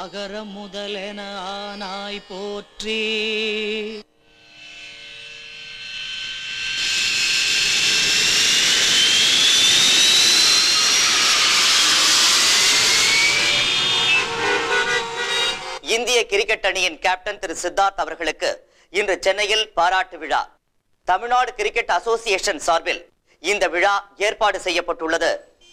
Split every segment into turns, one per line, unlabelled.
அகர முதலென ஆனாய் போற்றி
இந்திய கிரிக்கெட் அணியின் கேப்டன் திரு சித்தார்த் அவர்களுக்கு இன்று சென்னையில் பாராட்டு விழா தமிழ்நாடு கிரிக்கெட் அசோசியேஷன் சார்பில் இந்த விழா ஏற்பாடு செய்யப்பட்டுள்ளது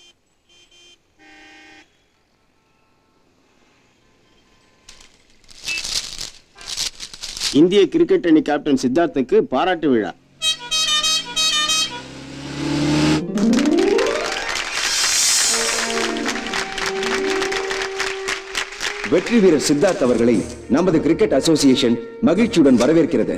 இந்திய கிரிக்கெட் அணி கேப்டன் சித்தார்த்துக்கு பாராட்டு விழா வெற்றி வீரர் சித்தார்த் அவர்களை நமது கிரிக்கெட் அசோசியேஷன் மகிழ்ச்சியுடன் வரவேற்கிறது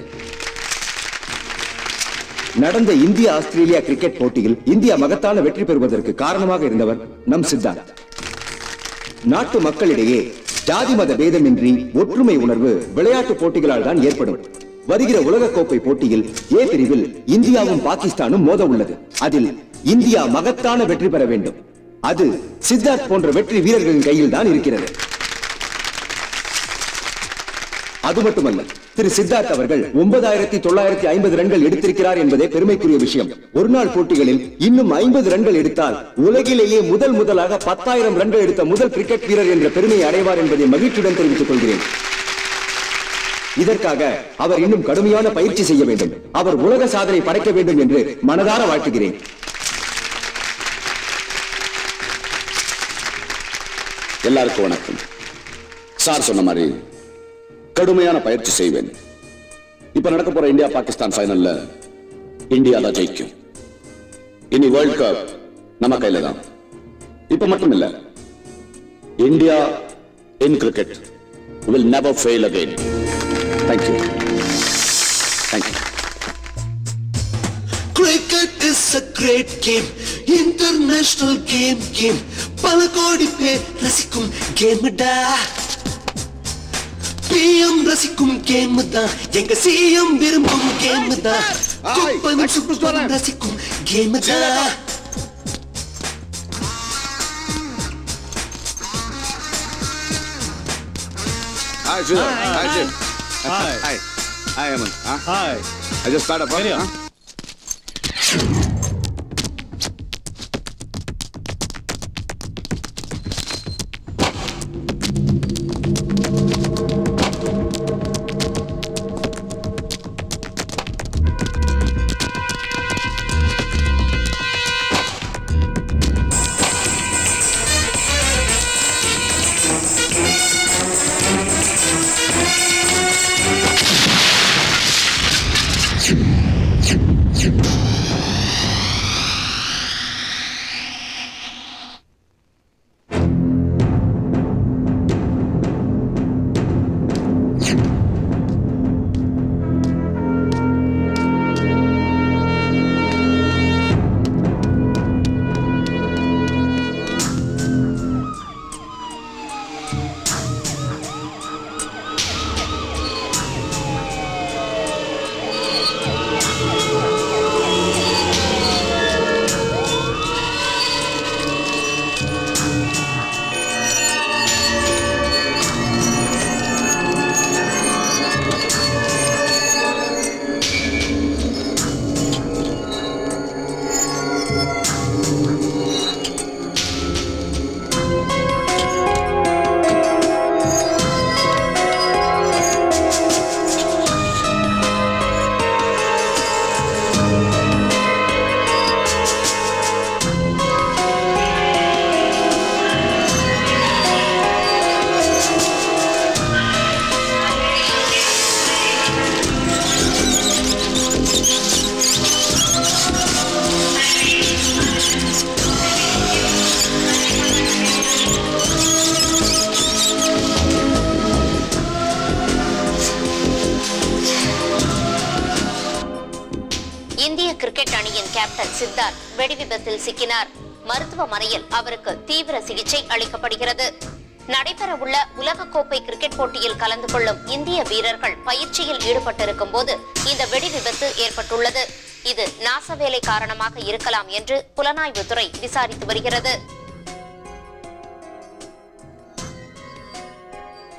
நடந்த இந்திய ஆஸ்திரேலியா கிரிக்கெட் போட்டியில் இந்தியா மகத்தான வெற்றி பெறுவதற்கு காரணமாக இருந்தவர் நம் சித்தார்த் நாட்டு மக்களிடையே ஜாதி மத பேதமின்றி ஒற்றுமை உணர்வு விளையாட்டு போட்டிகளால் தான் ஏற்படும் வருகிற உலகக்கோப்பை போட்டியில் ஏ பிரிவில் இந்தியாவும் பாகிஸ்தானும் மோத உள்ளது அதில் இந்தியா மகத்தான வெற்றி பெற வேண்டும் அது சித்தார்த் போன்ற வெற்றி வீரர்களின் கையில் தான் இருக்கிறது அது மட்டுமல்ல திரு சித்தார்த் அவர்கள் ஒன்பதாயிரத்தி தொள்ளாயிரத்தி ஐம்பது ரன்கள் எடுத்திருக்கிறார் என்பதே பெருமைக்குரிய விஷயம் ஒரு நாள் போட்டிகளில் இன்னும் ஐம்பது ரன்கள் எடுத்தால் உலகிலேயே முதல் முதலாக பத்தாயிரம் ரன்கள் எடுத்த முதல் கிரிக்கெட் வீரர் என்ற பெருமையை அடைவார் என்பதை மகிழ்ச்சியுடன் தெரிவித்துக் கொள்கிறேன் இதற்காக அவர் இன்னும் கடுமையான பயிற்சி செய்ய வேண்டும் அவர் உலக சாதனை படைக்க வேண்டும் என்று மனதார வாழ்த்துகிறேன்
எல்லாருக்கும் வணக்கம் சார் சொன்ன மாதிரி கடுமையான பயிற்சி செய்வேன் இப்ப நடக்க போற இந்தியா பாகிஸ்தான் ஃபைனல்ல இந்தியா தான் ஜெயிக்கும் இனி வேர்ல்ட் கப் நம்ம கையில தான் இப்ப மட்டும் இல்ல India in cricket will never fail again thank you thank you
Cricket is a great game, international game game. பல கோடி பேர் ரசிக்கும் கேம் டா பிஎம் ரசிக்கும் கேம் தான் எங்க சிஎம் விரும்பும் கேம் தான் குப்பன் சுப்பன் ரசிக்கும் கேம் தான்
Hi, Jim. Hi, Jim. Hi. Hi. Hi, Aman. Huh?
Hi.
I just started.
Carry on.
Huh?
இந்திய கிரிக்கெட் அணியின் கேப்டன் சித்தார்த் வெடிவிபத்தில் சிக்கினார் மருத்துவமனையில் அவருக்கு தீவிர சிகிச்சை அளிக்கப்படுகிறது நடைபெறவுள்ள உலகக்கோப்பை கிரிக்கெட் போட்டியில் கலந்து கொள்ளும் இந்திய வீரர்கள் பயிற்சியில் ஈடுபட்டிருக்கும் போது இந்த வெடிவிபத்து ஏற்பட்டுள்ளது இது நாசவேலை காரணமாக இருக்கலாம் என்று புலனாய்வுத்துறை விசாரித்து வருகிறது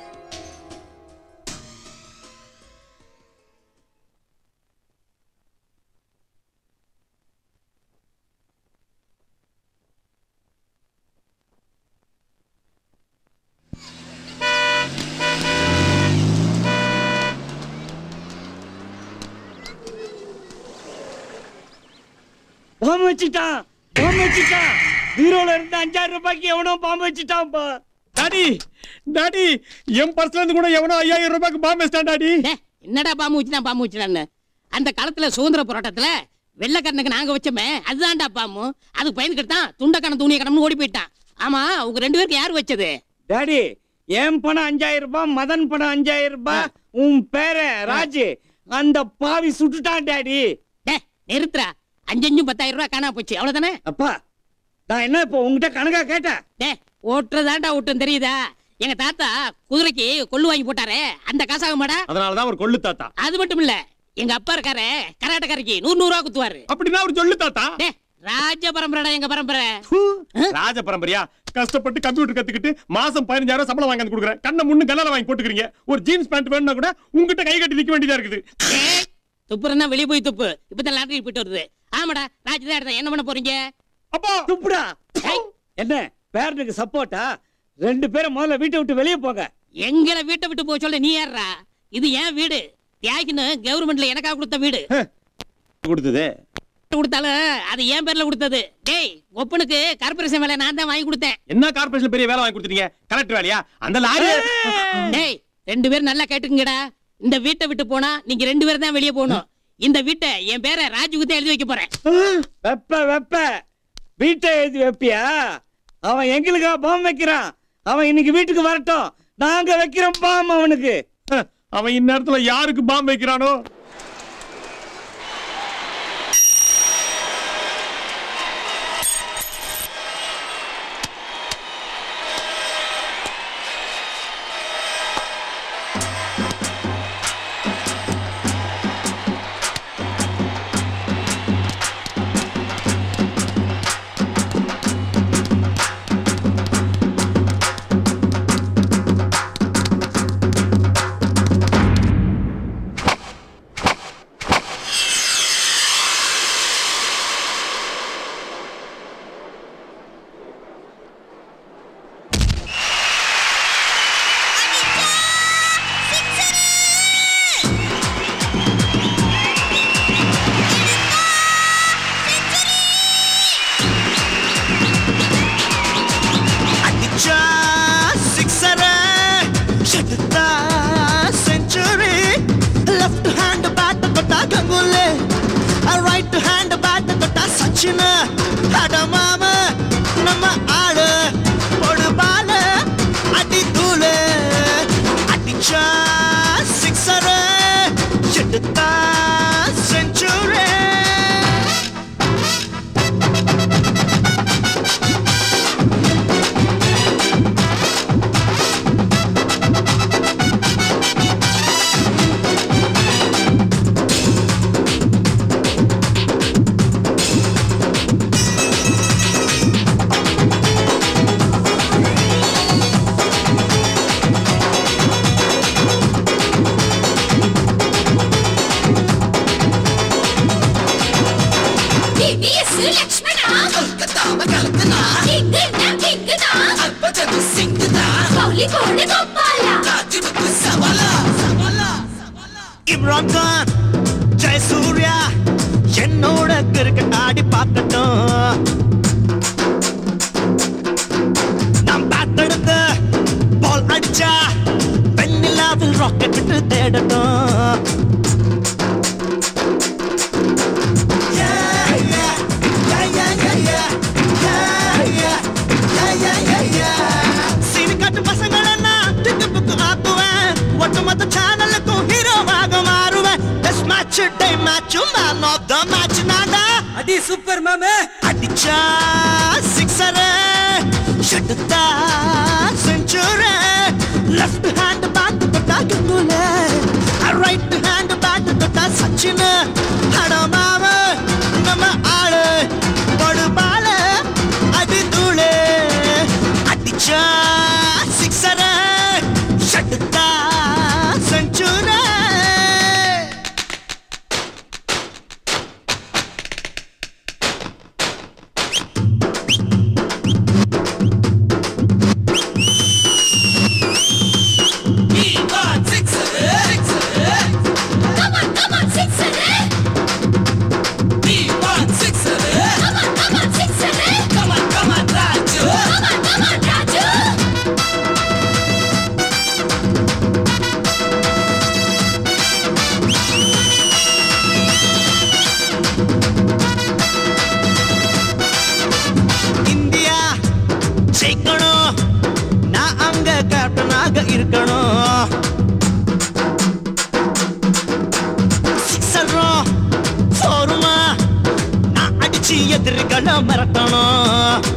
பாம்பு வச்சுட்டான் பாம்பு வச்சுட்டான் பீரோல இருந்து அஞ்சாயிரம் ரூபாய்க்கு எவனோ பாம்பு வச்சுட்டான்ப்பா
டாடி டாடி என் பர்ஸ்ல இருந்து கூட எவனோ ஐயாயிரம் ரூபாய்க்கு பாம்பு வச்சிட்டான் டாடி
டேய், என்னடா பாம்பு வச்சுனா பாம்பு வச்சுட்டான்னு அந்த காலத்துல சுதந்திர போராட்டத்துல வெள்ளக்காரனுக்கு நாங்க வச்சோமே அதுதான்டா பாம்பு அதுக்கு பயந்துக்கிட்டு தான் துண்டக்கான துணியை கடம்னு ஓடி போயிட்டான் ஆமா உங்க ரெண்டு பேருக்கு யார் வச்சது
டாடி என் பணம் அஞ்சாயிரம் ரூபாய் மதன் பணம் அஞ்சாயிரம் ரூபாய் உன் பேர ராஜு அந்த பாவி சுட்டுட்டான் டாடி
டே நிறுத்துறா அஞ்சஞ்சும் பத்தாயிரம் ரூபாய் காணா போச்சு அவ்வளவுதானே
அப்பா நான் என்ன இப்போ உங்ககிட்ட கணக்கா கேட்டேன்
டே ஓட்டுறதாண்டா ஓட்டும் தெரியுதா எங்க தாத்தா குதிரைக்கு கொள்ளு வாங்கி போட்டாரே அந்த காசாக மாடா
அதனாலதான் ஒரு கொள்ளு தாத்தா
அது மட்டும் இல்ல எங்க அப்பா இருக்காரு கராட்டக்காரிக்கு நூறு நூறு ரூபா குத்துவாரு
அப்படின்னா ஒரு சொல்லு தாத்தா
டே ராஜ பரம்பரைடா எங்க பரம்பரை
ராஜ பரம்பரையா கஷ்டப்பட்டு கம்ப்யூட்டர் கத்துக்கிட்டு மாசம் பதினஞ்சாயிரம் சம்பளம் வாங்கி வந்து கொடுக்குறேன் கண்ணை முன்னு கல்லால வாங்கி போட்டுக்கிறீங்க ஒரு ஜீன்ஸ் பேண்ட் வேணும்னா கூட உங்ககிட்ட கை கட்டி நிக்க வேண்டியதா இருக்குது
ஏய், துப்புறன்னா வெளியே போய் துப்பு இப்பதான் லாட்டரி போயிட்டு வருது ஆமாடா ராஜ் தான் எடுத்தேன் என்ன பண்ண போறீங்க
அப்பா
துப்புடா
ஏய்,
என்ன பேரனுக்கு சப்போர்ட்டா ரெண்டு பேரும் முதல்ல வீட்டை விட்டு வெளியே போங்க
எங்களை வீட்டை விட்டு போக சொல்ல நீ யாரா இது என் வீடு தியாகின்னு கவர்மெண்ட்ல எனக்காக கொடுத்த வீடு
கொடுத்தது
கொடுத்தாலும் அது என் பேர்ல கொடுத்தது டேய் ஒப்பனுக்கு கார்பரேஷன் வேலை நான் தான் வாங்கி கொடுத்தேன்
என்ன கார்பரேஷன் பெரிய வேலை வாங்கி கொடுத்துட்டீங்க கலெக்டர் வேலையா அந்த லாரி
டேய் ரெண்டு பேரும் நல்லா கேட்டுக்குங்கடா இந்த வீட்டை விட்டு போனா நீங்க ரெண்டு பேரும் தான் வெளியே போகணும் இந்த வீட்டை என் பேரை ராஜுக்கு தான் எழுதி வைக்க போறேன்
வெப்ப வெப்ப வீட்டை எழுதி வைப்பியா அவன் எங்களுக்கா பாம் வைக்கிறான் அவன் இன்னைக்கு வீட்டுக்கு வரட்டும் நாங்க வைக்கிறோம் பாம் அவனுக்கு
அவன் இந்நேரத்துல யாருக்கு பாம்பு வைக்கிறானோ
அடிச்சா சிக்ஸர ஷட்டுத்தா செஞ்சுரி லெஃப்ட் ஹேண்ட் பேட் தொட்டா கங்குலே ரைட் ஹேண்ட் பேட் தொட்டா சச்சின் அட மாம நம்ம ஆளு பொடு பால அடி தூளு அடிச்சா சிக்ஸர ஷட்டுத்தா செஞ்சுரி
TBS லக்ஷ்மணா கல்கத்தாவ கலக்குனா இங்குனா இங்குனா அற்புதம் சிங்குதா கௌலி கோடு கோபாலா ராஜுவுக்கு சவாலா சவாலா
இம்ரான் கான் ஜெயசூர்யா என்னோட கிரிக்கெட் ஆடி பார்க்கட்டும் நான் பேட் எடுத்து பால் அடிச்சா வெண்ணிலாவில் ராக்கெட் விட்டு தேடட்டும் Yeah, yeah, yeah, yeah, yeah, yeah. Yeah, yeah, yeah, yeah, yeah, yeah. சீனி காட்டு பசங்களை நான் திக்கு புக்கு ஆக்குவேன் ஒட்டுமொத்த சேனலுக்கும் ஹீரோவாக மாறுவேன் டெஸ்ட் மேட்ச் டே மேட்சும் மேன் ஆஃப் த மேட்ச் நான்டா
அடி சூப்பர் மாமே
அடிச்சா சிக்ஸர் ஷட்டுத்தா செஞ்சுரி லெஃப்ட் ஹேண்ட் பேட் தொட்டா கங்குலே ரைட் ஹேண்ட் பேட் தொட்டா சச்சின் அடமாவ நம்ம ஆளு படு பால அடி தூளு அடிச்சா சிக்ஸர் ஷட்டுத்தா செஞ்சுரி சுத்தமாக இருக்கணும் சிக்ஸரும் ஃபோருமா நான் அடிச்சு எதிர்களை மிரட்டணும்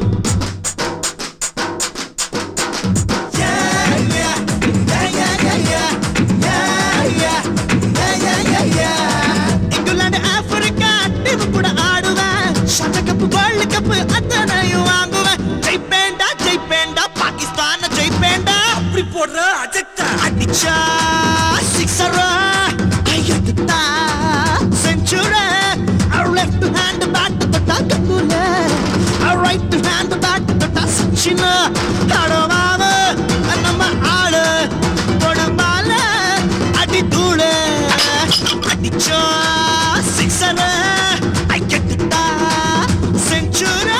இங்கிலாந்து ஆப்பிரிக்கா டீம் கூட ஆடுவேன் ஷார்ட் கப் வேர்ல்ட் கப் அத்தனையும் வாங்குவேன் ஜெயிப்பேண்டா ஜெயிப்பேண்டா பாகிஸ்தான் ஜெயிப்பேண்டா அப்படி போடுற அஜெக்டா அடிச்சா சிக்ஸரா கையெடுத்தா செஞ்சுரா லெஃப்ட் ஹேண்ட் பேட் தொட்டா கங்குல ரைட் ஹேண்ட் பேட் தொட்டா சச்சின் ஆடுவாங்க நம்ம ஆளு உடம்பால அடி தூளு அடிச்சோ சிக்ஸர் ஐக்கெட்டுதா செஞ்சுரா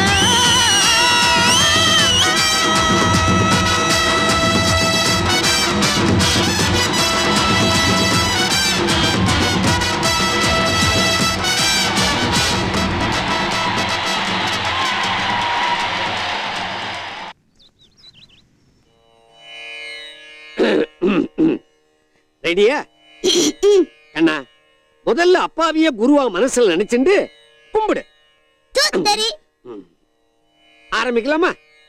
ரெடியா கண்ணா முதல்ல அப்பாவிய குருவா மனசுல நினைச்சுண்டு கும்பிடு ம். ஆரம்பிக்கலாமா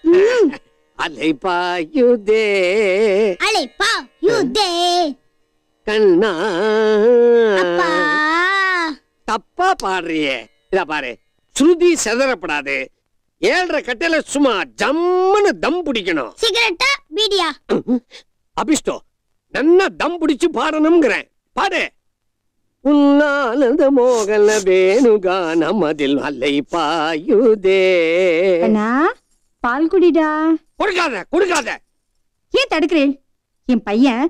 அலைப்பாயுதே
அழைப்பா யுதே
கண்ணா
அப்பா
தப்பா பாடுறியே இதா பாரு ஸ்ருதி செதறப்படாது ஏழரை கட்டையில சும்மா ஜம்முன்னு தம் பிடிக்கணும்
சிகரெட்டா பீடியா
அபிஷ்டோ நன்னா தம் பிடிச்சு பாடணுங்கிறேன் பாடு உன்னானந்த மோகன வேணுகான மதில் அல்லை பாயுதே
அண்ணா பால் குடிடா
கொடுக்காத கொடுக்காத
ஏன் தடுக்கிறேன் என் பையன்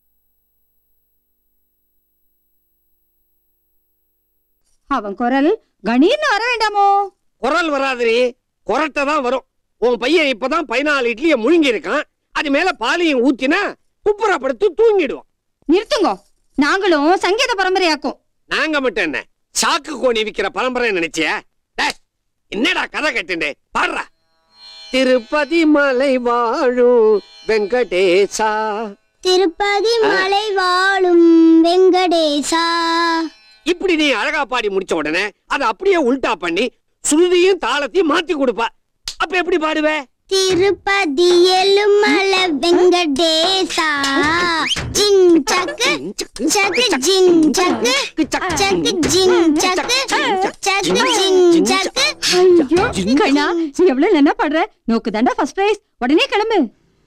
அவன் குரல் கணீர்னு வர வேண்டாமோ
குரல் வராதுரி குரட்டை தான் வரும் உன் பையன் இப்பதான் பதினாலு இட்லிய முழுங்கி இருக்கான் அது மேல பாலையும் ஊத்தினா குப்புறப்படுத்து தூங்கிடுவான்
நிறுத்துங்க நாங்களும் சங்கீத பரம்பரையாக்கும்
நாங்க மட்டும் என்ன சாக்கு கோணி விக்கிற பரம்பரை நினைச்சிய என்னடா கதை கட்டுண்டு பாடுறா திருப்பதி மலை வாழும் வெங்கடேசா
திருப்பதி மலை வாழும் வெங்கடேசா
இப்படி நீ அழகா பாடி முடிச்ச உடனே அதை அப்படியே உல்டா பண்ணி சுருதியும் தாளத்தையும் மாத்தி கொடுப்ப அப்ப எப்படி பாடுவ
திருப்பதி எலுமல வெங்கடேசா ஜின் சக்கு சக்கு ஜின் சக்கு சக்கு ஜின் சக்கு சக்கு ஜின் சக்கு
ஐயோ கண்ணா நீ எவ்வளவு நல்லா பாடுற நோக்கு தாண்டா ஃபர்ஸ்ட் பிரைஸ் உடனே கிளம்பு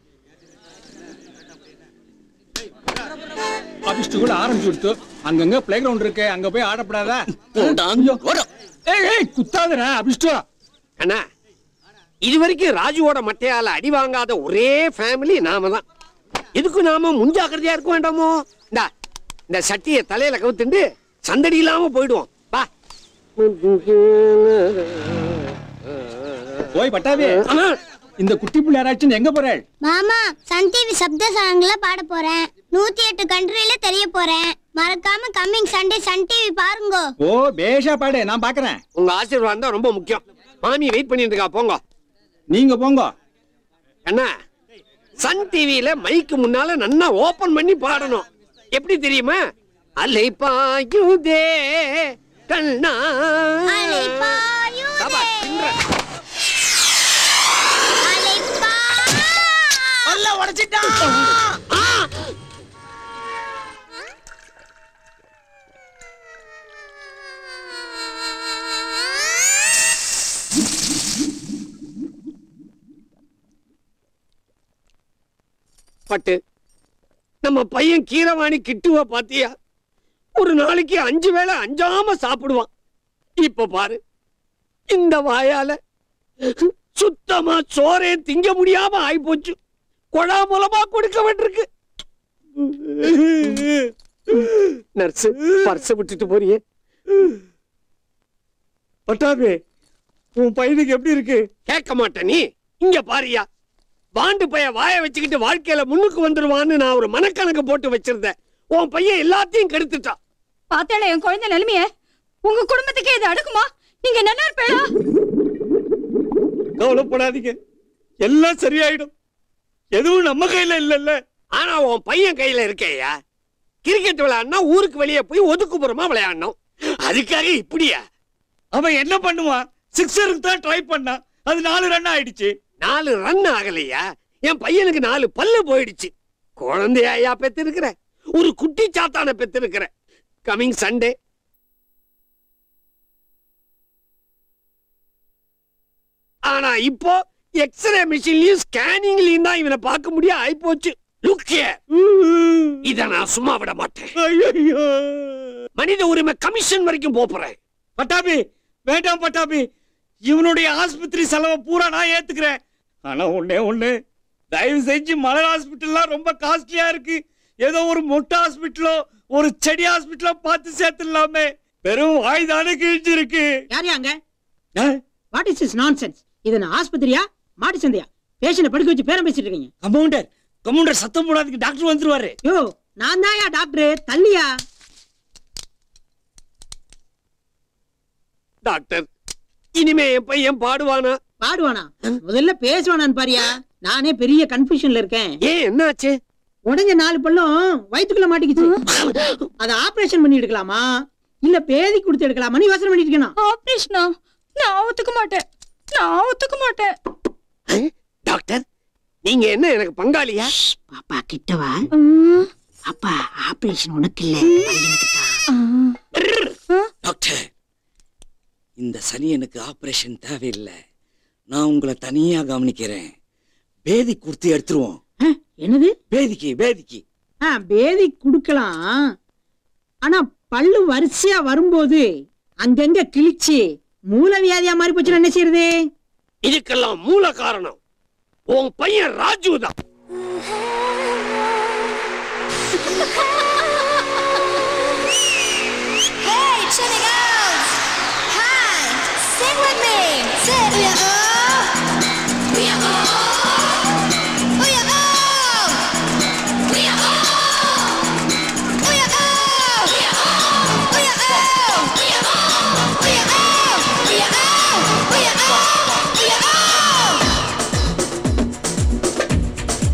அபிஷ்டு கூட ஆரம்பிச்சு கொடுத்து அங்கங்க பிளே கிரவுண்ட் இருக்கு அங்க போய் ஆடப்படாதா ஏய் ஏய் குத்தாதடா அபிஷ்டு
அண்ணா இது வரைக்கும் ராஜுவோட மட்டையால அடி வாங்காத ஒரே ஃபேமிலி நாம தான் எதுக்கு நாம முன்ஜாக்கிரதையா இருக்க வேண்டாமோ இந்தா இந்த சட்டியை தலையில கவுத்துண்டு சந்தடி இல்லாம போயிடுவோம் வா
போய் பட்டாவே இந்த குட்டி புள்ள யாராச்சும் எங்க போறாள்
மாமா சன் டிவி சப்த சாங்ல பாட போறேன் நூத்தி எட்டு கண்ட்ரில தெரிய போறேன் மறக்காம கம்மிங் சண்டே சன் டிவி பாருங்க
ஓ பேஷா பாடு நான் பாக்குறேன்
உங்க ஆசீர்வாதம் தான் ரொம்ப முக்கியம் மாமி வெயிட் பண்ணிட்டு இருக்கா போங்க
நீங்க போங்க
அண்ணா சன் டிவியில மைக்கு முன்னால நன்னா ஓபன் பண்ணி பாடணும் எப்படி தெரியுமா அலை பாயுதே கண்ணா சபா, தின்ற.
அல்ல உடைச்சிட்டான்
பட்டு நம்ம பையன் கீரவாணி கிட்டுவ பாத்தியா ஒரு நாளைக்கு அஞ்சு வேளை அஞ்சாம சாப்பிடுவான் இப்ப பாரு இந்த வாயால சுத்தமா சோறே திங்க முடியாம ஆயிப்போச்சு கொழா மூலமா கொடுக்க வேண்டியிருக்கு நர்ஸ் பர்ஸ் விட்டுட்டு போறியே
பட்டாபி உன் பையனுக்கு எப்படி இருக்கு
கேட்க மாட்டேன் நீ இங்க பாரியா பாண்டு பைய வாய வச்சுக்கிட்டு வாழ்க்கையில முன்னுக்கு வந்துருவான்னு நான் ஒரு மனக்கணக்கு போட்டு வச்சிருந்தேன் உன் பையன் எல்லாத்தையும் கெடுத்துட்டான்
பாத்தேல என் குழந்தை நிலைமைய உங்க குடும்பத்துக்கு இது அடுக்குமா நீங்க நல்லா இருப்பேளா
கவலைப்படாதீங்க எல்லாம் சரியாயிடும்
எதுவும் நம்ம கையில இல்லல்ல
ஆனா உன் பையன் கையில இருக்கேயா கிரிக்கெட் விளையாடனா ஊருக்கு வெளியே போய் ஒதுக்குப்புறமா விளையாடணும் அதுக்காக இப்படியா
அவன் என்ன பண்ணுவான் சிக்ஸருக்கு தான் ட்ரை பண்ணான் அது நாலு ரன் ஆயிடுச்சு
நாலு ரன் ஆகலையா என் பையனுக்கு நாலு பல்லு போயிடுச்சு குழந்தையா பெத்து இருக்கிற ஒரு குட்டி சாத்தான பெத்து இருக்கிற கமிங் சண்டே ஆனா இப்போ எக்ஸ்ரே மிஷின்லயும் ஸ்கேனிங்லயும் தான் இவனை பார்க்க முடியும் ஆயிப்போச்சு லுக் இத நான் சும்மா விட மாட்டேன்
ஐயோ
மனித உரிமை கமிஷன் வரைக்கும் போறேன்
பட்டாபி வேண்டாம் பட்டாபி இவனுடைய ஆஸ்பத்திரி செலவை பூரா நான் ஏத்துக்கிறேன் ஆனா ஒண்ணே ஒண்ணு தயவு செஞ்சு மலர் ஹாஸ்பிட்டல்லாம் ரொம்ப காஸ்ட்லியா இருக்கு ஏதோ ஒரு மொட்டை ஹாஸ்பிட்டலோ ஒரு செடி ஹாஸ்பிட்டலோ பார்த்து சேர்த்துடலாமே வெறும் வாய் தானே கிழிச்சிருக்கு
யார் அங்க வாட் இஸ் இஸ் நான்சென்ஸ் இது நான் ஆஸ்பத்திரியா மாட்டு சந்தையா பேஷண்ட படுக்க வச்சு பேரம் பேசிட்டு இருக்கீங்க
கம்பவுண்டர் கம்பவுண்டர் சத்தம் போடாதீங்க டாக்டர் வந்துருவாரு
யோ நான் தான்யா டாக்டர் தள்ளியா
டாக்டர் இனிமே என் பையன் பாடுவானா
பாடுவானா முதல்ல பேசுவானான்னு பாரியா நானே பெரிய கன்ஃபியூஷன்ல இருக்கேன்
ஏன் என்னாச்சு
உடஞ்ச நாலு பல்லும் வயித்துக்குள்ள மாட்டிக்கிச்சு அத ஆபரேஷன் பண்ணி எடுக்கலாமா இல்ல பேதி கொடுத்து எடுக்கலாமான்னு யோசனை பண்ணிட்டு இருக்கேன்
ஆபரேஷனா நான் ஒத்துக்க மாட்டேன் நான் ஒத்துக்க மாட்டேன்
டாக்டர் நீங்க என்ன எனக்கு பங்காளியா
பாப்பா கிட்டவா அப்பா ஆபரேஷன் உனக்கு இல்ல
டாக்டர் இந்த சனியனுக்கு ஆபரேஷன் தேவையில்லை நான் உங்களை தனியா கவனிக்கிறேன் பேதி குடுத்து எடுத்துருவோம்
என்னது
பேதிக்கு பேதிக்கு
ஆ, பேதி குடுக்கலாம் ஆனா பல்லு வரிசையா வரும்போது அங்கங்க கிழிச்சு மூலவியாதியா மாறி போச்சுன்னா என்ன செய்யறது
இதுக்கெல்லாம் மூல காரணம் உன் பையன் ராஜு தான்
Hey, check it out! Hi, sing with me. Say, we are all, we are all, we are all, we are all, we are all, we are all, we are all, we are all, we are all, we are all, we are all, we are all.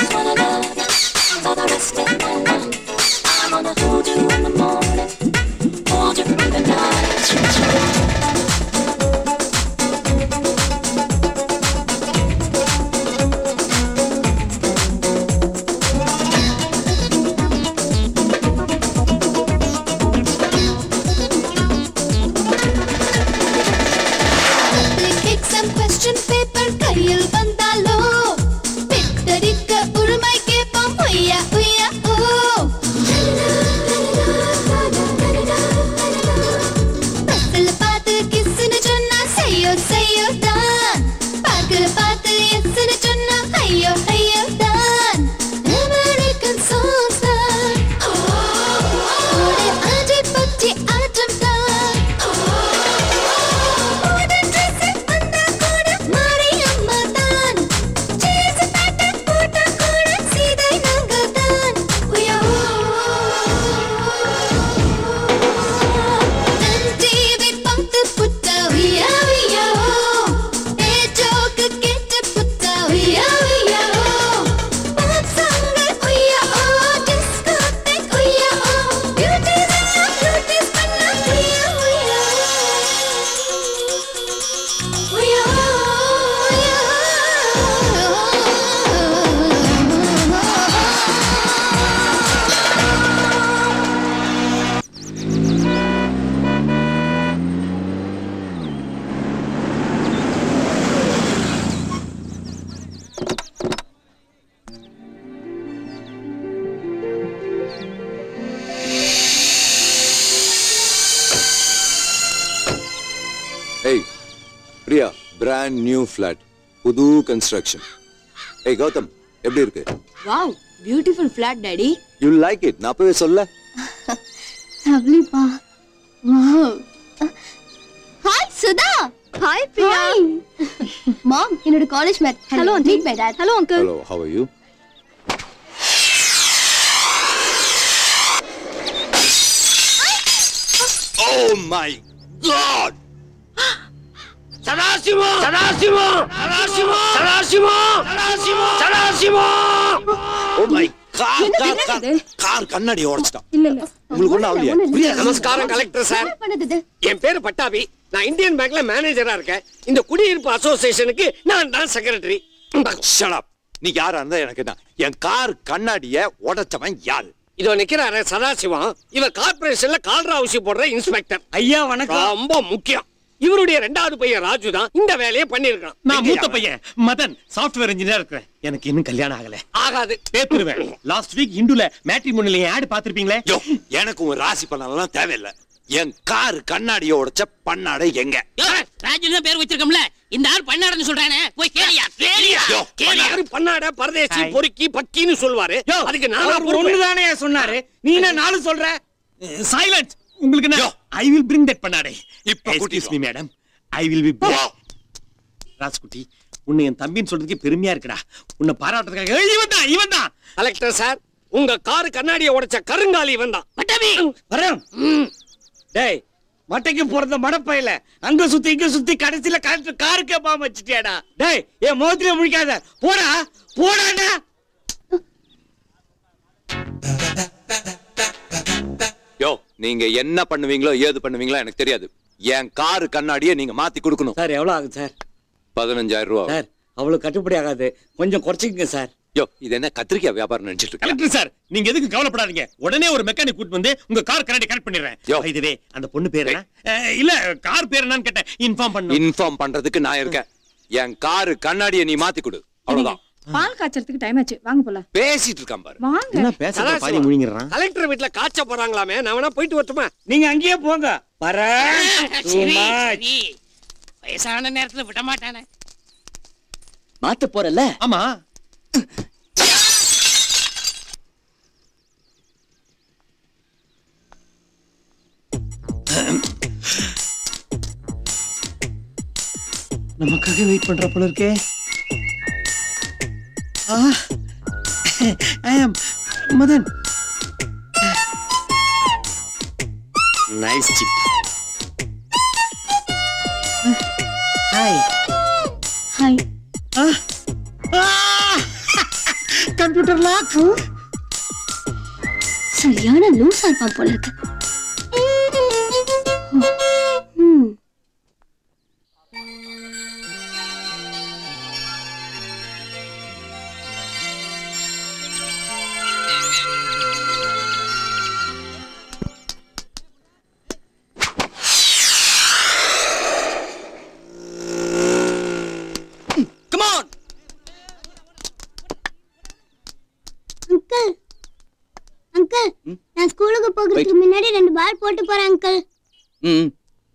Exam question paper கையில் வந்தாலோ பெத்தடிக்க உரிமை கேட்போம் உய்யா உய்யா ஓ பஸ்ல பார்த்து கிஸ்னு சொன்னா செய்யோ செய்யோ தான் பார்க்கல பார்த்து எஸ்னு சொன்னா ஐயோ ஐயோ தான் அமெரிக்கன் சாங்ஸ் தான் ஓடு ஆஜி பச்சி ஆட்டம் தான் மாடர்ன் ட்ரெஸ் வந்தா கூட மாரியம்மா தான் சீஸ் தட்ட போட்டா கூட சீதை நாங்க தான் உய்யா டிவி பார்த்து புட்டா உய்யா உய்யா ஏ ஜோக்கு கேட்டு புட்டா உய்யா உய்யா பாப் சாங் உய்யா டிஸ்கோதேக் உய்யா பியூட்டிஸ் எல்லாம் பியூட்டிஸ் பண்ணா உய்யா உய்யா உய்யா
ஏய் பிரியா பிராண்ட் நியூ ஃபிளாட் புது கன்ஸ்ட்ரக்ஷன் ஏய் கௌதம் எப்படி இருக்கு
wow beautiful flat daddy
you like it நான் அப்பவே சொல்ல
லவ்லிப்பா wow hi Sudha hi Priya mom என்னோட college mate hello meet my dad hello uncle
hello how are you
oh my god சதாசிவோ சதாசிவோ சதாசிவோ சதாசிவோ சதாசிவோ சதாசிவோ oh my car car car car கண்ணாடி உடைச்சிட்டான்
இல்ல இல்ல
உங்களுக்கு ஒண்ணும் ஆகலையா
பிரியா,
நமஸ்காரம் கலெக்டர் சார் என் பேரு பட்டாபி நான் இந்தியன் பேங்க்ல மேனேஜரா இருக்கேன் இந்த குடியிருப்பு அசோசியேஷனுக்கு நான் தான் செக்ரட்டரி
ஷட் நீ யாரா இருந்தா எனக்கு என்ன என் கார் கண்ணாடிய உடைச்சவன் யாரு
இதோ நிக்கிறாரு சதாசிவம் இவர் கார்பரேஷன்ல கால்ரா ஊசி போடுற இன்ஸ்பெக்டர்
ஐயா வணக்கம்
ரொம்ப முக்கியம் இவருடைய ரெண்டாவது பையன் ராஜு தான் இந்த வேலையை பண்ணிருக்கான்
நான் மூத்த பையன் மதன் சாஃப்ட்வேர் இன்ஜினியர் இருக்கிறேன் எனக்கு இன்னும் கல்யாணம் ஆகல
ஆகாது
பேத்துருவேன் லாஸ்ட் வீக் இந்துல மேட்ரிமோனில ஆட் பாத்திருப்பீங்களே
யோ எனக்கு உன் ராசி பலன்லாம் தேவையில்லை என் கார் கண்ணாடிய உடைச்ச பண்ணாடை எங்க
ராஜு பேர் வச்சிருக்கோம்ல இந்த ஆள் பண்ணாடன்னு சொல்றானே போய் கேளியா கேளியா கேளியா
பண்ணாரு பண்ணாட பரதேசி பொறுக்கி பக்கின்னு சொல்லுவாரு அதுக்கு நான்
அவர் ஒண்ணுதானே சொன்னாரு நீ என்ன நாலு சொல்ற
சைலண்ட் உங்களுக்கு என்ன ஐ வில் பிரிங் தட் பண்ணாடே இப்ப excuse me madam I will be ராஜ்குட்டி உன்னை என் தம்பின்னு சொல்றதுக்கு பெருமையா இருக்குடா உன்னை பாராட்டுறதுக்காக ஏய், இவன் தான் இவன் தான்
கலெக்டர் சார் உங்க காரு கண்ணாடியை உடைச்ச கருங்காலி இவன் தான்
வரோம் டேய் மட்டைக்கு பிறந்த மடப்பையில அங்க சுத்தி இங்க சுத்தி கடைசியில கரெக்ட் காருக்கே பாம்பு வச்சுட்டியாடா டேய் என் முகத்திலே முழிக்காத போடா போடாடா
யோ நீங்க என்ன பண்ணுவீங்களோ ஏது பண்ணுவீங்களோ எனக்கு தெரியாது என் கார் கண்ணாடிய நீங்க மாத்தி கொடுக்கணும்
சார் எவ்வளவு ஆகுது சார்
பதினஞ்சாயிரம் ரூபா
சார் அவ்வளவு கட்டுப்படி ஆகாது கொஞ்சம் குறைச்சிக்கங்க சார்
யோ இது என்ன கத்திரிக்காய் வியாபாரம் நினைச்சிட்டு இருக்கேன்
கலெக்டர் சார் நீங்க எதுக்கு கவலைப்படாதீங்க உடனே ஒரு மெக்கானிக் கூட்டு வந்து உங்க கார் கண்ணாடி கரெக்ட் பண்ணிடுறேன் இதுவே அந்த பொண்ணு பேர் என்ன அஹ், இல்ல கார் பேர் என்னன்னு கேட்டேன் இன்ஃபார்ம் பண்ணு
இன்ஃபார்ம் பண்றதுக்கு நான் இருக்கேன் என் கார் கண்ணாடிய நீ மாத்தி கொடு அவ்வளவுதான்
பால் காய்ச்சறதுக்கு டைம் ஆச்சு வாங்க போலாம்
பேசிட்டு இருக்கான் பாரு
வாங்க
சதாசிவம், கலெக்டர் வீட்டுல காய்ச்ச போறாங்களாமே நான் வேணா போயிட்டு வரட்டுமா
நீங்க அங்கேயே போங்க வர
சரி, சரி. வயசான நேரத்துல விட மாட்டானே
மாத்த போறல
ஆமா நமக்காக வெயிட் பண்ற போல இருக்கே ஐ அம் மதன்
நைஸ் சிப்
ஹாய்
ஹாய்
கம்ப்யூட்டர் லாக்
சரியான லூசா இருப்பான் போல இருக்கு ம்.
Come on!
அங்கிள் அங்கிள் நான் ஸ்கூலுக்கு போகிறதுக்கு முன்னாடி ரெண்டு பால் போட்டு போறேன் அங்கிள்
ம்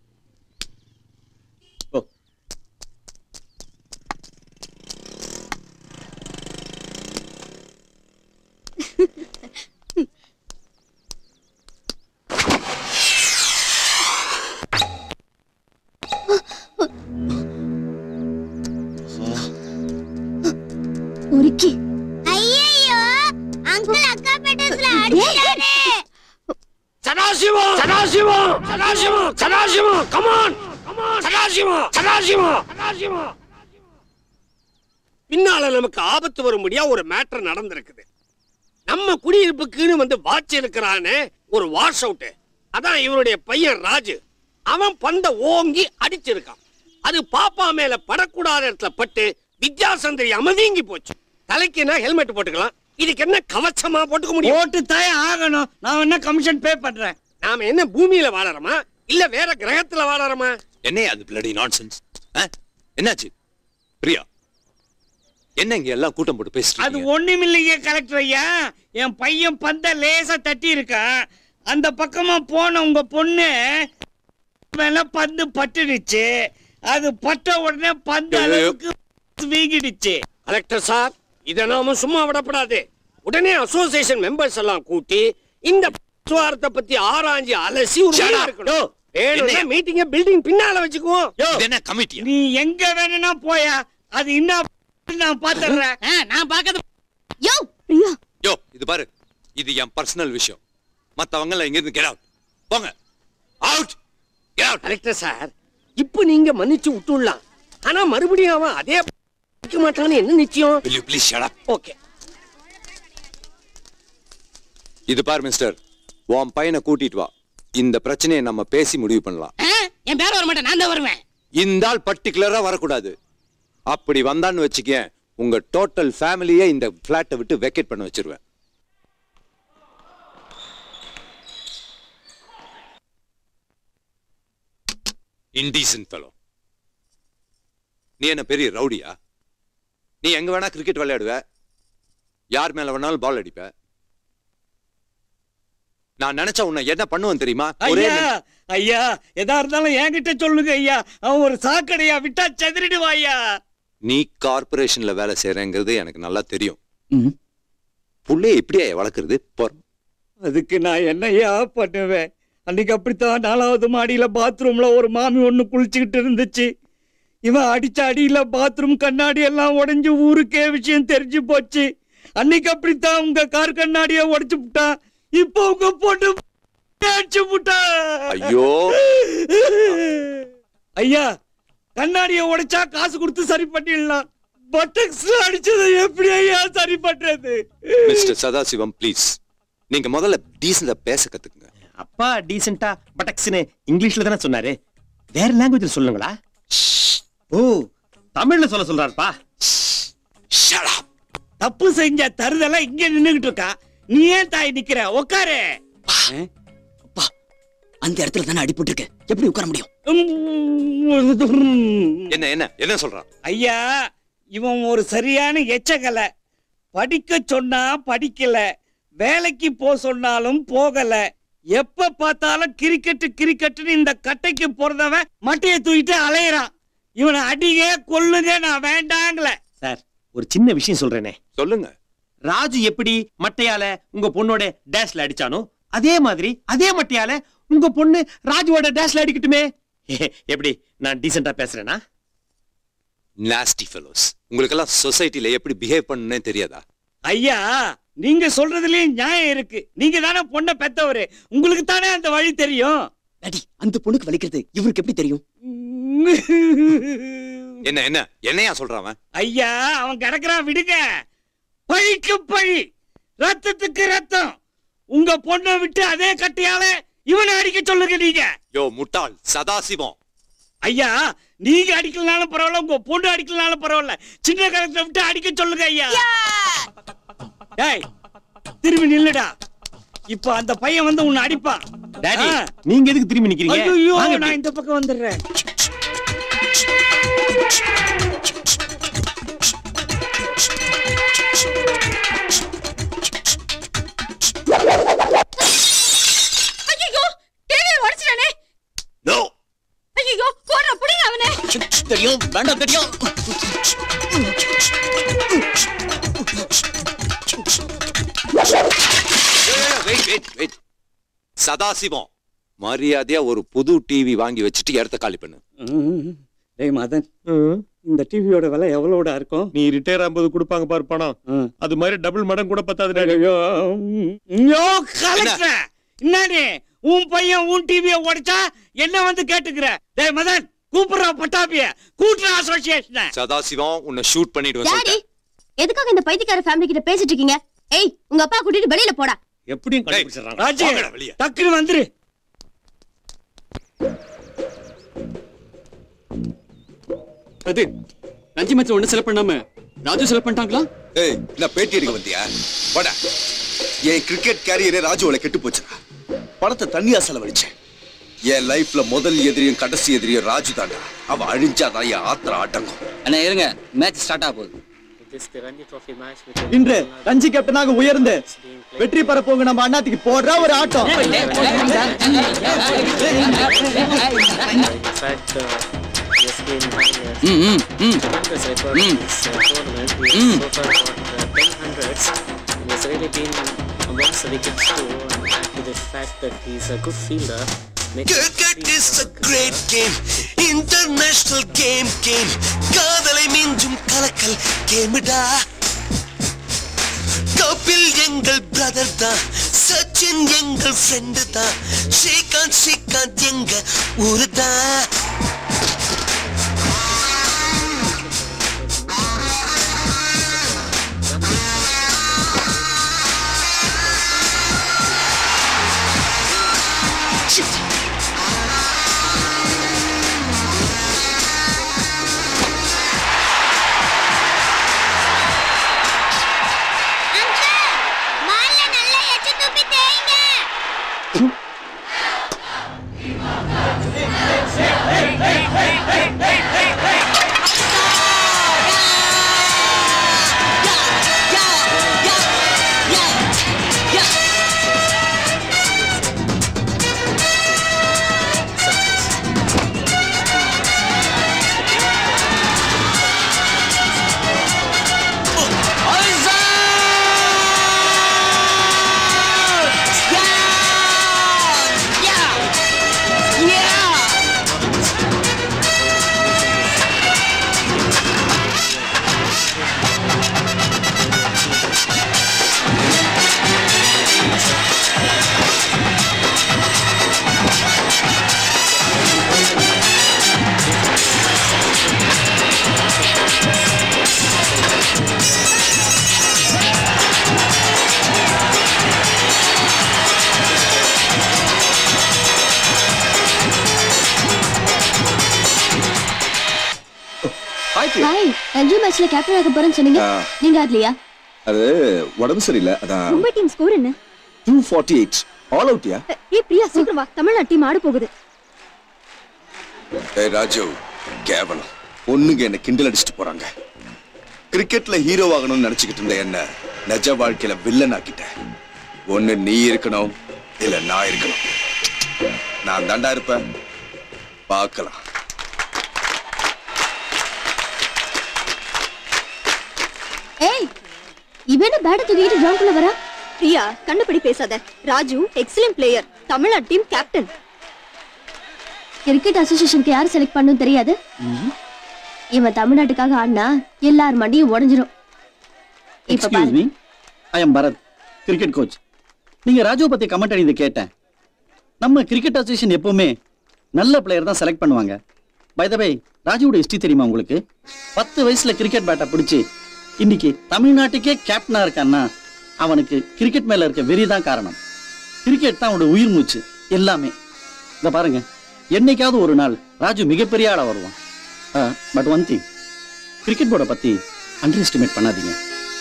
ஒருக்கி
ஐயோ அங்கிள் அக்கா பெட்டஸ்ல அடிச்சாரு
சதாசிவம் சதாசிவம் சதாசிவம் சதாசிவம் கமான் சதாசிவம் சதாசிவம் சதாசிவம் பின்னால நமக்கு ஆபத்து வரும்படியா ஒரு மேட்டர் நடந்திருக்குது நம்ம குடியிருப்புக்குன்னு வந்து வாட்ச் இருக்கிறானே ஒரு வாஷ் அவுட் அதான் இவருடைய பையன் ராஜு அவன் பந்த ஓங்கி அடிச்சிருக்கான் அது பாப்பா மேல படக்கூடாத இடத்துல பட்டு வித்யாசந்திரி அமதீங்கி போச்சு தலைக்குன்னா ஹெல்மெட் போட்டுக்கலாம் இதுக்கு என்ன கவச்சமா போட்டுக்க முடியும்
போட்டு தாயே ஆகணும் நான் என்ன கமிஷன் பே பண்றேன்
நாம என்ன பூமியில வாழறோமா இல்ல வேற கிரகத்துல வாழறோமா
என்ன அது பிளடி நான்சென்ஸ் என்னாச்சு பிரியா என்ன இங்க எல்லாம் கூட்டம் போட்டு பேசிட்டு
அது ஒண்ணுமில்லைங்க கலெக்டர் ஐயா என் பையன் பந்த லேசா தட்டி இருக்கான் அந்த பக்கமா போன உங்க பொண்ணு மேல பந்து பட்டுடுச்சு அது பட்ட உடனே பந்து அளவுக்கு வீங்கிடுச்சு
கலெக்டர் சார் இதை நாம சும்மா விடப்படாது உடனே அசோசியேஷன் மெம்பர்ஸ் எல்லாம் கூட்டி இந்த விவகாரத்தை பத்தி ஆராய்ஞ்சு அலசி ஒரு முடிவு எடுக்கணும். வேணும்னா மீட்டிங்க பில்டிங் பின்னால வச்சுக்குவோம்
என்ன கமிட்டி
நீ எங்க வேணும்னா போயா அது இன்னும் நான் பாத்துறேன்
நான் பாக்கிறது
யோ பிரியா
யோ இது பாரு இது என் பர்சனல் விஷயம் மத்தவங்க எல்லாம் இங்க இருந்து கெட் அவுட் போங்க அவுட்
கலெக்டர் சார் இப்போ நீங்க மன்னிச்சு விட்டுடலாம் ஆனா மறுபடியும் அவன் அதே வைக்க மாட்டான்னு என்ன நிச்சயம்
will you please shut up
okay
இது பார் மிஸ்டர் உன் பையனை கூட்டிட்டு வா இந்த பிரச்சனையை நம்ம பேசி முடிவு பண்ணலாம்
என் பேர் வர மாட்டேன் நான் தான் வருவேன்
இந்த ஆள் பர்டிகுலரா வரக்கூடாது அப்படி வந்தான்னு வச்சுக்கேன் உங்க டோட்டல் ஃபேமிலியே இந்த பிளாட்டை விட்டு வெக்கேட் பண்ண வச்சிருவேன்
இன்டீசன்ட் ஃபெலோ நீ என்ன பெரிய ரவுடியா
நீ எங்க வேணா கிரிக்கெட் விளையாடுவ யார் மேல வேணாலும் பால் அடிப்ப நான் நினைச்சா உன்னை என்ன பண்ணுவேன் தெரியுமா ஒரே
ஐயா ஐயா எதா இருந்தாலும் என்கிட்ட சொல்லுங்க ஐயா அவன் ஒரு சாக்கடையா விட்டா செதறிடுவா ஐயா
நீ கார்பரேஷன்ல வேலை செய்யறேங்கிறது எனக்கு நல்லா தெரியும் புள்ளைய இப்படியா வளர்க்கறது போற
அதுக்கு நான் என்னையா பண்ணுவேன் அன்னைக்கு அப்படித்தான் நாலாவது மாடியில பாத்ரூம்ல ஒரு மாமி ஒண்ணு குளிச்சுக்கிட்டு இருந்துச்சு இவன் அடிச்ச அடியில பாத்ரூம் கண்ணாடி எல்லாம் உடைஞ்சு ஊருக்கே விஷயம் தெரிஞ்சு போச்சு அன்னைக்கு அப்படித்தான் உங்க கார் கண்ணாடிய உடைச்சு விட்டான் இப்போ உங்க பொண்ணு அடிச்சு விட்டா
ஐயோ
ஐயா கண்ணாடிய உடைச்சா காசு கொடுத்து சரி பண்ணிடலாம் பட்டக்ஸ்ல அடிச்சதை எப்படி ஐயா சரி பண்றது
மிஸ்டர் சதாசிவம் ப்ளீஸ் நீங்க முதல்ல டீசெண்டா பேச கத்துக்குங்க
அப்பா டீசெண்டா பட்டக்ஸ்னு இங்கிலீஷ்ல தானே சொன்னாரு வேற லாங்குவேஜ்ல சொல்லுங்களா ஓ தமிழ்ல சொல்ல சொல்றாருப்பா
தப்பு செஞ்ச தருதெல்லாம் இங்க நின்னுகிட்டு இருக்கா நீ ஏன் தாய் நிக்கிற உட்காரு
அந்த இடத்துல தானே அடிபட்டு இருக்கு எப்படி உட்கார முடியும்
என்ன என்ன என்ன சொல்றான்
ஐயா இவன் ஒரு சரியான எச்சகலை படிக்க சொன்னா படிக்கல வேலைக்கு போ சொன்னாலும் போகல எப்ப பார்த்தாலும் கிரிக்கெட் கிரிக்கெட்னு இந்த கட்டைக்கு போறதவன் மட்டையை தூக்கிட்டு அலையறான் இவனை அடிங்க கொல்லுங்க நான் வேண்டாங்கள
சார் ஒரு சின்ன விஷயம் சொல்றேனே
சொல்லுங்க
ராஜு எப்படி மட்டையால உங்க பொண்ணோட டேஷ்ல அடிச்சானோ அதே மாதிரி அதே மட்டையால உங்க பொண்ணு ராஜுவோட டேஷ்ல அடிக்கட்டுமே எப்படி நான் டீசெண்டா பேசுறேனா
நாஸ்டி ஃபெலோஸ் உங்களுக்கெல்லாம் சொசைட்டில எப்படி பிஹேவ் பண்ணனே தெரியாதா
ஐயா நீங்க சொல்றதுலயும் நியாயம் இருக்கு நீங்க தானே பொண்ணை பெத்தவரு உங்களுக்கு தானே அந்த வழி தெரியும்
டாடி அந்த பொண்ணுக்கு வலிக்கிறது இவருக்கு எப்படி தெரியும்
என்ன என்ன என்னையா சொல்றான் அவன்?
ஐயா அவன் கிடக்குறான் விடுங்க பழி பழிக்கு பழி ரத்தத்துக்கு ரத்தம் உங்க பொண்ணை விட்டு அதே கட்டையால இவனை அடிக்க சொல்லுங்க நீங்க
யோ முட்டாள் சதாசிவம்
ஐயா நீங்க அடிக்கலனாலும் பரவாயில்ல உங்க பொண்ணு அடிக்கலனாலும் பரவாயில்ல சின்ன கரத்தை விட்டு அடிக்க சொல்லுங்க ஐயா ஏய் திரும்பி நில்லுடா இப்ப அந்த பையன் வந்து உன்னை அடிப்பான்
டாடி
ஆ.
நீங்க எதுக்கு திரும்பி நிக்கிறீங்க
ஐயோ
வாங்க
நான்
இப்படி.
இந்த பக்கம் வந்துடுறேன்
ஐயோ டிவி உடைச்சிட்டானே
நோ
ஐயோ போடுற புடிங்க அவனே
தெரியும் வேண்டாம் தெரியும்
வெயிட் வெயிட் வெயிட் சதாசிவம் மரியாதையா ஒரு புது டிவி வாங்கி வச்சுட்டு இடத்த காலி பண்ணு
டேய் மதன் இந்த டிவியோட விலை எவ்வளோடா இருக்கும்
நீ ரிட்டையர் ஆகும்போது கொடுப்பாங்க பாரு பணம் அது மாதிரி டபுள் மடம் கூட பத்தாது டாடி
ஐயோ ஐயோ கலெக்டர் என்னடி உன் பையன் உன் டிவியை உடைச்சா என்ன வந்து கேட்டுக்கிற டேய் மதன் கூப்பிடுற பட்டாபிய கூட்டுற அசோசியேஷன்
சதாசிவம் உன்னை ஷூட் பண்ணிடுவேன்
டாடி
சொல்லிட்டேன்.
எதுக்காக இந்த பைத்தியக்கார ஃபேமிலி கிட்ட பேசிட்டு இருக்கீங்க ஏய் உங்க அப்பா கூட்டிட்டு வெளியில போடா
எப்படியும்
கண்டுபிடிச்சிடுறாங்க.
ராஜு
வாங்கடா வெளிய.
டக்குனு வந்துரு
அது ரஞ்சி மேட்ச் ஒண்ணு செலக்ட் பண்ணாம ராஜு செலக்ட் பண்ணிட்டாங்களா
ஏய் நான் பேட்டி எடுக்க வந்தியா போடா என் கிரிக்கெட் கேரியரே ராஜுவோட கெட்டு போச்சுடா பணத்தை தண்ணியா செலவழிச்சேன் என் லைஃப்ல முதல் எதிரியும் கடைசி எதிரியும் ராஜு தாண்டா அவன் அழிஞ்சாதான் என் ஆத்திரம் அடங்கும்
அண்ணா இருங்க மேட்ச் ஸ்டார்ட் ஆக போகுது
இன்று ரஞ்சி கேப்டனாக உயர்ந்து வெற்றி பெற போங்க நம்ம அண்ணாத்துக்கு போடுற ஒரு ஆட்டம்
ம் ம் ம் ம் ம்
Cricket is a great game, international game game. காதலை மிஞ்சும் கலக்கல் கேமுடா கபில் எங்கள் பிரதர் தான் சச்சின் எங்கள் ஃப்ரெண்டு தான் ஸ்ரீகாந்த் ஸ்ரீகாந்த் எங்க ஊரு தான்
மால்ல நல்லா எச்சு துப்பி தேய்ங்க ஹாய் ரஞ்சி மேட்ச்ல கேப்டன் ஆக போறேன்னு சொன்னீங்க
ஆ.
நீங்க ஆடலையா
அது உடம்பு சரியில்லை அதான்
மும்பை டீம் ஸ்கோர் என்ன
டூ ஃபார்ட்டி எயிட் ஆல் அவுட்யா
ஏய் பிரியா சீக்கிரம் வா தமிழ்நாடு டீம் ஆட போகுது
ஏய் ராஜு கேவலம் பொண்ணுங்க என்ன கிண்டல் அடிச்சுட்டு போறாங்க கிரிக்கெட்ல ஹீரோ ஆகணும்னு நினைச்சுக்கிட்டு இருந்த என்ன நிஜ வாழ்க்கையில வில்லன் ஆக்கிட்டேன் ஒண்ணு நீ இருக்கணும் இல்ல நான் இருக்கணும் நான் தாண்டா இருப்பேன் பார்க்கலாம்
ஏய் இவன பேட தூக்கிட்டு கிரவுண்டுக்குள்ள வரா பிரியா கண்டுபிடி பேசாத Raju excellent player Tamil Nadu team captain cricket அசோசியேஷனுக்கு யார் செலக்ட் பண்ணும் தெரியாது இவன் தமிழ்நாட்டுக்காக ஆடினா எல்லார் மண்டியும் உடைஞ்சிரும் இப்ப
எக்ஸ்கியூஸ்
பாரு
me I am Bharath cricket coach நீங்க ராஜுவை பத்தி கமெண்ட் அடிந்து கேட்டேன் நம்ம கிரிக்கெட் அசோசியேஷன் எப்பவுமே நல்ல பிளேயர் தான் செலக்ட் பண்ணுவாங்க பை த வே ராஜுவோட ஹிஸ்டரி தெரியுமா உங்களுக்கு பத்து வயசுல கிரிக்கெட் பேட்டை பிடிச்சி இன்னைக்கு தமிழ்நாட்டுக்கே கேப்டனா இருக்கான்னா அவனுக்கு கிரிக்கெட் மேல இருக்க வெறி தான் காரணம் கிரிக்கெட் தான் அவனோட உயிர் மூச்சு எல்லாமே இத பாருங்க என்னைக்காவது ஒரு நாள் ராஜு மிகப்பெரிய ஆளா வருவான் பட் ஒன் திங் கிரிக்கெட் போர்டை பத்தி அண்டர் எஸ்டிமேட் பண்ணாதீங்க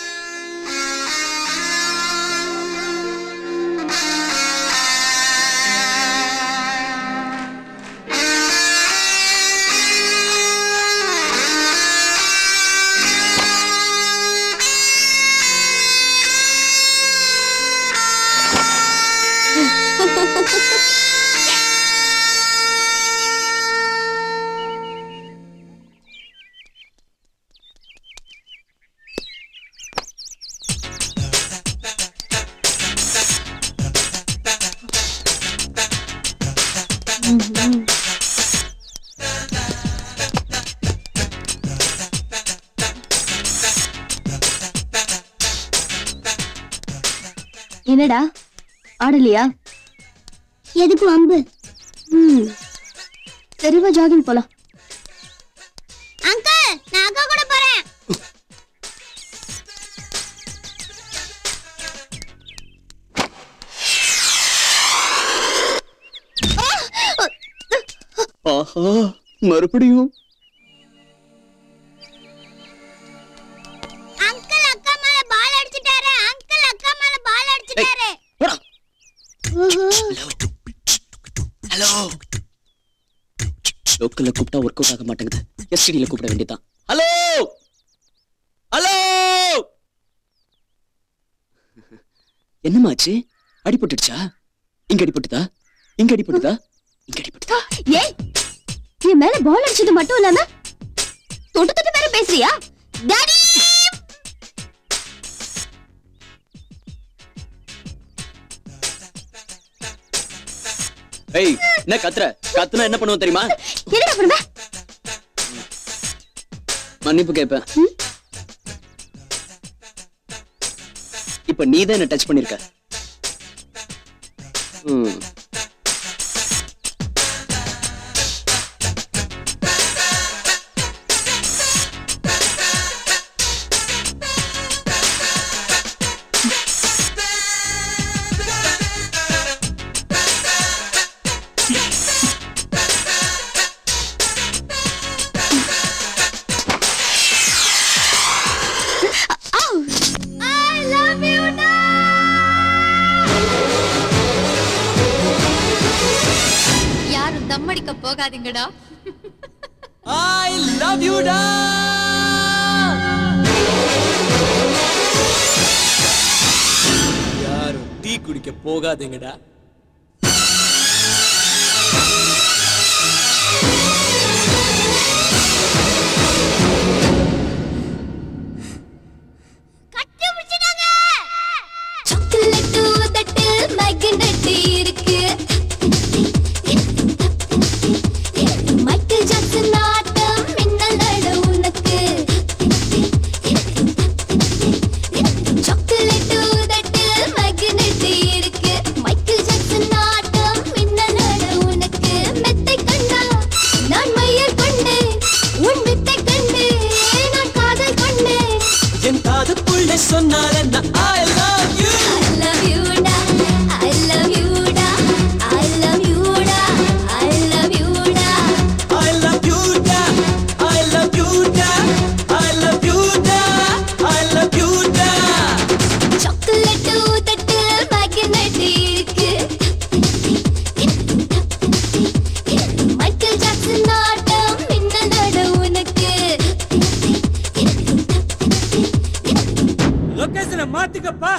என்னடா ஆடலையா எதுக்கு வம்பு ம் சரிவா ஜாகிங் போலாம்
அங்கிள் நான் அக்கா கூட போறேன்
ஆஹா மறுபடியும்
அங்கிள் அக்கா மேல பால் அடிச்சிட்டாரு அங்கிள் அக்கா மேல பால் அடிச்சிட்டாரு
ஹலோ லோக்கல்ல கூப்பிட்டா ஒர்க் அவுட் ஆக மாட்டேங்குது எஸ்டிடில கூப்பிட வேண்டியதான் ஹலோ ஹலோ என்னமாச்சு அடிபட்டுடுச்சா இங்க அடிபட்டுதா இங்க அடிபட்டுதா இங்க அடிபட்டுதா
ஏய் என் மேல பால் அடிச்சது மட்டும் இல்லாம தொட்டு தொட்டு வேற பேசுறியா டாடி
ஏய் என்ன கத்துற கத்துனா என்ன பண்ணுவோம் தெரியுமா
என்னடா பண்ணுவ
மன்னிப்பு கேட்பேன் இப்ப நீ தான் என்ன டச் பண்ணிருக்க ம்.
I love you
யாரும் தம்மடிக்க போகாதீங்கடா
ஐ லவ் யூ டா
யாரும் டீ குடிக்க போகாதீங்கடா
சாக்லேட் உதட்டில் மேக்னெட் இருக்கு மைக்கேல் ஜாக்சன் ஆட்டம் மின்னல் நட உனக்கு சாக்லேட் உதட்டில் மேக்னெட் இருக்கு மைக்கேல் ஜாக்சன் ஆட்டம் மின்னல் நட உனக்கு மெத்தை கண்டா நான் மையல் கொண்டு உன் மெத்தை கண்டு நான் காதல் கொண்டு
என் காதுக்குள்ள சொன்னால நான் I love you
I love you da, I love you da, I love you da, I love you da.
I love you da I love you da I love you da I love you da
chocolate உதட்டில் magnet இருக்கு. Michael Jackson ஆட்டம் மின்னல் நட உனக்கு
லொகேஷனை மாத்திக்கப்பா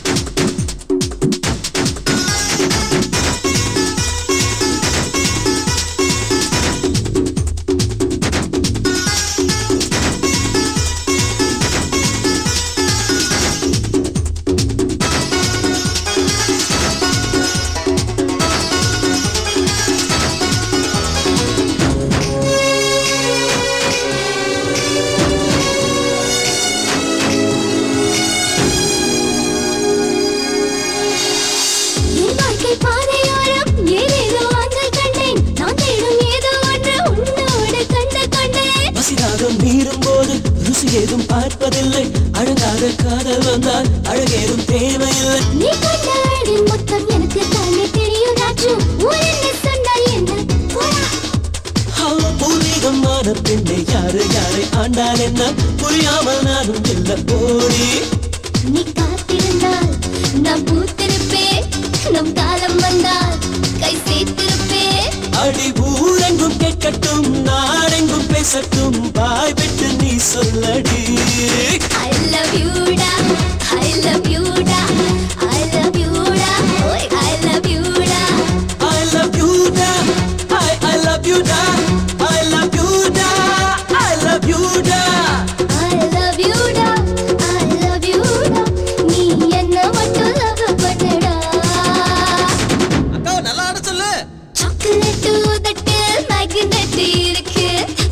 என் வாழ்க்கை பாதையோரம் ஏதேதோ uncle கண்டேன் நான் தேடும் ஏதோ ஒன்று உன்னோடு கண்டு கொண்டேன்
பசிதாகம் மீறும் போது ருசி ஏதும் பார்ப்பதில்லை தீராத காதல் வந்தால் அழகேதும் தேவையில்லை
நீ கொண்ட அழகின் மொத்தம் எனக்கு தானே தெரியும் ராஜு ஊர் என்ன சொன்னால் என்ன போடா
பூர்வீகமான பெண்ணை யாரு யாரை ஆண்டால் என்ன புரியாமல் நானும் இல்ல போடி
நீ காத்திருந்தால் நான் பூத்திருப்பேன் நம் காலம் வந்தால் கை சேர்த்திருப்பேன்
அடி ஊரெங்கும் கேட்கட்டும் நாடெங்கும் பேசட்டும் பாய் விட்டு நீ சொல்லடி
I love you டா I love you டா I love you டா ஓய் I love you டா
I love you da I I love you da I love you da I love you da
I love you டா I love you டா நீ என்ன மட்டும் love பண்ணுடா
அக்கா நல்லா ஆட சொல்லு
சாக்லேட் உதட்டு மேக்னெட் இருக்கு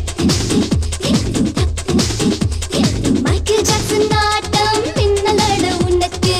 மைக்கேல் ஜாக்சன் ஆட்டம் மின்னலோட உனக்கு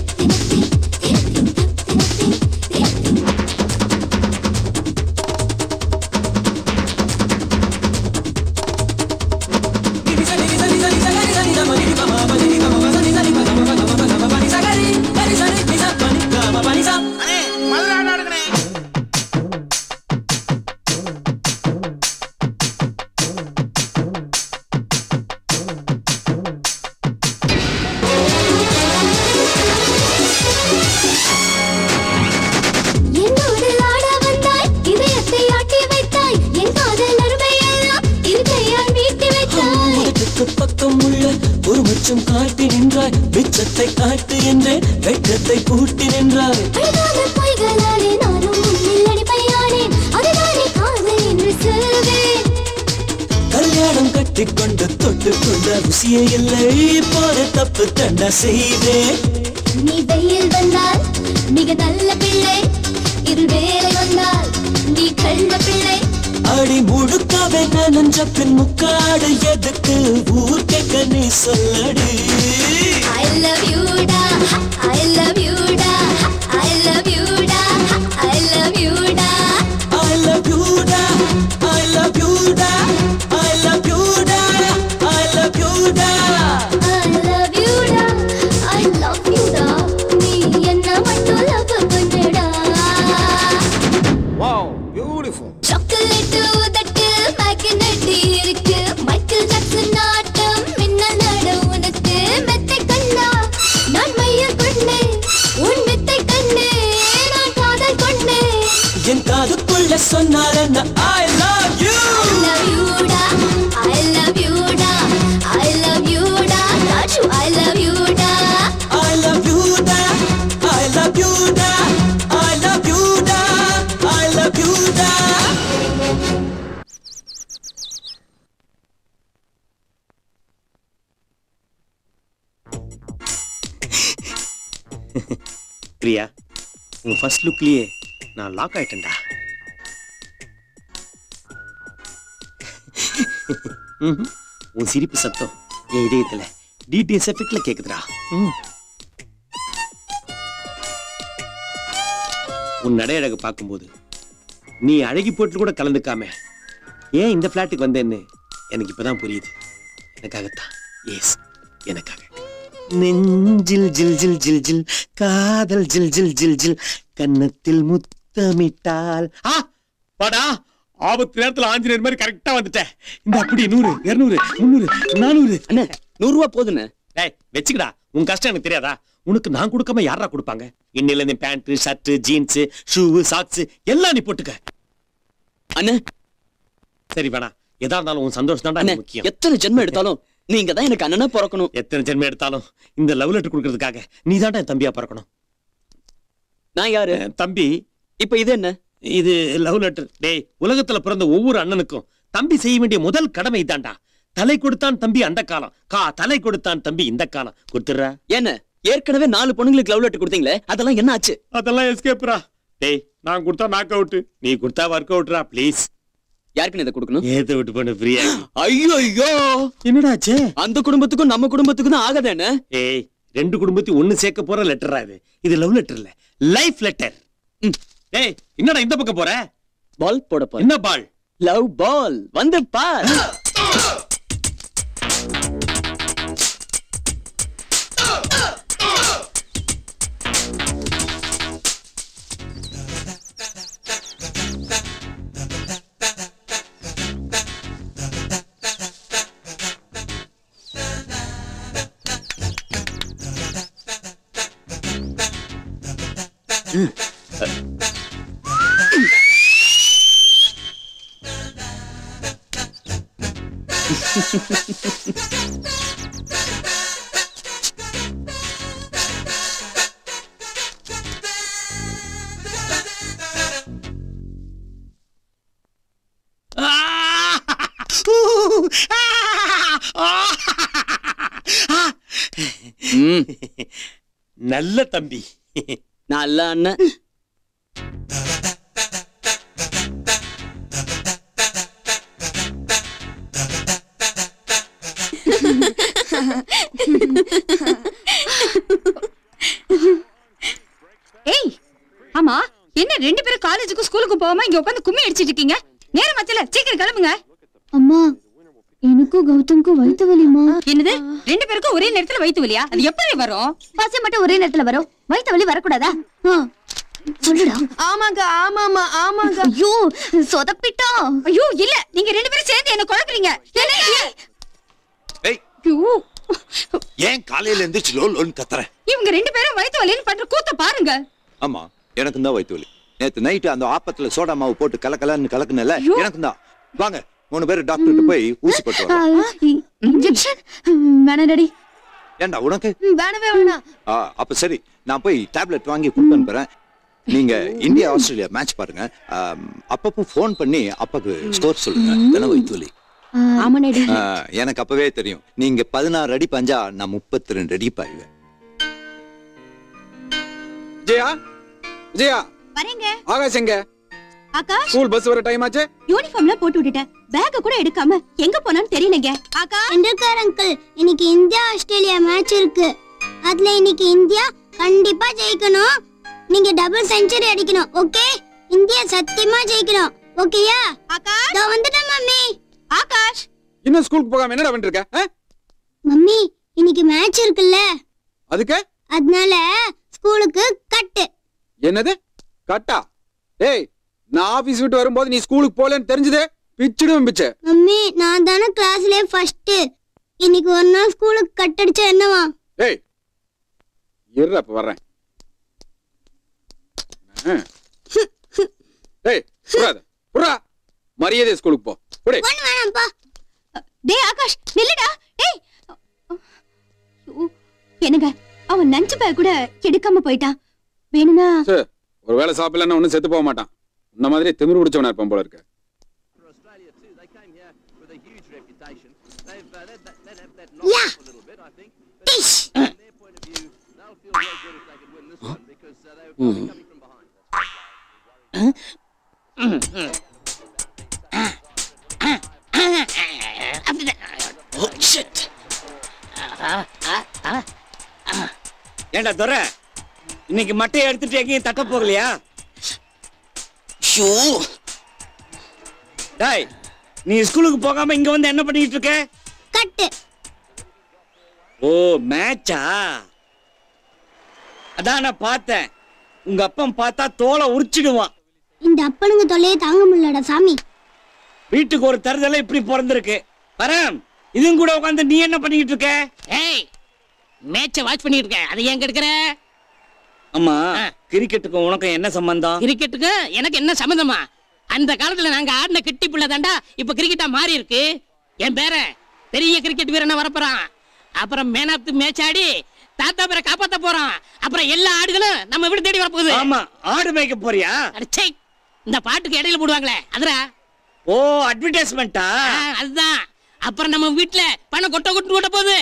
என்னோடு ஆட வந்தாய் இதயத்தை ஆட்டி வைத்தாய் என் காதல் அருமையெல்லாம் இருக்கையால் மீட்டி வைத்தாய்
உனக்கு பக்கம் உள்ள ஒரு மச்சம் காட்டி நின்றாய் மிச்சத்தை காட்டு என்றே வெட்கத்தை கூட்டி நின்றாய்
அழகான பொய்களாலே நானும் முன்னில் அடிப்பையானேன் அதுதானே காதல் என்று சொல்வேன்
கல்யாணம் கட்டிக்கொண்டு தொட்டு கொண்ட ருசியே இல்லை போற தப்பு தண்டா செய்தேன்
நீ வெயில் வந்தால் மிக நல்ல பிள்ளை இருள் வேலை வந்தால் நீ கள்ள பிள்ளை
அடி முழுக்காவே நனஞ்ச பின் முக்காடு எதுக்கு ஊர் கேட்க நீ சொல்லடி
I love you டா I love you டா I love you டா I love you டா
I love you da I love you da I love you da I love you da
I love you டா I love you டா நீ என்ன மட்டும் love பண்ணுடா
wow beautiful
chocolate உதட்டு magnet இருக்கு மைக்கேல் ஜாக்சன் ஆட்டம் மின்னலோட உனக்கு மெத்தை கண்ணா நான் மையல் கொண்டேன் உன் மெத்தை கண்ணே நான் காதல் கொண்டேன்
என் காதுக்குள்ள சொன்னார் என்ன I love you
I love you டா I love you டா I love you டா ராஜு I love you டா
I love you da I love you da I love you da I love you da
Priya உன் first லுக்லயே நான் lock ஆயிட்டேன்டா ம்ஹும். உன் சிரிப்பு சத்தம் என் இதயத்துல டிடிஎஸ் எஃபெக்ட்ல கேக்குதுடா ம். உன் நடையழகு பார்க்கும்போது நீ அழகி போட்டு கூட கலந்துக்காம ஏன் இந்த பிளாட்டுக்கு வந்தேன்னு எனக்கு இப்பதான் புரியுது எனக்காகத்தான் எஸ் எனக்காக நெஞ்சில் ஜில் ஜில் ஜில் ஜில் காதல் ஜில் ஜில் ஜில் ஜில் கன்னத்தில் முத்தமிட்டால் ஆ வாடா ஆபத்து நேரத்துல ஆஞ்சநேயர் மாதிரி கரெக்டா வந்துட்டேன் இந்த அப்படி நூறு இருநூறு முந்நூறு நானூறு
அண்ணே நூறு ரூபா போதுண்ணே
டேய் வச்சுக்கடா உன் கஷ்டம் எனக்கு தெரியாதா உனக்கு நான் கொடுக்காம யாரா கொடுப்பாங்க இன்னில இருந்து pant shirt jeans shoe socks எல்லாம் நீ போட்டுக்க
அண்ணே
சரி வேணா எதா இருந்தாலும் உன் சந்தோஷம் தான்டா
அண்ணே
எனக்கு முக்கியம்
எத்தனை ஜென்மம் எடுத்தாலும் நீங்க தான் எனக்கு அண்ணனா பிறக்கணும்
எத்தனை ஜென்மம் எடுத்தாலும் இந்த லவ் லெட்டர் கொடுக்கறதுக்காக நீ தான்டா என் தம்பியா பிறக்கணும்
நான் யாரு
தம்பி
இப்ப இது என்ன
இது லவ் லெட்டர் டேய் உலகத்துல பிறந்த ஒவ்வொரு அண்ணனுக்கும் தம்பி செய்ய வேண்டிய முதல் கடமை இதான்டா தலை கொடுத்தான் தம்பி அந்த காலம் கா தலை கொடுத்தான் தம்பி இந்த காலம் கொடுத்துடுறா
என்ன ஏற்கனவே நாலு பொண்ணுங்களுக்கு லவ் லெட்டர் கொடுத்தீங்களே அதெல்லாம் என்ன ஆச்சு
அதெல்லாம் எஸ்கேப்ரா டேய் நான் கொடுத்தா நாக் அவுட் நீ கொடுத்தா ஒர்க் அவுட்ரா ப்ளீஸ்
யாருக்குன்னு இதை கொடுக்கணும்
ஏத்த விட்டு பண்ணு ஃப்ரீயா
ஐயோ ஐயோ
என்னடாச்சு
அந்த குடும்பத்துக்கும் நம்ம குடும்பத்துக்கும் தான் ஆகாதானே
ஏய் ரெண்டு குடும்பத்தையும் ஒண்ணு சேர்க்க போற லெட்டரா இது இது லவ் லெட்டர் இல்ல லைஃப் லெட்டர் டேய் என்னடா இந்த பக்கம் போற
பால் போட போற
என்ன பால்
லவ் பால் வந்து பார்
ம். நல்ல தம்பி
நல்ல அண்ணன்
ஏய் ஆமா என்ன ரெண்டு பேரும் காலேஜுக்கு ஸ்கூலுக்கு போகாம இங்க உட்காந்து கும்மி அடிச்சிட்டு இருக்கீங்க நேரம் மச்சல சீக்கிரம் கிளம்புங்க
அம்மா எனக்கும் கௌதம்க்கும் வயிற்று வலிமா
என்னது ரெண்டு பேருக்கும் ஒரே நேரத்துல வயித்து வலியா அது எப்படி வரும்
பசி மட்டும் ஒரே நேரத்துல வரும் வயிற்று வலி வரக்கூடாதா ஆ, சொல்லுடா
ஆமாங்க ஆமாமா ஆமாங்க
ஐயோ சொதப்பிட்டோம்
ஐயோ இல்ல நீங்க ரெண்டு பேரும் சேர்ந்து என்ன குழப்பறீங்க என்னங்க?
ஏய்
ஐயோ
ஏன் காலையில எந்திரிச்சு லோ லோன்னு கத்துற
இவங்க ரெண்டு பேரும் வயித்து வலின்னு பண்ற கூத்த பாருங்க
ஆமா எனக்கும் தான் வயிற்று வலி நேத்து நைட்டு அந்த ஆப்பத்துல சோடா மாவு போட்டு கலக்கலன்னு கலக்குனல எனக்கும் தான் வாங்க மூணு பேர் டாக்டர்கிட்ட போய் ஊசி போட்டு வரோம்
இன்ஜெக்ஷன் வேணாம் டாடி
ஏண்டா உனக்கு
வேணவே வேணாம்
ஆ, அப்ப சரி நான் போய் டேப்லெட் வாங்கி கொடுத்து அனுப்புறேன் நீங்க இந்தியா ஆஸ்திரேலியா மேட்ச் பாருங்க ஆம், அப்பப்போ ஃபோன் பண்ணி அப்பாக்கு ஸ்கோர் சொல்லுங்க தானே வயிற்று வலி
ஆமா டாடி
ஆ, எனக்கு அப்பவே தெரியும் நீங்க பதினாறு அடி பஞ்சா நான் முப்பத்தி ரெண்டு அடி பாய்வேன்
விஜயா விஜயா
வரேங்க
ஆகாஷ் எங்க
ஆகாஷ்
ஸ்கூல் பஸ் வர டைம் ஆச்சு
யூனிஃபார்ம்ல போட்டு விட்டுட்டேன் பேக்க கூட எடுக்காம எங்க போனான்னு தெரியலங்க ஆகா
டெண்டுல்கர் அங்கிள் இன்னைக்கு இந்தியா ஆஸ்திரேலியா மேட்ச் இருக்கு அதுல இன்னைக்கு இந்தியா கண்டிப்பா ஜெயிக்கணும் நீங்க டபுள் செஞ்சுரி அடிக்கணும் ஓகே இந்தியா சத்தியமா ஜெயிக்கணும் ஓகேயா
ஆகாஷ்
இதோ வந்துட்டேன் மம்மி
ஆகாஷ்
இன்னும் ஸ்கூலுக்கு போகாம என்னடா பண்ணிட்டு இருக்க ஆ?
மம்மி இன்னைக்கு மேட்ச் இருக்குல்ல
அதுக்கு
அதனால ஸ்கூலுக்கு கட்டு
என்னது கட்டா டேய் நான் ஆபீஸ் விட்டு வரும்போது நீ ஸ்கூலுக்கு போலன்னு தெரிஞ்சதே பிச்சிடுவேன் பிச்சை
மம்மி நான் தானே கிளாஸ்லயே ஃபர்ஸ்ட் இன்னைக்கு ஒரு நாள் ஸ்கூலுக்கு கட் அடிச்சா என்னவா
டேய் இரு அப்ப வர்றேன் ஆ. டேய் புறாத புறா மரியாதை ஸ்கூலுக்கு போ புடே
ஒண்ணு வேணாம்ப்பா
டேய் ஆகாஷ் நில்லுடா டேய் ஐயோ, என்னங்க அவன் லஞ்ச் பேக் கூட எடுக்காம போயிட்டான் வேணும்னா
சரி ஒரு வேளை சாப்பிடலன்னா ஒன்னும் செத்து போக மாட்டான் இந்த மாதிரி திமிரு பிடிச்சவனா இருப்பான் போல இருக்கு
யா டிஷ்
ஏண்டா துரை இன்னைக்கு மட்டையை எடுத்துட்டு எங்கேயும் தட்ட போகலையா
ஷோ
டாய் நீ ஸ்கூலுக்கு போகாம இங்க வந்து என்ன பண்ணிட்டு இருக்க
கட்டு
ஓ மேட்சா அதான் நான் பார்த்தேன் உங்க அப்பன் பார்த்தா தோலை உரிச்சிடுவான்
இந்த அப்பனுங்க தொல்லையே தாங்க முடியலடா சாமி
வீட்டுக்கு ஒரு தருதலை இப்படி பிறந்திருக்கு பரம் இதுவும் கூட உட்காந்து நீ என்ன பண்ணிட்டு இருக்க
ஏய் மேட்சை வாட்ச் பண்ணிட்டு இருக்கேன் அதை ஏன் கெடுக்கிற
ஆமா கிரிக்கெட்டுக்கும் உனக்கும் என்ன சம்பந்தம்
கிரிக்கெட்டுக்கு எனக்கு என்ன சம்மந்தமா அந்த காலத்துல நாங்க ஆடின கிட்டி புள்ள தாண்டா இப்ப கிரிக்கெட்டா மாறி இருக்கு என் பேர பெரிய கிரிக்கெட் வீரனா வரப்போறான் அப்புறம் மேன் ஆஃப் தி மேட்ச் ஆடி தாத்தா பேரை காப்பாத்த போறான் அப்புறம் எல்லா ஆடுகளும் நம்ம வீடு தேடி வரப்போகுது
ஆமா ஆடு மேய்க்க போறியா
அடச்சே இந்த பாட்டுக்கு இடையில போடுவாங்களே அதுரா
ஓ அட்வர்டைஸ்மெண்டா
அதுதான் அப்புறம் நம்ம வீட்டுல பணம் கொட்ட கொட்டு கொட்ட போகுது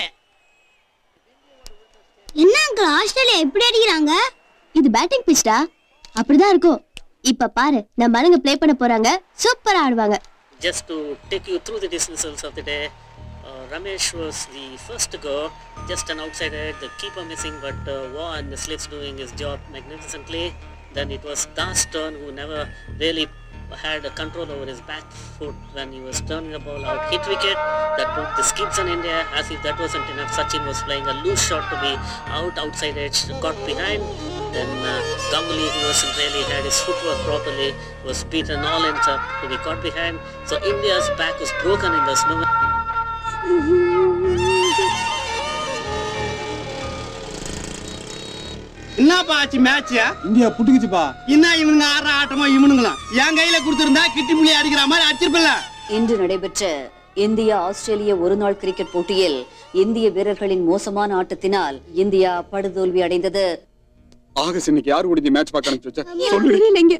என்ன அங்கிள் ஆஸ்திரேலியா எப்படி அடிக்கிறாங்க
இது பேட்டிங் பிச்டா அப்படிதான் இருக்கும் இப்ப பாரு நம்ம மனுங்க ப்ளே பண்ண போறாங்க சூப்பரா ஆடுவாங்க
Just to take you through the results of the day, uh, Ramesh was the first to go, just an outsider, the keeper missing, but uh, Vaughan the Slits doing his job magnificently. Then it was Das turn who never really had a control over his back foot when he was turning the ball out. Hit wicket that put the skips on India as if that wasn't enough. Sachin was playing a loose shot to be out outside edge, got behind. Then uh, Ganguly, who wasn't really had his footwork properly, was beaten all ends up to be caught behind. So India's back was broken in this moment.
என்னப்பா ஆச்சு match
India புட்டுக்குச்சுப்பா
என்ன இவனுங்க ஆடுற ஆட்டமா இவனுங்களாம் என் கையில கொடுத்திருந்தா கிட்டி புள்ளி அடிக்கிற மாதிரி அடிச்சிருப்பில்ல
இன்று நடைபெற்ற இந்தியா ஆஸ்திரேலிய ஒருநாள் கிரிக்கெட் போட்டியில் இந்திய வீரர்களின் மோசமான ஆட்டத்தினால் இந்தியா படுதோல்வி அடைந்தது
ஆகஸ்ட் இன்னைக்கு யார் கூடி மேட்ச் பார்க்க அனுப்பிச்சு வச்ச சொல்லு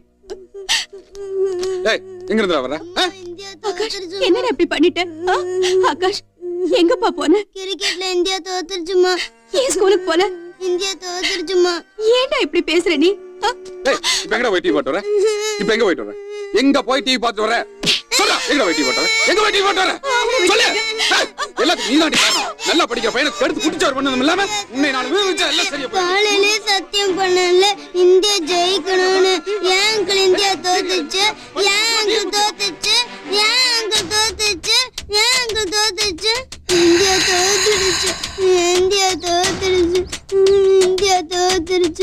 டேய் எங்க இருந்து வர
ஆகாஷ் என்னடா இப்படி பண்ணிட்ட ஆ? ஆகாஷ் எங்கப்பா போன
கிரிக்கெட்ல இந்தியா தோத்துருச்சுமா
ஏன் ஸ்கூலுக்கு போல
இந்தியா தோத்துருச்சுமா
ஏன்டா இப்படி பேசுற நீ ஆ?
டேய் இப்ப எங்க போய் டிவி போட்டு வர இப்ப எங்க போயிட்டு வர எங்க போய் டிவி பார்த்து வர சொல்ல எங்க போய் டிவி போட்டு வர எங்க போய் டிவி போட்டு வர சொல்லு டேய், எல்லாத்துக்கும் நீதான் காரணம் நல்லா படிக்கிற பையனை கெடுத்து குடிச்சார் பண்ணதும் இல்லாம உன்னை நான் விவரிச்சா எல்லாம் சரியா போயிடும்.
காலையிலே சத்தியம் பண்ணல இந்தியா ஜெயிக்கணும்னு ஏன் அங்கிள் இந்தியா தோத்துச்சு ஏன் அங்கிள் தோத்துச்சு ஏன் அங்கிள் தோத்துச்சு ஏன் அங்கிள் தோத்துச்சு இந்தியா தோத்துடுச்சு இந்தியா தோத்துடுச்சு இந்தியா தோத்துடுச்சு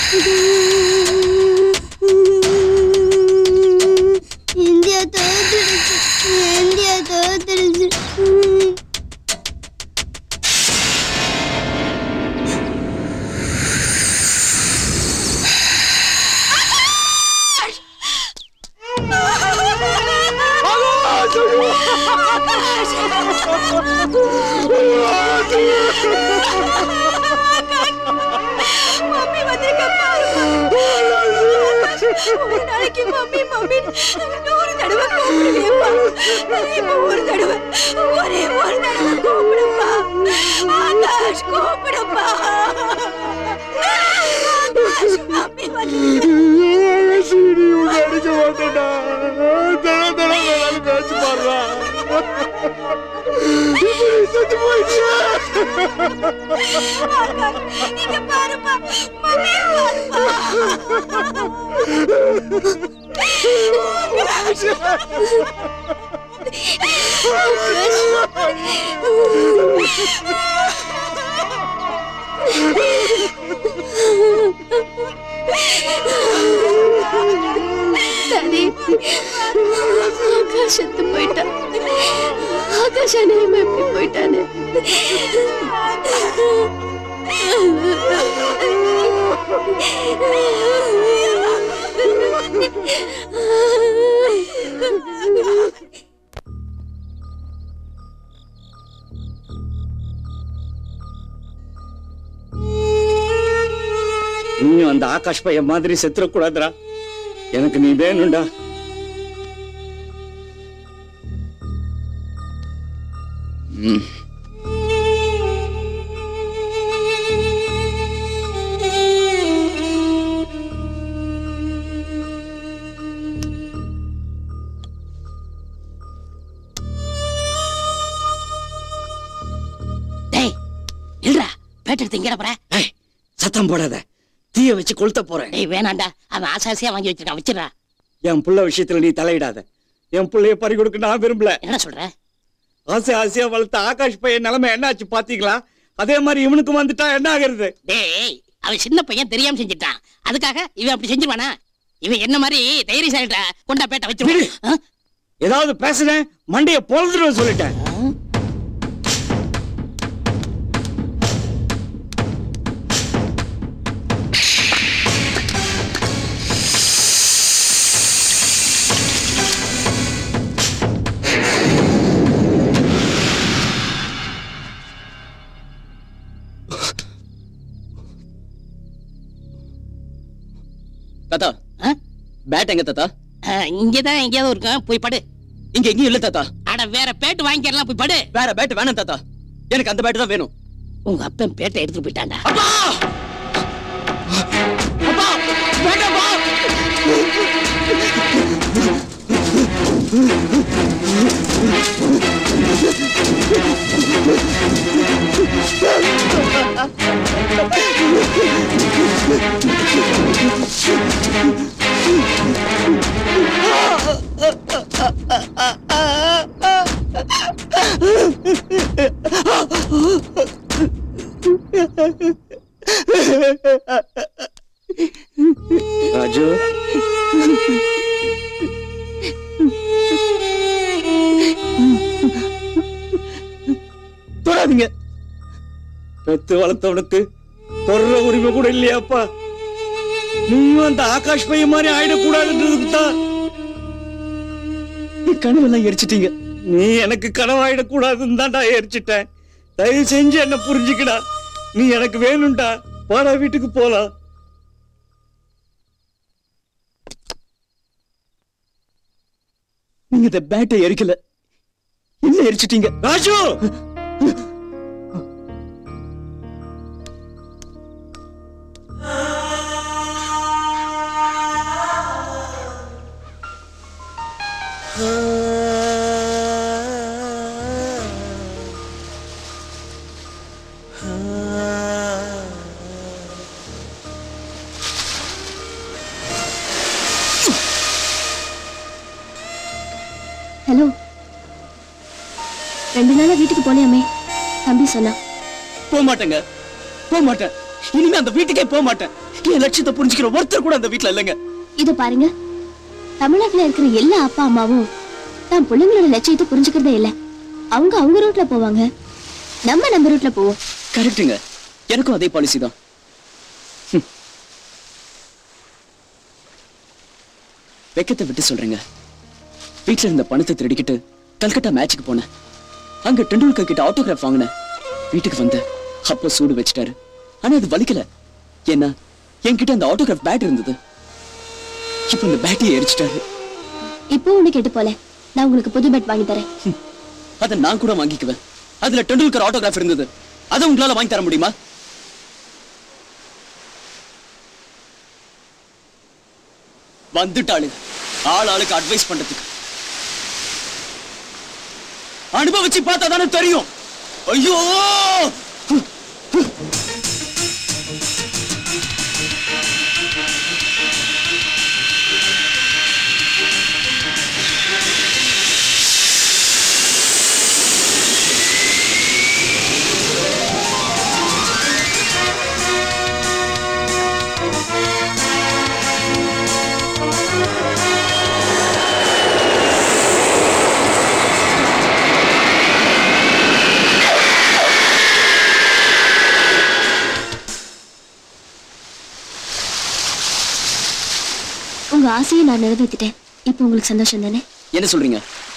இந்தியா தோத்துடுச்சு இந்தியா தோத்துடுச்சு
மம்மி வந்திருக்க ஒரு நாளைக்கு மம்மி மம்மி நூறு தடவை கூப்பிடுவேப்பா இப்ப ஒரு தடவை ஒரே ஒரு தடவை கூப்பிடுப்பா ஆகாஷ் கூப்பிடுப்பா ஆகாஷ் மம்மி
அடிக்க மாட்டேன்டா தட தட மேட்ச் பாடுறா செத்து போயிட்டியா
நீங்க பாருப்பா மம்மி
டாடி ஆகாஷ் செத்து போயிட்டான் ஆகாஷ் அநியாயமா எப்படி போயிட்டானே
நீயும் அந்த ஆகாஷ் பையன் மாதிரி செத்துறக்கூடாதுடா எனக்கு நீ வேணும்டா ம்.
டேய் இல்லடா பேட் எடுத்து எங்கடா போற
சத்தம் போடாத தீய வச்சு கொளுத்த போறேன்
டேய் வேணாண்டா அவன் ஆசை ஆசையா வாங்கி வச்சிருக்கான் வச்சிடா
என் புள்ள விஷயத்துல நீ தலையிடாத என் புள்ளைய பறி கொடுக்க நான் விரும்பல
என்ன சொல்ற
ஆசை ஆசையா வளர்த்த ஆகாஷ் பையன் நிலைமை என்னாச்சு பாத்தீங்களா அதே மாதிரி இவனுக்கும் வந்துட்டா என்ன ஆகுறது
டேய் அவன் சின்ன பையன் தெரியாம செஞ்சுட்டான் அதுக்காக இவன் அப்படி செஞ்சிருவானா இவன் என்ன மாதிரி தைரியசாலிட்டா கொண்டா பேட்டை வச்சு
ஏதாவது பேசுனேன் மண்டைய பொழுதுருவேன் சொல்லிட்டேன்
தாத்தா பேட் எங்க தாத்தா
இங்கதான் எங்கேயாவது இருக்கும் போய் படு
இங்க எங்கேயும் இல்ல தாத்தா
அட வேற பேட்டு வாங்கிக்கலாம் போய் படு
வேற பேட் வேணாம் தாத்தா எனக்கு அந்த பேட் தான் வேணும்
உங்க அப்பன் பேட்டை எடுத்துட்டு போயிட்டான்டா
ராஜு தொடாதீங்க பெத்து வளர்த்தவனுக்கு தொடுற உரிமை கூட இல்லையாப்பா நீயும் அந்த ஆகாஷ் பையன் மாதிரி ஆயிடக்கூடாதுன்றதுக்கு தான்
கனவெல்லாம் எரிச்சிட்டீங்க
நீ எனக்கு கனவாயிடக்கூடாதுன்னு தான்டா எரிச்சிட்டேன் தயவு செஞ்சு என்ன புரிஞ்சுக்கடா நீ எனக்கு வேணும்டா வாடா வீட்டுக்கு போலாம்
நீங்க இந்த பேட்டை எரிக்கல என்ன எரிச்சிட்டீங்க
ராஜு
ஹலோ ரெண்டு நாளா வீட்டுக்கு போலையாமே தம்பி சொன்னா
போக மாட்டேங்க போக மாட்டேன் இனிமே அந்த வீட்டுக்கே போக மாட்டேன் என் லட்சியத்தை புரிஞ்சுக்கிற ஒருத்தர் கூட அந்த வீட்டுல இல்லைங்க
இத பாருங்க தமிழ்நாட்டுல இருக்கிற எல்லா அப்பா அம்மாவும் தான் பிள்ளைங்களோட லட்சியத்தை புரிஞ்சுக்கிறதே இல்ல அவங்க அவங்க ரூட்ல போவாங்க நம்ம நம்ம ரூட்ல போவோம்
கரெக்ட்டுங்க எனக்கும் அதே பாலிசி தான் ஹம். வெக்கத்தை விட்டு சொல்றேங்க வீட்ல இருந்த பணத்தை திருடிக்கிட்டு கல்கட்டா மேட்சுக்கு போனேன் அங்க டெண்டுல்கர் கிட்ட ஆட்டோகிராஃப் வாங்கினேன் வீட்டுக்கு வந்தேன் அப்ப சூடு வச்சுட்டாரு ஆனா அது வலிக்கல ஏன்னா என்கிட்ட அந்த ஆட்டோகிராஃப் பேட் இருந்தது இப்ப இந்த பேட்டையை எரிச்சிட்டாரு
இப்போ ஒண்ணு கேட்டு போல நான் உங்களுக்கு புது பெட் வாங்கி தரேன்
அதை நான் கூட வாங்கிக்குவேன் அதுல டெண்டுல்கர் ஆட்டோகிராஃப் இருந்தது அதை உங்களால வாங்கி தர முடியுமா வந்துட்டாளு ஆள் ஆளுக்கு அட்வைஸ் பண்றதுக்கு அனுபவிச்சு பார்த்தா தானே தெரியும் ஐயோ
உங்க ஆசையை நான் நிறைவேற்றிட்டேன் இப்போ உங்களுக்கு சந்தோஷம் தானே
என்ன சொல்றீங்க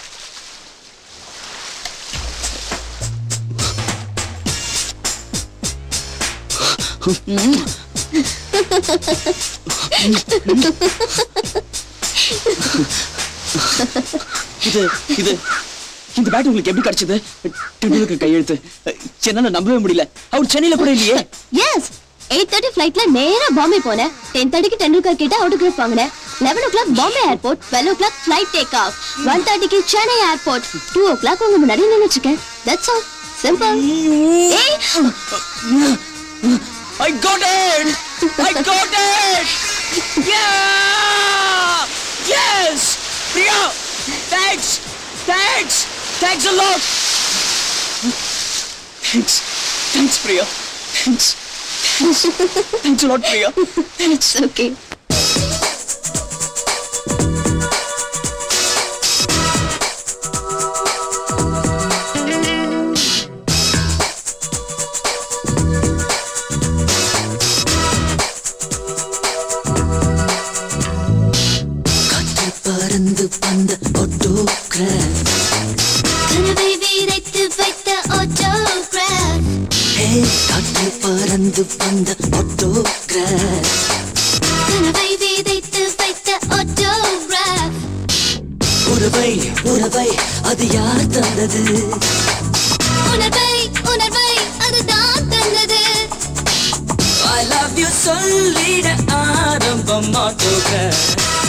இது இது இந்த பேட் உங்களுக்கு எப்படி கிடைச்சது டெண்டுல்கர் கையெழுத்து என்னால நம்பவே முடியல அவர் சென்னையில கூட இல்லையே
எஸ் எயிட் தேர்ட்டி ஃபிளைட்ல நேரா பாம்பே போனேன் டென் தேர்ட்டிக்கு டெண்டுல்கர் கிட்ட ஆட்டோகிராஃப் வாங்கினேன் eleven o'clock Bombay airport twelve o'clock flight take off one தேர்ட்டிக்கு Chennai airport two o'clock உங்க முன்னாடி நின்னுச்சிருக்கேன் தட்ஸ் ஆல் சிம்பிள் ஏய்
I got it! I got it! Yeah! Yes! Priya! Thanks! Thanks! Thanks a lot! Thanks. Thanks, Priya. Thanks. Thanks. Thanks a lot, Priya.
It's okay.
பறந்து வந்த autograph
கனவை விதைத்து வைத்த autograph.
ஹே காற்று பறந்து வந்த ஆட்டோகிராஃப்
கனவை விதைத்து வைத்த autograph.
உறவை உறவை அது யார் தந்தது
உணர்வை உணர்வை அதுதான் தந்தது
ஐ லவ் யூ சொல்லிட ஆரம்பம் ஆட்டோகிராஃப்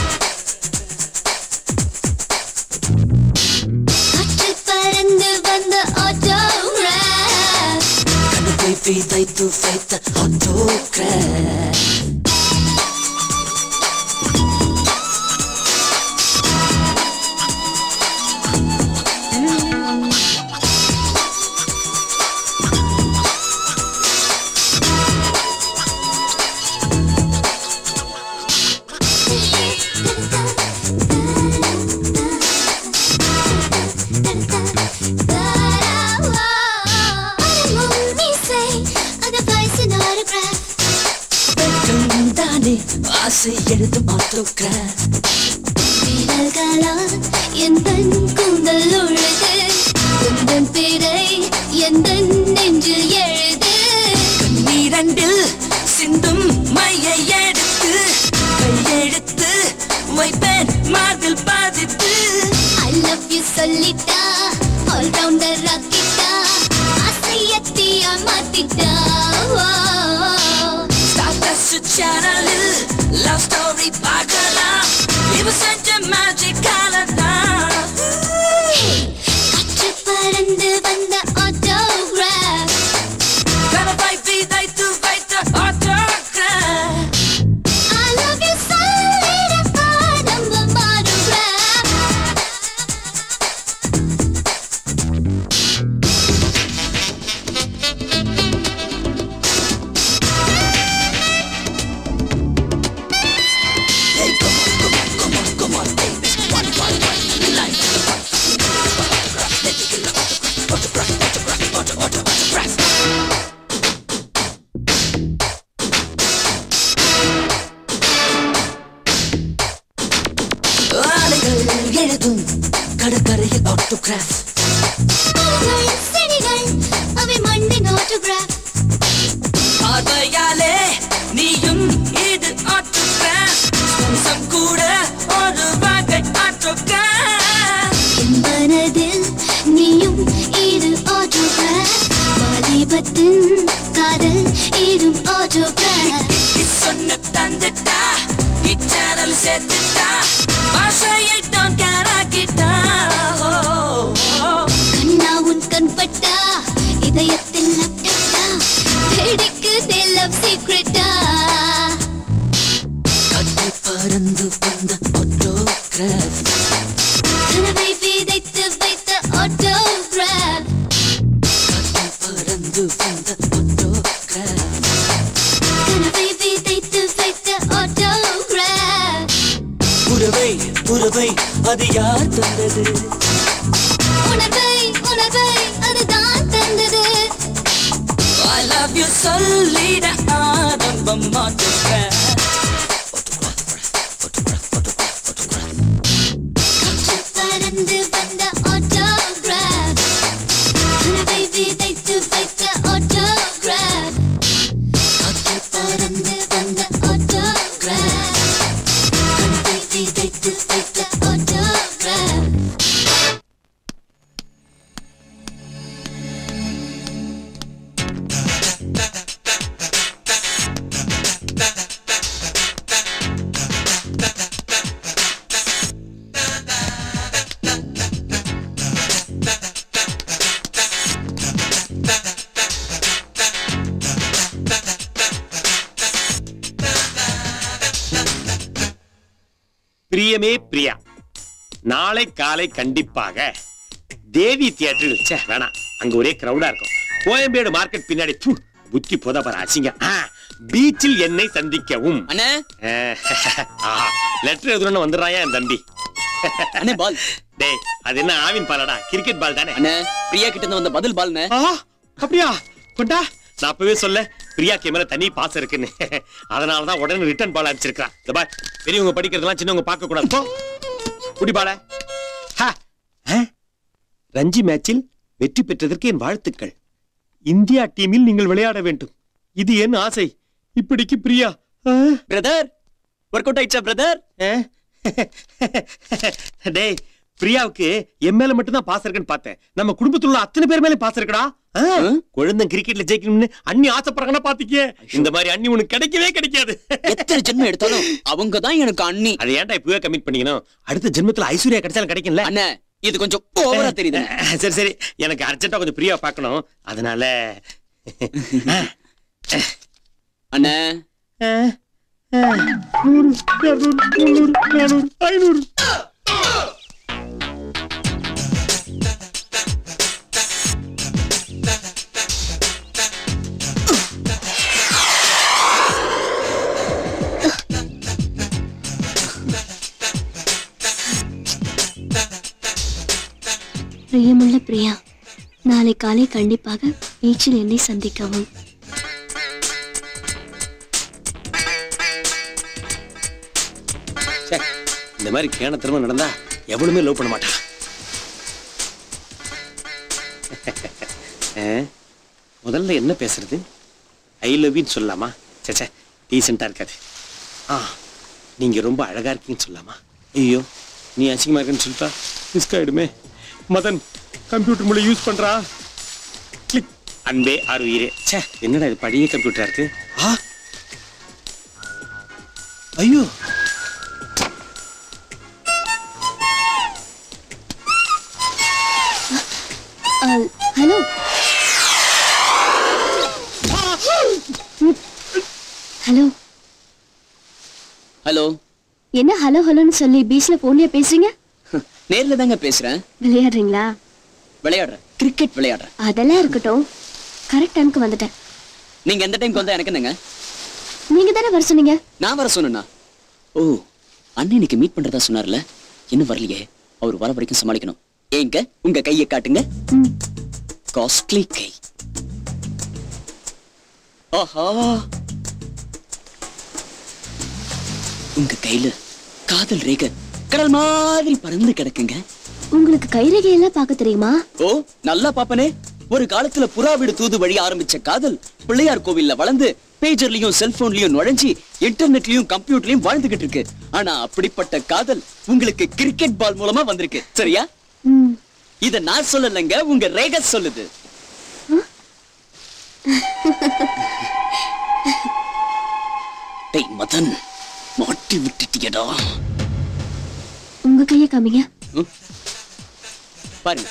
காற்று பறந்து வந்த autograph.
கனவை விதைத்து வைத்த ஆட்டோகிராஃப்
அடங்கும் மீசை, அது பரிசின் autograph.
ஆசை எழுதும் ஆட்டோகிராஃப்
விரல்களால் எந்தன் கூந்தல் உழுது உந்தன் பிறை எந்தன் நெஞ்சில் எழுது
கண்ணீரண்டில் சிந்தும் மையை எடுத்து கையெழுத்து வைப்பேன் மார்பில் பாதித்து
ஐ லவ் யூ சொல்லிட்டா ஆல் ரவுண்டர் ராக்கிட்டா அசையத்தியா மாத்திட்டா
ஸ்டார்டஸ் சேனலில் லவ் ஸ்டோரி பார்க்கலாம் இது செஞ்ச மேஜிக் காலதான்
காற்று பறந்து வந்த ஆட்டோகிராஃப்
கனவை விதைத்து வைத்த ஆட்டோகிராஃப்
I love you சொல்லிடப்பா நம்ம autograph
ஆலைகள் எழுதும் கடற்கரையில் ஆட்டோகிராஃப்
பூக்கள், செடிகள் அவை மண்ணின் autograph
பார்வையாலே நீயும் இது ஆட்டோகிராஃப் ஸ்போன்சம் கூட ஒரு வகை ஆட்டோகிராஃப்
என் மனதில் நீயும் இது autograph வாலிபத்தின் காதல் இதும் autograph
சொன்ன தந்துட்டா இச்சேனல் சேர்த்துட்டா பாஷையை தான் கேராக்கிட்டா
கண்ணா உன் கண் பட்டா இதயத்தில் நட்டா வெடிக்குதே love secret ஆ.
கட்டு பறந்து வந்த ஆட்டோகிராஃப்
கனவை விதைத்து வைத்த autograph
பறந்து வந்த ஆட்டோகிராஃப்
கனவை விதைத்து வைத்த autograph
உறவை உறவை அது யார் தந்தது
உணர்வை உணர்வை அதுதான் தந்தது
I love you சொல்லிட ஆரம்பம் ஆட்டோகிராஃப்
காற்று பறந்து வந்த autograph கனவை விதைத்து வைத்த autograph காற்று பறந்து வந்த autograph கனவை விதைத்து வைத்த autograph
பிரியமே பிரியா நாளை காலை கண்டிப்பாக தேவி தியேட்டரில் ச்சே வேணாம் அங்க ஒரே கிரௌடா இருக்கும் கோயம்பேடு மார்க்கெட் பின்னாடி தூ, புத்தி போதப்பற அசிங்க பீச்சில் என்னை சந்திக்கவும்
அண்ணே
லெட்டர் எதுன்னு வந்துடுறாயா என் தம்பி
அண்ணே பால்
டேய் அது என்ன ஆவின் பாலடா கிரிக்கெட் பால் தானே
அண்ணே பிரியா கிட்ட இருந்து வந்த பதில் பால்ண்ணே
அப்படியா கொண்டா நான் அப்பவே சொல்ல பிரியாக்கு என் மேல தனி பாசம் இருக்குன்னு அதனால தான் உடனே ரிட்டர்ன் பால் அடிச்சிருக்கான் இந்த பார் பெரியவங்க படிக்கிறதெல்லாம் சின்னவங்க பார்க்க கூடாது போ குடி பால ரஞ்சி மேட்சில் வெற்றி பெற்றதற்கு என் வாழ்த்துக்கள் இந்தியா டீமில் நீங்கள் விளையாட வேண்டும் இது என் ஆசை இப்படிக்கு பிரியா
பிரதர் ஒர்க் அவுட் ஆயிடுச்சா பிரதர்
டேய் பிரியாவுக்கு என் மேல மட்டும் தான் பாஸ் இருக்குன்னு பார்த்தேன் நம்ம குடும்பத்துல உள்ள அத்தனை பேர் மேல பாஸ் இருக்குடா ஆ, குழந்தை கிரிக்கெட்ல ஜெயிக்கணும்னு அண்ணி ஆசைப்படுறாங்கன்னா பாத்துக்க இந்த மாதிரி அண்ணி உனக்கு கிடைக்கவே கிடைக்காது
எத்தனை ஜென்மம் எடுத்தாலும் அவங்க தான் எனக்கு அண்ணி
அது ஏன்டா இப்பவே கமிட் பண்ணிக்கணும் அடுத்த ஜென்மத்துல ஐஸ்வர்யா கிடைச்சாலும் கிடைக்கும்ல
அண்ணே இது கொஞ்சம் ஓவரா தெரியுது
சரி சரி எனக்கு அர்ஜென்ட்டா கொஞ்சம் பிரியா பார்க்கணும் அதனால
அண்ணே
நூறு இருநூறு முந்நூறு நானூறு ஐநூறு
பிரியமுள்ள பிரியா நாளை காலை கண்டிப்பாக பீச்சில் என்னை சந்திக்கவும்
ச்சே, இந்த மாதிரி கேணத்தனமா நடந்தா எவனுமே லவ் பண்ண மாட்டான் ஆ, முதல்ல என்ன பேசுறது ஐ லவ் யூன்னு சொல்லலாமா சேச்சே டீசெண்டா இருக்காது ஆ நீங்க ரொம்ப அழகா இருக்கீங்கன்னு சொல்லலாமா ஐயோ நீ அசிங்கமா இருக்கேன்னு சொல்லிட்டா மிஸ்க் ஆயிடுமே மதன் கம்ப்யூட்டர் மூலம் யூஸ் பண்றா கிளிக் அன்பே ஆறு உயிரே ச்சே என்னடா இது பழைய கம்ப்யூட்டரா இருக்கு ஆ ஐயோ
ஹலோ ஹலோ
ஹலோ
என்ன ஹலோ ஹலோன்னு சொல்லி பீச்ல போன்லயே பேசுறீங்க
நேர்ல தாங்க பேசுறேன்
விளையாடுறீங்களா
விளையாடுறேன் கிரிக்கெட் விளையாடுறேன்
அதெல்லாம் இருக்கட்டும் கரெக்ட் டைம்க்கு வந்துட்டேன்
நீங்க எந்த டைம்க்கு வந்தா எனக்கு என்னங்க
நீங்க தானே வர சொன்னீங்க
நான் வர சொன்னா ஓ அண்ணன் இன்னைக்கு மீட் பண்றதா சொன்னார்ல இன்னும் வரலையே அவர் வர வரைக்கும் சமாளிக்கணும் ஏங்க உங்க கையை காட்டுங்க காஸ்ட்லி கை ஆஹா உங்க கையில காதல் ரேகை கடல் மாதிரி பறந்து கிடக்குங்க
உங்களுக்கு கைரேகையெல்லாம் பார்க்க தெரியுமா
ஓ நல்லா பாப்பனே ஒரு காலத்துல புறா வீடு தூது வழி ஆரம்பிச்ச காதல் பிள்ளையார் கோவில்ல வளர்ந்து பேஜர்லயும் செல்போன்லயும் நுழைஞ்சி இன்டர்நெட்லயும் கம்ப்யூட்டர்லயும் வாழ்ந்துகிட்டு இருக்கு ஆனா அப்படிப்பட்ட காதல் உங்களுக்கு கிரிக்கெட் பால் மூலமா வந்திருக்கு சரியா இத நான் சொல்லலைங்க உங்க ரேகா சொல்லுது டேய் மதன் மாட்டி விட்டுட்டியடா
உங்க கையை காமிங்க
பாருங்க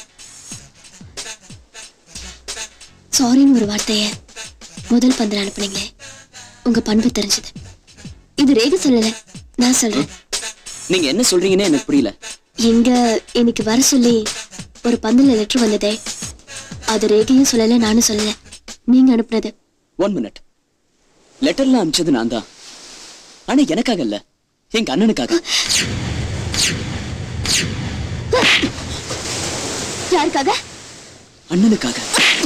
சாரின்னு ஒரு வார்த்தைய முதல் பந்தில் அனுப்புனீங்களே உங்க பண்பு தெரிஞ்சது இது ரேகை சொல்லல நான் சொல்றேன்
நீங்க என்ன சொல்றீங்கன்னு எனக்கு புரியல
எங்க இன்னைக்கு வர சொல்லி ஒரு பந்தில லெட்டர் வந்ததே அது ரேகையும் சொல்லல நானும் சொல்லல நீங்க அனுப்புனது
ஒன் மினிட் லெட்டர்ல அனுப்பிச்சது நான் தான் ஆனா எனக்காக இல்ல எங்க அண்ணனுக்காக
யாருக்காக
அண்ணனுக்காக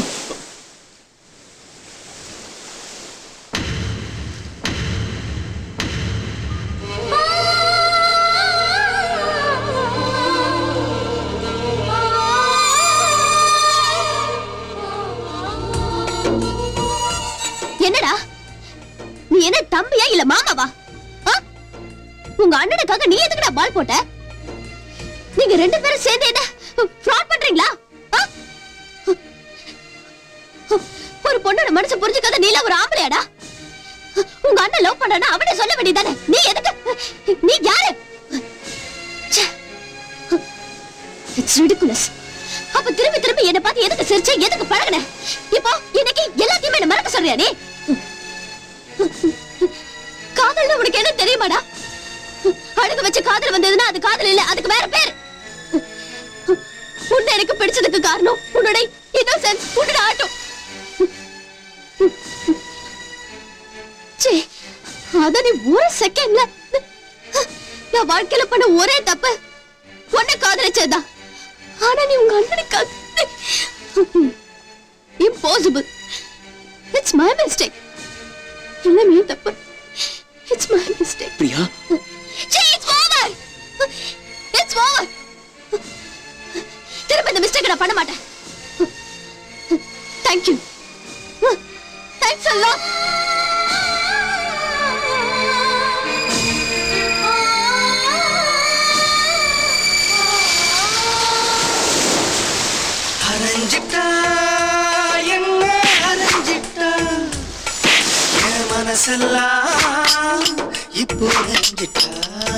என்னடா நீ என்ன தம்பியா இல்ல மாமாவா ஆ? உங்க அண்ணனுக்காக நீ எதுக்குடா பால் போட்ட நீங்க ரெண்டு பேரும் சேர்ந்து என்ன ஃப்ராட் பண்றீங்களா ஆ? ஒரு பொண்ணோட மனசு புரிஞ்சுக்காத நீல ஒரு ஆம்பளையாடா உங்க அண்ணன் லவ் பண்றானா அவனே சொல்ல வேண்டியதானே நீ எதுக்கு நீ யாரு இட்ஸ் ரிடிகுலஸ் அப்ப திரும்பி திரும்பி என்ன பார்த்து எதுக்கு சிரிச்ச எதுக்கு பழகுன இப்போ இன்னைக்கு எல்லாத்தையுமே என்ன மறக்க சொல்றியா நீ காதல்னா உனக்கு என்ன தெரியுமாடா அழுக வச்சு காதல் வந்ததுன்னா அது காதல் இல்ல அதுக்கு வேற பேர் உன்னை எனக்கு பிடிச்சதுக்கு காரணம் உன்னோட இன்னோசென்ஸ் உன்னோட ஆட்டம் சே அத நீ ஒரு செகண்ட்ல நான் வாழ்க்கையில பண்ண ஒரே தப்பு உன்னை காதலிச்சதா ஆனா நீ உங்க அண்ணனுக்காக இம்பாசிபிள் இட்ஸ் மை மிஸ்டேக் எல்லாமே தப்பு இட்ஸ் மை மிஸ்டேக்
பிரியா
சே இட்ஸ் ஓவர் இட்ஸ் ஓவர் திரும்ப இந்த மிஸ்டேக் நான் பண்ண மாட்டேன் தேங்க் யூ தேங்க்ஸ் அல்லா
அரைஞ்சிட்டா என்ன அரைஞ்சிட்டா என் மனசெல்லாம் இப்போ அரைஞ்சிட்டா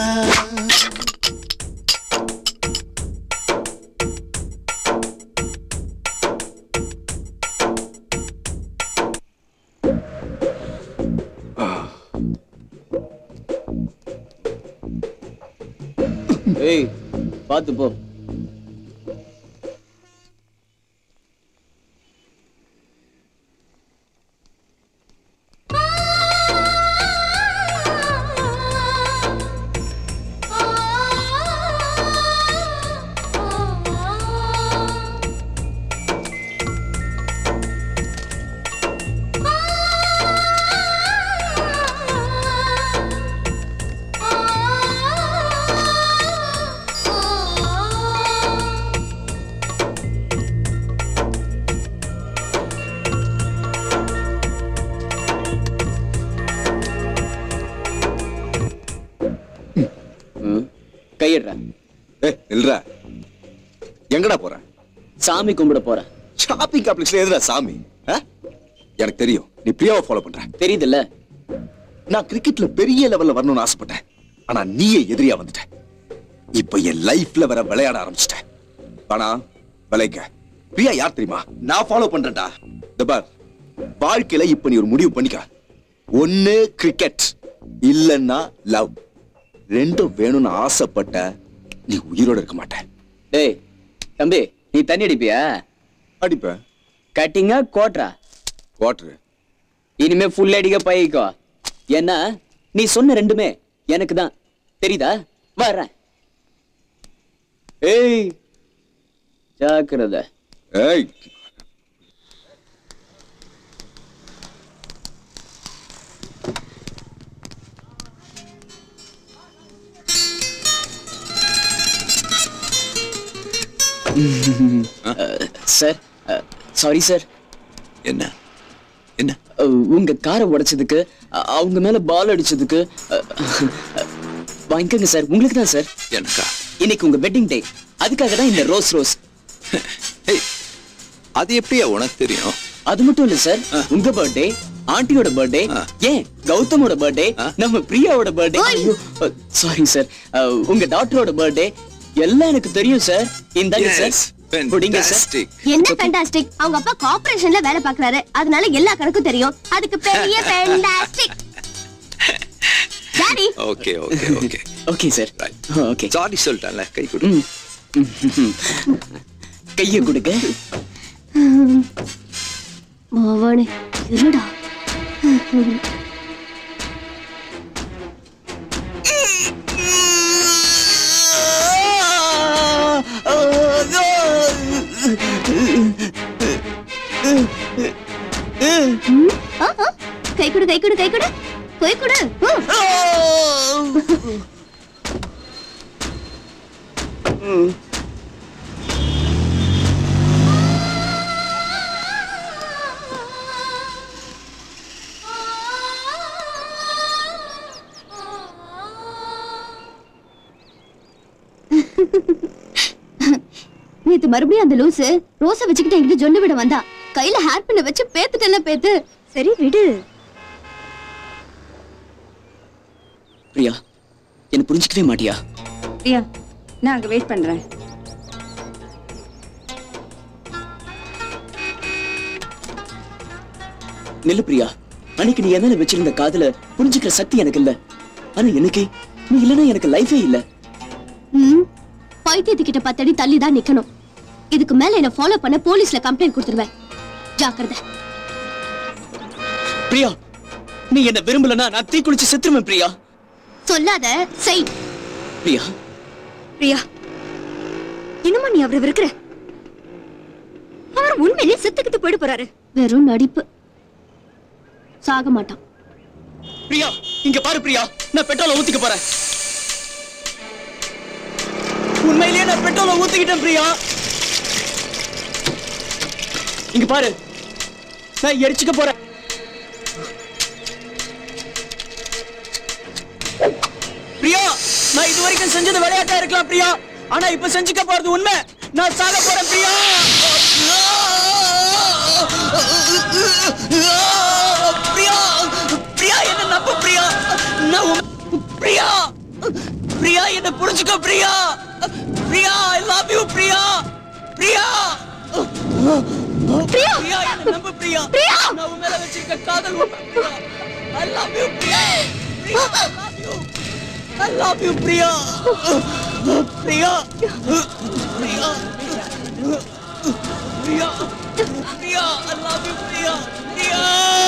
ஏய் பாத்து போ
ஆ
கையிடுற
ஏ இல்ல எங்கடா போற
சாமி கும்பிட போறேன்
ஷாப்பிங் காம்ப்ளெக்ஸ்ல எதுடா சாமி ஆ? எனக்கு தெரியும் நீ பிரியாவை ஃபாலோ பண்ற
தெரியுதுல்ல
நான் கிரிக்கெட்ல பெரிய லெவல்ல வரணும்னு ஆசைப்பட்டேன் ஆனா நீயே எதிரியா வந்துட்ட இப்ப என் லைஃப்ல வர விளையாட ஆரம்பிச்சிட்டேன் ஆனா விளைக்க பிரியா யார் தெரியுமா நான் ஃபாலோ பண்றேன்டா இந்த பார் வாழ்க்கையில இப்ப நீ ஒரு முடிவு பண்ணிக்க ஒண்ணு கிரிக்கெட் இல்லன்னா லவ் ரெண்டும் வேணும்னு ஆசைப்பட்ட நீ உயிரோட இருக்க மாட்ட
டேய் தம்பி நீ தண்ணி அடிப்பியா
அடிப்பேன்
கட்டிங்கா கோட்ரா
வாட்டர்
இனிமே ஃபுல் அடிக்க பழகிக்கோ ஏன்னா நீ சொன்ன ரெண்டுமே எனக்கு தான் தெரியுதா வர்றேன் ஏய் ஜாக்கிரதை
ஏய்
சார் சாரி சார்
என்ன என்ன
உங்க காரை உடைச்சதுக்கு அ- அவங்க மேல பால் அடிச்சதுக்கு அ, வாங்கிக்கோங்க சார் உங்களுக்கு தான் சார்
எனக்கா
இன்னைக்கு உங்க வெட்டிங் டே அதுக்காக தான் இந்த ரோஸ் ரோஸ்
அது எப்படியா உனக்கு தெரியும்
அது மட்டும் இல்ல சார் உங்க பர்த்டே ஆண்டியோட பர்த்டே ஏன் கௌதமோட பர்த்டே நம்ம பிரியாவோட பர்த்டே சாரி சார் உங்க டாக்டரோட பர்த்டே எல்லாம் எனக்கு தெரியும் சார் இந்தாங்க சார் குடிங்க சார்
என்ன ஃபேண்டாஸ்டிக் அவங்க அப்பா கார்ப்பரேஷன்ல வேலை பார்க்கறாரு அதனால எல்லா கணக்கும் தெரியும் அதுக்கு பெரிய fantastic daddy
okay okay okay
okay sir okay
sorry சொல்லிட்டான்ல கை கொடு
கைய கொடுங்க
மாவானே இருடா ம், ஆ, ஆ. கை கொடு கை கொடு கை கொடு கை கொடு ம். நேத்து மறுபடியும் அந்த லூசு ரோஸ வச்சுக்கிட்டு என்கிட்ட ஜொல்லு விட வந்தா கையில ஹேர் பின்ன வச்சு பேத்துட்டேன்ல பேத்து சரி விடு
பிரியா என்ன புரிஞ்சுக்கவே மாட்டியா
பிரியா நான் அங்க வெயிட் பண்றேன்
நில்லு பிரியா அன்னைக்கு நீ என் மேல வச்சிருந்த காதல புரிஞ்சுக்கிற சக்தி எனக்கு இல்ல ஆனா எனக்கு நீ இல்லனா எனக்கு லைஃபே இல்ல
ம் பைத்தியத்துக்கிட்ட பத்தடி தள்ளி தான் நிக்கணும் இதுக்கு மேல என்ன ஃபாலோ பண்ண போலீஸ்ல கம்ப்ளைண்ட் கொடுத்துருவேன் ஜாக்கிரதை
பிரியா நீ என்ன விரும்பலனா நான் தீ குளிச்சு செத்துருவேன் பிரியா
சொல்லாத செய்
பிரியா
பிரியா இன்னுமா நீ அவரை வெறுக்கிற அவர் உண்மையிலேயே செத்துக்கிட்டு போயிட போறாரு
வெறும் நடிப்பு சாக மாட்டான்
பிரியா இங்க பாரு பிரியா நான் பெட்ரோலை ஊத்திக்க போறேன் உண்மையிலேயே நான் பெட்ரோலை ஊத்திக்கிட்டேன் பிரியா இங்க பாரு நான் எரிச்சுக்க போறேன் பிரியா நான் இது வரைக்கும் செஞ்சது விளையாட்டா இருக்கலாம் பிரியா ஆனா இப்ப செஞ்சுக்க போறது உண்மை நான் சாக போறேன் பிரியா பிரியா பிரியா என்ன நம்ப பிரியா நான் உன்- பிரியா பிரியா என்ன புரிஞ்சுக்கோ Priya Priya I love you Priya Priya
Priya
Priya என்ன நம்ப பிரியா
பிரியா
நான் உன் மேல வச்சிருக்க காதல் உண்மை Priya I love you Priya Priya I love you I love you Priya Priya Priya Priya Priya I love you Priya Priya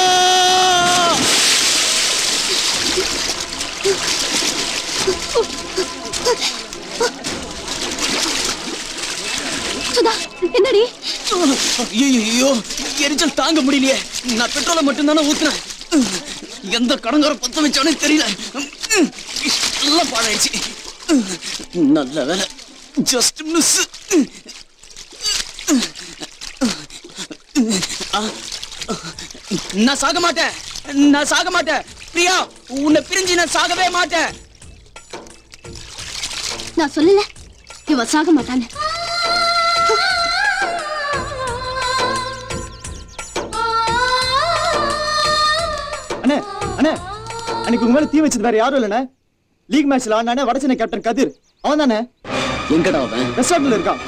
Sudha என்னடி
ஐயோ எரிச்சல் தாங்க முடியலையே நான் பெட்ரோலை மட்டும் தானே ஊத்துனேன் எந்த கடங்கார பத்த வச்சானே தெரியல எல்லாம் பாழாயிடுச்சு நல்ல வேலை ஜஸ்ட் மிஸ் நான் சாக மாட்டேன் நான் சாக மாட்டேன் பிரியா உன்னை பிரிஞ்சு நான் சாகவே மாட்டேன்
நான் சொல்லல இவன் சாக மாட்டான்னு
அண்ணே அண்ணே அன்னைக்கு உங்க மேல தீ வச்சது வேற யாரும் இல்லண்ணே லீக் மேட்ச்ல ஆனானே வடச்சென்னை கேப்டன் கதிர் அவன் தானே
எங்கடா அவன்
ரெஸ்டாரண்ட்ல இருக்கான்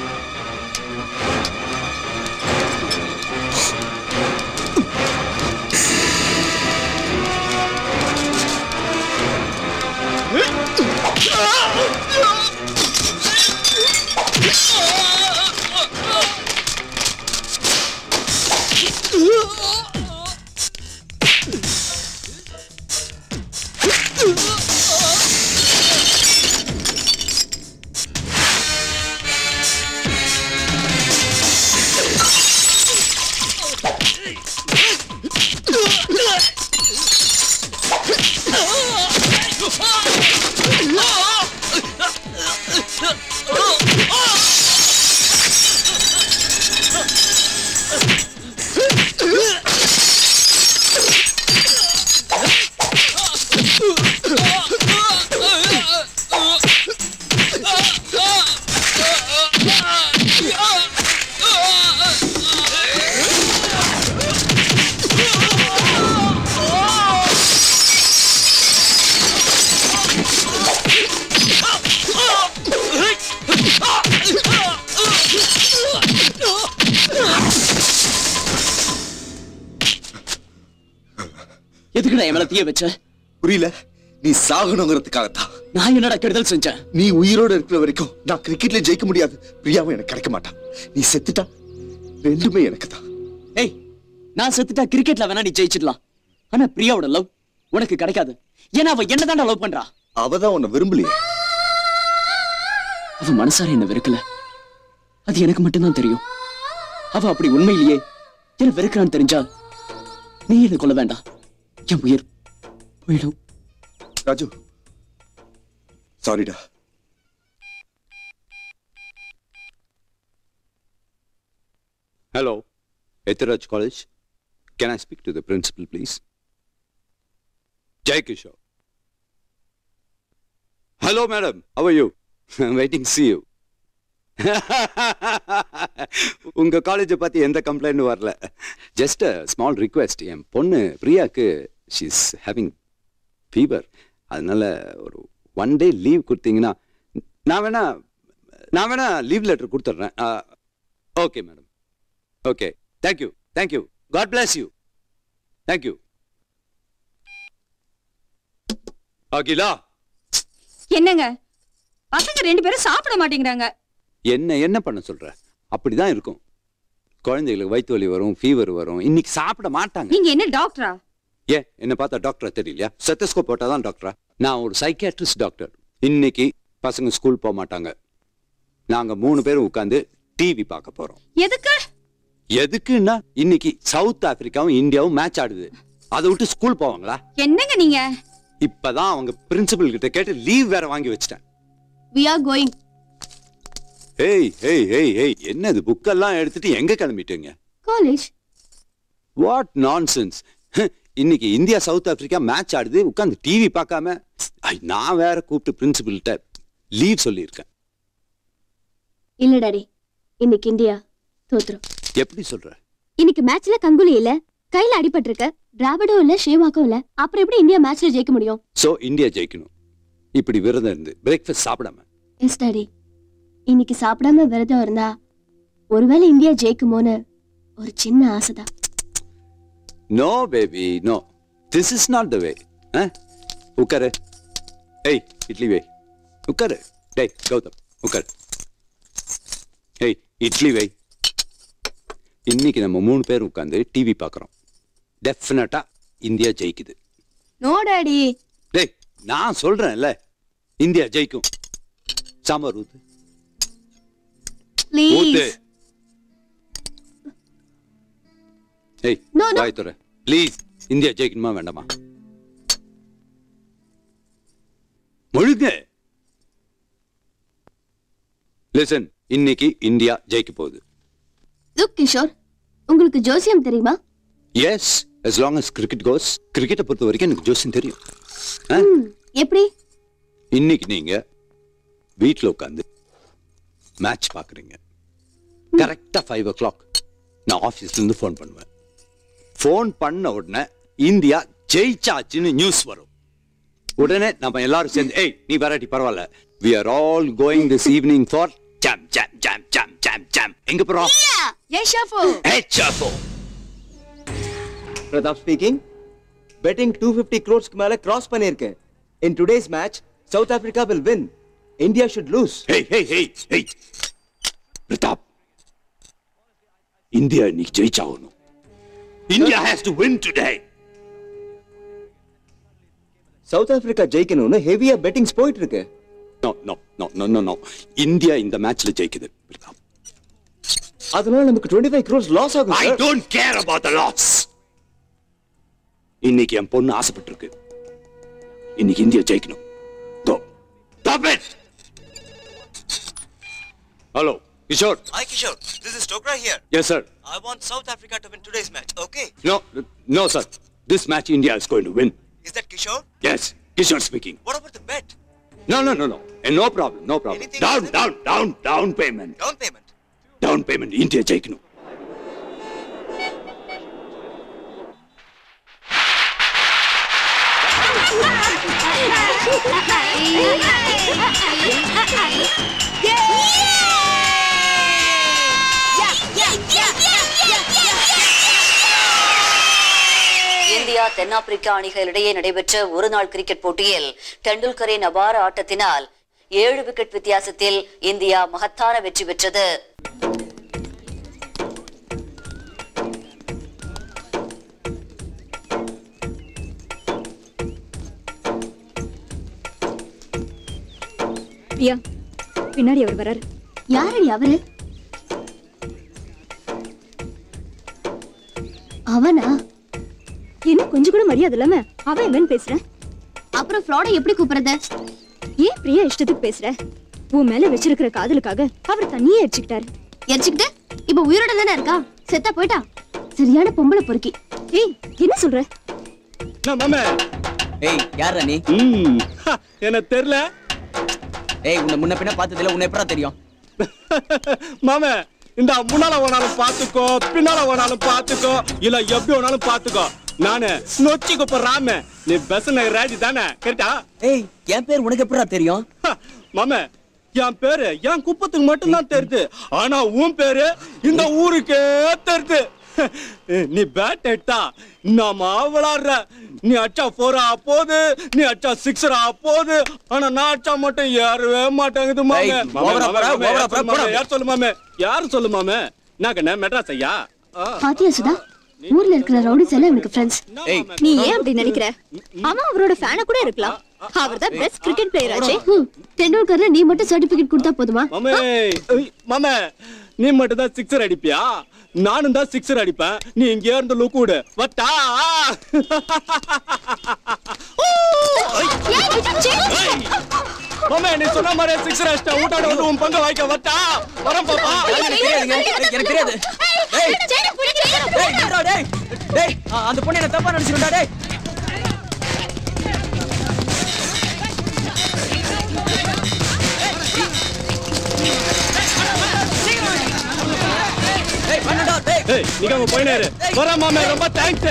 எதுக்குடா என் மேல தீய வச்ச
புரியல நீ சாகணுங்கிறதுக்காகத்தான்
நான் என்னடா கெடுதல் செஞ்சேன்
நீ உயிரோட இருக்கிற வரைக்கும் நான் கிரிக்கெட்ல ஜெயிக்க முடியாது பிரியாவும் எனக்கு கிடைக்க மாட்டான் நீ செத்துட்டா ரெண்டுமே எனக்கு தான்
ஏய் நான் செத்துட்டா கிரிக்கெட்ல வேணா நீ ஜெயிச்சிடலாம் ஆனா பிரியாவோட லவ் உனக்கு கிடைக்காது ஏன்னா அவ என்னதான்டா லவ் பண்றா
அவதான் உன்னை விரும்பலையே
அவ மனசார என்ன வெறுக்கல அது எனக்கு மட்டும்தான் தெரியும் அவ அப்படி உண்மையிலேயே என்ன வெறுக்கிறான்னு தெரிஞ்சா நீ என்ன கொல்ல வேண்டாம் என் உயிர் போயிடும்
ராஜு சாரிடா
Hello, Ethiraj College. Can I speak to the principal, please? Jai Kishore. Hello, madam. How are you? I'm waiting to see you. உங்க காலேஜை பத்தி எந்த கம்ப்ளைண்ட் வரல ஜஸ்ட் அ ஸ்மால் ரிக்வெஸ்ட் என் பொண்ணு பிரியாக்கு ஷீஸ் ஹேவிங் ஃபீவர் அதனால ஒரு ஒன் டே லீவ் கொடுத்தீங்கன்னா நான் வேணா நான் வேணா லீவ் லெட்டர் கொடுத்துட்றேன் okay madam okay thank you thank you god bless you thank you Akila
என்னங்க பசங்க ரெண்டு பேரும் சாப்பிட மாட்டேங்கிறாங்க
என்ன என்ன பண்ண சொல்ற அப்படிதான் இருக்கும் குழந்தைகளுக்கு வயிற்று வலி வரும் ஃபீவர் வரும் இன்னைக்கு சாப்பிட மாட்டாங்க
நீங்க என்ன டாக்டரா
ஏன் என்ன பார்த்தா டாக்டரா தெரியலையா செத்தஸ்கோப் போட்டா தான் டாக்டரா நான் ஒரு சைக்கியாட்ரிஸ்ட் டாக்டர் இன்னைக்கு பசங்க ஸ்கூல் போக மாட்டாங்க நாங்க மூணு பேரும் உட்காந்து டிவி பார்க்க போறோம்
எதுக்கு
எதுக்குன்னா இன்னைக்கு சவுத் ஆப்பிரிக்காவும் இந்தியாவும் மேட்ச் ஆடுது அதை விட்டு ஸ்கூல் போவாங்களா
என்னங்க நீங்க
இப்பதான் அவங்க பிரின்சிபல் கிட்ட கேட்டு லீவ் வேற வாங்கி வச்சிட்டேன்
we are going
ஏய் ஏய் ஏய் ஏய் என்னது புக்கெல்லாம் எடுத்துட்டு எங்க கிளம்பிட்டீங்க
college
வாட் நான்சென்ஸ் இன்னைக்கு இந்தியா சவுத் ஆப்பிரிக்கா மேட்ச் ஆடுது உட்காந்து டிவி பார்க்காம ஐ, நான் வேற கூப்பிட்டு பிரின்சிபல்கிட்ட லீவ் சொல்லியிருக்கேன்
இல்ல டாடி இன்னைக்கு இந்தியா தோத்துரும்
எப்படி சொல்ற
இன்னைக்கு மேட்ச்ல கங்குலி இல்ல கையில அடிபட்டிருக்க டிராவிடும் இல்ல ஷேவாக்கும் இல்ல அப்புறம் எப்படி இந்தியா மேட்ச்ல ஜெயிக்க முடியும்
சோ இந்தியா ஜெயிக்கணும் இப்படி விரதம் இருந்து பிரேக்ஃபாஸ்ட் சாப்பிடாம
எஸ் டாடி இன்னைக்கு சாப்பிடாம விரதம் இருந்தா ஒருவேளை இந்தியா ஜெயிக்குமோன்னு ஒரு சின்ன ஆசைதான்
no baby no this is not the way உட்காரு ஏய் இட்லி வை உட்காரு டேய் கௌதம் உட்காரு ஏய் இட்லி வை இன்னைக்கு நம்ம மூணு பேர் உட்காந்து டிவி பார்க்குறோம் டெஃபினட்டா இந்தியா ஜெயிக்குது
நோ டாடி
டேய் நான் சொல்றேன்ல இந்தியா ஜெயிக்கும் சாம்பார் ஊத்து ஊத்து
ப்ளீஸ்
ஏய்
No, no.
வாய் துற ப்ளீஸ் இந்தியா ஜெயிக்கணுமா வேண்டாமா முழுங்க லிசன் இன்னைக்கு இந்தியா ஜெயிக்க போகுது
லுக் கிஷோர் உங்களுக்கு ஜோசியம் தெரியுமா
yes as long as cricket goes கிரிக்கெட்டை பொறுத்த வரைக்கும் எனக்கு ஜோசியம் தெரியும் ஆ?
எப்படி
இன்னைக்கு நீங்க வீட்டில் உட்காந்து மேட்ச் பார்க்குறீங்க கரெக்டாக ஃபைவ் ஓ கிளாக் நான் ஆஃபீஸ்லேருந்து ஃபோன் பண்ணுவேன் ஃபோன் பண்ண உடனே இந்தியா ஜெயிச்சாச்சுன்னு நியூஸ் வரும் உடனே நம்ம எல்லாரும் சேர்ந்து ஏய் நீ வராட்டி பரவாயில்ல we are all going this evening for jam jam jam jam jam jam எங்க போறோம்
ஏ ஷாஃபு
ஏ சாப்போ
Pratap speaking betting two fifty க்ரோர்ஸ்க்கு மேல கிராஸ் பண்ணியிருக்கேன் in today's match South Africa will win India should lose
hey hey hey hey Pratap India இன்னைக்கு ஜெயிச்சாகணும் India has to win today
South Africa ஜெயிக்கணும்னு ஹெவியா பெட்டிங்ஸ் போயிட்டு இருக்கு
no no no no no no India இந்த மேட்ச்ல ஜெயிக்குது பிரதாப்
அதனால நமக்கு 25 ஃபைவ் க்ரோர்ஸ் லாஸ் ஆகும்
I don't care about the loss இன்னைக்கு என் பொண்ணு ஆசைப்பட்டிருக்கு இன்னைக்கு இந்தியா ஜெயிக்கணும் go stop it hello Kishore
Hi Kishore, this is Tokra here.
Yes sir
I want South Africa to win today's match, okay?
No no sir this match India is going to win
Is that Kishore?
Yes Kishore speaking
What about the bet?
No, no, no, no. Eh, no problem, no problem.
Anything
down,
else?
down, down, down payment.
Down payment.
Down payment. India ஜெயிக்கணும்
India தென்னாப்பிரிக்கா அணிகளிடையே நடைபெற்ற ஒருநாள் cricket போட்டியில் டெண்டுல்கரின் அபார ஆட்டத்தினால் ஏழு wicket வித்தியாசத்தில் India மகத்தான வெற்றி பெற்றது
பிரியா பின்னாடி அவர் வராரு
யாரடி அவரு அவனா
என்ன கொஞ்சம் கூட மரியாதை இல்லாம அவன் இவன் பேசுற
அப்புறம் ஃப்ராட எப்படி கூப்பிடுறது
ஏன் பிரியா இஷ்டத்துக்கு பேசுற உன் மேல வச்சிருக்கிற காதலுக்காக அவர் தண்ணியே அடிச்சுக்கிட்டாரு
எரிச்சுக்கிட்டு இப்ப உயிரோட தானே இருக்கா செத்தா போயிட்டா சரியான பொம்பளை பொறுக்கி
ஏய் என்ன சொல்ற
மாமே ஏய் யாரா நீ
என்ன தெரியல
ஏய் உன்னை முன்ன பின்ன பார்த்ததுல உன்னை எப்படா தெரியும்
மாமே இந்த முன்னால வேணாலும் பாத்துக்கோ பின்னால வேணாலும் பாத்துக்கோ இல்ல எப்படி வேணாலும் பாத்துக்கோ நானு நொச்சி குப்ப ராம நீ பெஸ் ராஜி தானே கேட்டா
ஏய் என் பேர் உனக்கு எப்படா தெரியும்
மாமே என் பேரு என் குப்பத்துக்கு மட்டும் தான் தெரியுது ஆனா உன் பேரு இந்த ஊருக்கே தெரியுது நீ பேட் எடுத்தா நாம விளாடுற நீ அச்சா ஃபோரா போகுது நீ அச்சா சிக்ஸரா போகுது ஆனா நான் அச்சா மட்டும் ஏறவே மாட்டேங்குது மாமே
ஏய்,
மாமே,
ஓவரா
மாமே,
போடா,
மாமே,
ஓவரா
யார் சொல்லு
போடா,
மாமே, யார் சொல்லு மாமே யார் சொல்லு மாமே நான் கண்ணே மெட்ராஸ் ஐயா ஆ.
பாத்தியா சுதா ஊர்ல இருக்கிற ரவுடிஸ் எல்லாம் இவனுக்கு ஃப்ரெண்ட்ஸ்
நீ ஏன் அப்படி நினைக்கிற அவன் அவரோட ஃபேனா கூட இருக்கலாம் அவர் தான் பெஸ்ட் கிரிக்கெட் பிளேயர் ஆச்சே
டெண்டுல்கர்ல நீ மட்டும் சர்டிபிகேட் கொடுத்தா போதுமா
மாமே ஏய், மாமே நீ மட்டும் தான் சிக்ஸர் அடிப்பியா நானும் தான் சிக்ஸர் அடிப்பேன் நீ இங்கே இருந்து லுக்கு விடு வட்டா மாமே நீ சொன்ன மாதிரி சிக்ஸர் அடிச்சிட்ட ஊட்டாட வந்து உன் பங்கு வாய்க்க வட்டா வரேன் பாப்பா
எனக்கு தெரியாதுங்க எனக்கு தெரியாது ஏய் டேய் நில்றா டேய் டேய் ஆ, அந்த பொண்ணு என்ன தப்பா நினைச்சிருந்தா டேய் டேய் பண்ணடா டேய்
ஏய் நீங்க அங்க போயினாரு வரேன் மாமே ரொம்ப தேங்க்ஸ்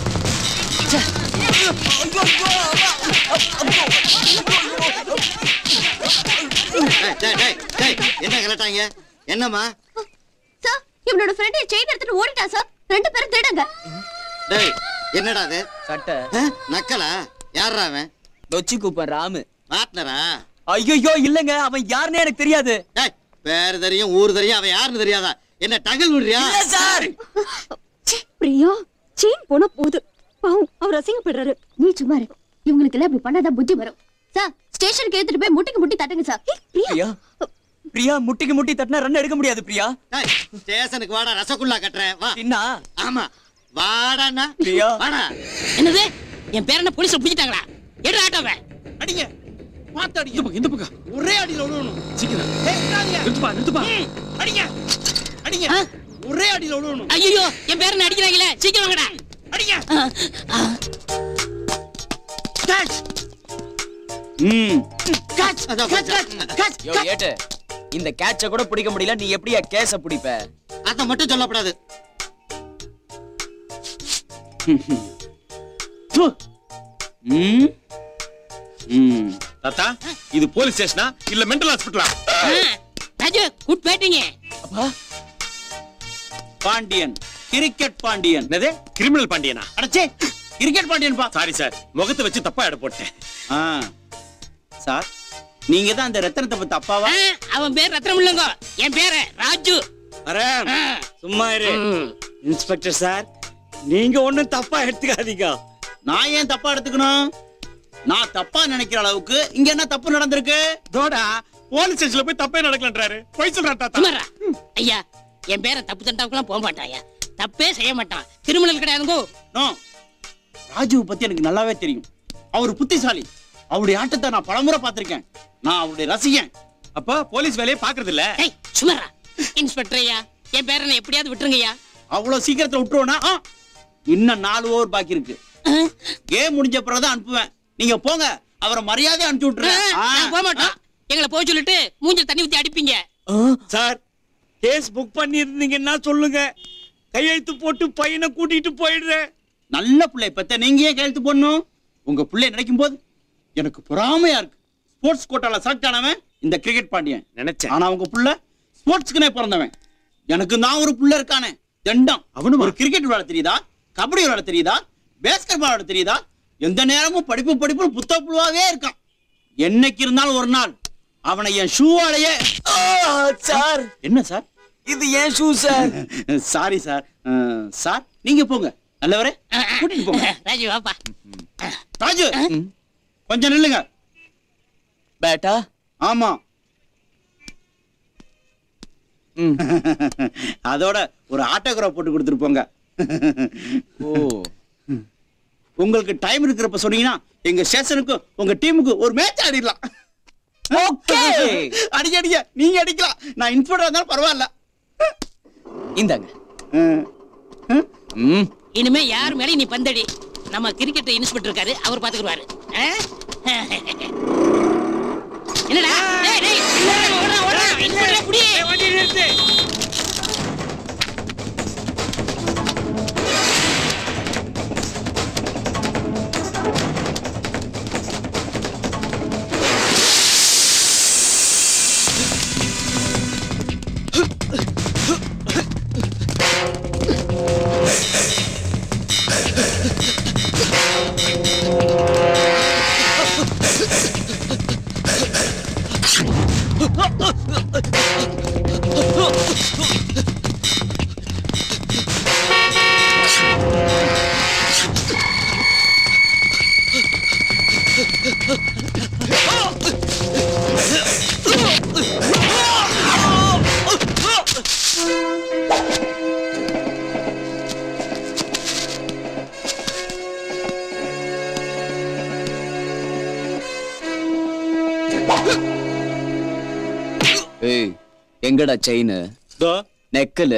டேய், டேய், டேய், டேய், என்ன கலட்டாங்க என்னம்மா
சார் இவனோட ஃப்ரெண்ட் செயின் எடுத்துட்டு ஓடிட்டா சார் ரெண்டு பேரும் தேடுங்க
டேய் என்னடா அது
சட்டை
நக்கலா யாரா அவன்
நொச்சி கூப்பன் ராமு
பார்ட்னரா
ஐயோ இல்லங்க அவன் யாருன்னே எனக்கு தெரியாது
டேய் பேர் தெரியும் ஊர் தெரியும் அவன் யாருன்னு தெரியாதா என்ன டங்கல் விடுறியா
சார்
பிரியா செயின் போனா போகுது பாவம் அவர் அசிங்கப்படுறாரு
நீ சும்மா இரு இவங்களுக்கு எல்லாம் இப்படி பண்ணாதான் புத்தி வரும் சார் ஸ்டேஷனுக்கு எடுத்துட்டு போய் முட்டிக்கு முட்டி தட்டுங்க சார்
பிரியா பிரியா முட்டிக்கு முட்டி தட்டினா ரன் எடுக்க முடியாது பிரியா
டேய் ஸ்டேஷனுக்கு வாடா ரசகுல்லா கட்டுறேன் வா
என்ன
ஆமா வாடாண்ணா
பிரியா
வாடா
என்னது என் பேர் என்ன போலீஸ்ல பிடிச்சிட்டாங்களா எடு ஆட்டோவை
அடிங்க பார்த்து அடிங்க இந்த பக்கம் இந்த பக்கம் ஒரே அடியில விழுவணும் சீக்கிரம் நிறுத்துப்பா நிறுத்துப்பா அடிங்க அடிங்க ஒரே அடியில விழுவணும்
ஐயோ என் பேர் என்ன அடிக்கிறாங்களே சீக்கிரம் வாங்கடா
அடிங்க
ம் கேட்ச் கேட்ச் கேட்ச்
யோ ஏட்டு இந்த கேட்ச கூட பிடிக்க முடியல நீ எப்படியா கேஸ பிடிப்ப
அத மட்டும் சொல்லக்கூடாது ம் ம்
தாத்தா இது போலீஸ் ஸ்டேஷனா இல்ல மென்டல் ஹாஸ்பிட்டலா
ராஜு குட் பேட்டிங்க
பாண்டியன் கிரிக்கெட் பாண்டியன்
என்னது கிரிமினல் பாண்டியனா
அடச்சே கிரிக்கெட் பாண்டியன் பா
சாரி சார் முகத்தை வச்சு தப்பா எடை போட்டேன்
ஆ சார் நீங்க தான் அந்த ரத்தனத்தை பத்தி அப்பாவா
அவன் பேர் ரத்னம் இல்லங்க என் பேரு ராஜு
அரேன் சும்மா இரு இன்ஸ்பெக்டர் சார் நீங்க ஒண்ணும் தப்பா எடுத்துக்காதீங்க
நான் ஏன் தப்பா எடுத்துக்கணும் நான் தப்பா நினைக்கிற அளவுக்கு இங்க என்ன தப்பு நடந்திருக்கு
தோடா போலீஸ் ஸ்டேஷன்ல போய் தப்பே நடக்கலன்றாரு போய் சொல்றா தாத்தா
சுமாரா ஐயா என் பேரை தப்பு தண்டாவுக்குலாம் போக மாட்டாயா தப்பே செய்ய மாட்டான் கிரிமினல் கிடையாதுங்கோ
நோ ராஜுவை பத்தி எனக்கு நல்லாவே தெரியும் அவர் புத்திசாலி அவருடைய ஆட்டத்தை நான் பலமுறை பார்த்திருக்கேன் நான் அவருடைய ரசிகன்
அப்ப போலீஸ் வேலையை பாக்குறது இல்ல
ஏய் சுமாரா இன்ஸ்பெக்டர் ஐயா என் பேரனை எப்படியாவது விட்டுருங்கய்யா
அவ்வளவு சீக்கிரத்துல விட்டுருவோனா ஆ, இன்னும் நாலு ஓவர் பாக்கி இருக்கு கேம் முடிஞ்ச பிறகுதான் அனுப்புவேன் நீங்க போங்க அவரை மரியாதை அனுப்பிச்சு விட்டுறேன் ஆ.
நான் போக மாட்டோம் எங்களை போக சொல்லிட்டு மூஞ்சில தண்ணி ஊத்தி அடிப்பீங்க
சார் கேஸ் புக் பண்ணியிருந்தீங்கன்னா சொல்லுங்க கையெழுத்து போட்டு பையனை கூட்டிட்டு போயிடுறேன்
நல்ல பிள்ளை பத்த நீங்க ஏன் கையெழுத்து போடணும் உங்க பிள்ளை நினைக்கும் போது எனக்கு பொறாமையா இருக்கு ஸ்போர்ட்ஸ் கோட்டால செலக்ட் ஆனவன் இந்த கிரிக்கெட் பாண்டியன்
நினைச்சேன்
ஆனா உங்க புள்ள ஸ்போர்ட்ஸ்க்குனே பிறந்தவன் எனக்கு நான் ஒரு புள்ள இருக்கானே தண்டம் அவனு ஒரு கிரிக்கெட் விளையாட தெரியுதா கபடி விளையாட தெரியுதா பேஸ்கெட் பால் விளையாட தெரியுதா எந்த நேரமும் படிப்பு படிப்பு புத்த புழுவாவே இருக்கான் என்னைக்கு இருந்தாலும் ஒரு நாள் அவனை என் ஷூவாலேயே
சார்
என்ன சார்
இது ஏன் ஷூ சார்
சாரி சார் அஹ், சார் நீங்க போங்க நல்லவரே கூட்டிட்டு போங்க
ராஜு வாப்பா
ராஜு கொஞ்சம் நில்லுங்க
பேட்டா
ஆமா அதோட ஒரு ஆட்டோகிராஃப் போட்டு கொடுத்துட்டு போங்க
ஓ
உங்களுக்கு டைம் இருக்கிறப்ப சொன்னீங்கன்னா எங்க ஸ்டேஷனுக்கு உங்க டீமுக்கு ஒரு மேட்ச் ஆடிடலாம்
ஓகே
அடிக்க அடிக்க நீங்க அடிக்கலாம் நான் இன்ஸ்பெக்டர் இருந்தாலும் பரவாயில்ல
இந்தாங்க
ம்
இனிமே யார் மேலே நீ பந்தடி நம்ம கிரிக்கெட் இன்ஸ்பெக்டர் இருக்காரு அவர் பாத்துக்குவாரு ஆ? என்னடா டேய், டேய், ஓடுறா, ஓடுறா, இன்ஸ்பெக்டரை புடி.
வண்டி நிறுத்து
ஏய் எங்கடா செயின் நெக்கலு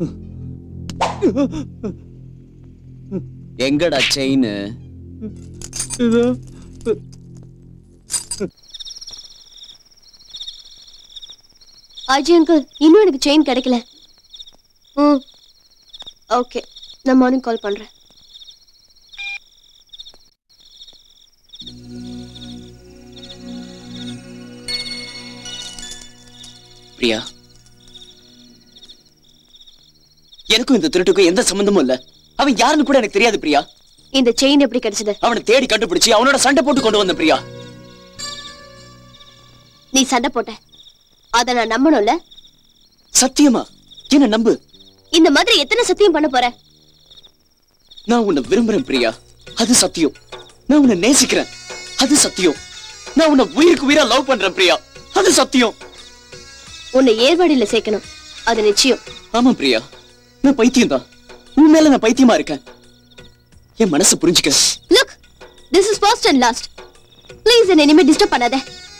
எங்கடா செயின்
இதோ
ஆஜி அங்கிள் இன்னும் எனக்கு செயின் கிடைக்கல ம் ஓகே நான் மார்னிங் கால் பண்றேன்
பிரியா எனக்கும் இந்த திருட்டுக்கும் எந்த சம்பந்தமும் இல்ல அவன் யாருன்னு கூட எனக்கு தெரியாது பிரியா
இந்த செயின் எப்படி கிடைச்சது
அவனை தேடி கண்டுபிடிச்சு அவனோட சண்டை போட்டு கொண்டு வந்த பிரியா
நீ சண்டை போட்ட அத நான் நம்பணும்ல
சத்தியமா என்ன நம்பு
இந்த மாதிரி எத்தனை சத்தியம் பண்ண போற
நான் உன்னை விரும்புறேன் பிரியா அது சத்தியம் நான் உன்னை நேசிக்கிறேன் அது சத்தியம் நான் உன்னை உயிருக்கு உயிரா லவ் பண்றேன் பிரியா அது சத்தியம்
உன்னை ஏர்வாடியில சேர்க்கணும் அது நிச்சயம்
ஆமா பிரியா நான் பைத்தியம் தான் உன் மேல நான் பைத்தியமா இருக்கேன் என் மனசு புரிஞ்சுக்க
look this is first and last please என்ன இனிமே டிஸ்டர்ப் பண்ணாத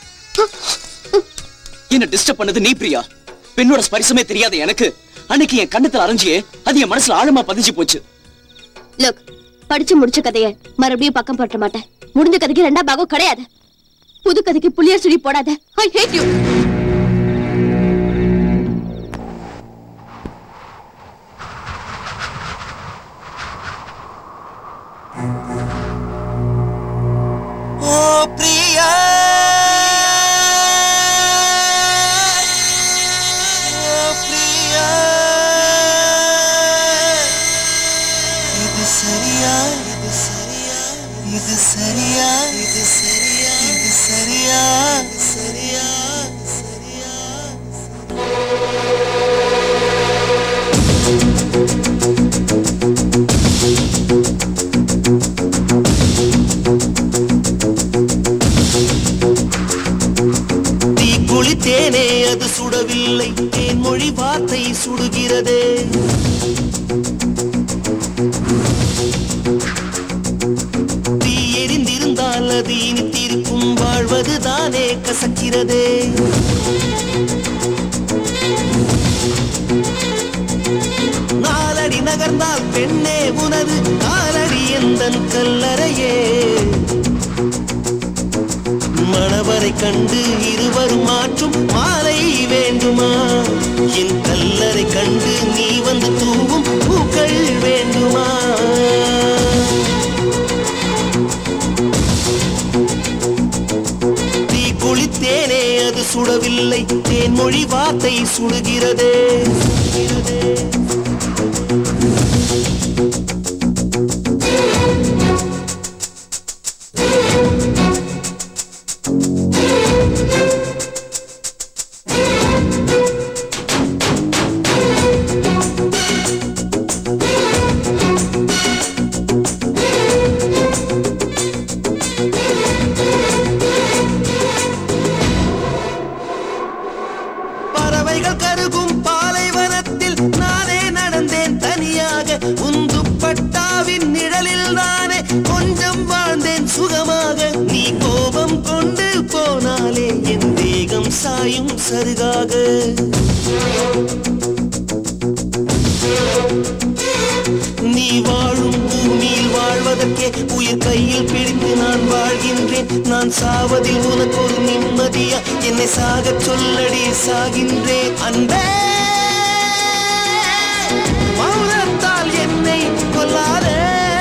என்ன டிஸ்டர்ப் பண்ணது நீ பிரியா பெண்ணோட ஸ்பரிசமே தெரியாத எனக்கு அன்னைக்கு என் கண்ணத்துல அரைஞ்சியே அது என் மனசுல ஆழமா பதிஞ்சு போச்சு
லுக் படிச்சு முடிச்ச கதைய மறுபடியும் பக்கம் போட்ட மாட்டேன் முடிஞ்ச கதைக்கு ரெண்டாம் பாகம் கிடையாது புது கதைக்கு புளியர் சுழி போடாத ஐ ஹேட் யூ
ஓ பிரியா ஓ பிரியா இது சரியா இது சரியா இது சரியா இது சரியா இது சரியா இது சரியா சரியா தீ குளித்தேனே அது சுடவில்லை தேன் மொழி வார்த்தை சுடுகிறதே தீ எரிந்திருந்தால் அது இனித்திருக்கும் வாழ்வது தானே கசக்கிறதே நாலடி நகர்ந்தால் பெண்ணே உனது காலடி எந்தன் கல்லறையே மணவரை கண்டு இருவரும் மாற்றும் மாலை வேண்டுமா என் கல்லறை கண்டு நீ வந்து தூவும் பூக்கள் வேண்டுமா தீ குளித்தேனே அது சுடவில்லை தேன்மொழி வார்த்தை சுடுகிறதே சுடுகிறதே பறவைகள் கருகும் பாலைவனத்தில் நானே நடந்தேன் தனியாக உந்துப்பட்டாவின் நிழலில் நானே கொஞ்சம் வாழ்ந்தேன் சுகமாக நீ கோபம் கொண்டு போனாலே என் தேகம் சாயும் சருகாக நீ வாழும் பூமியில் வாழ்வதற்கே உயிர் கையில் பிடித்து நான் வாழ்கின்றேன் நான் சாவதில் உனக்கு ஒரு நிம்மதியா என்னை சாகச் சொல்லடி சாகின்றேன் அன்பே மௌனத்தால் என்னை கொல்லாதே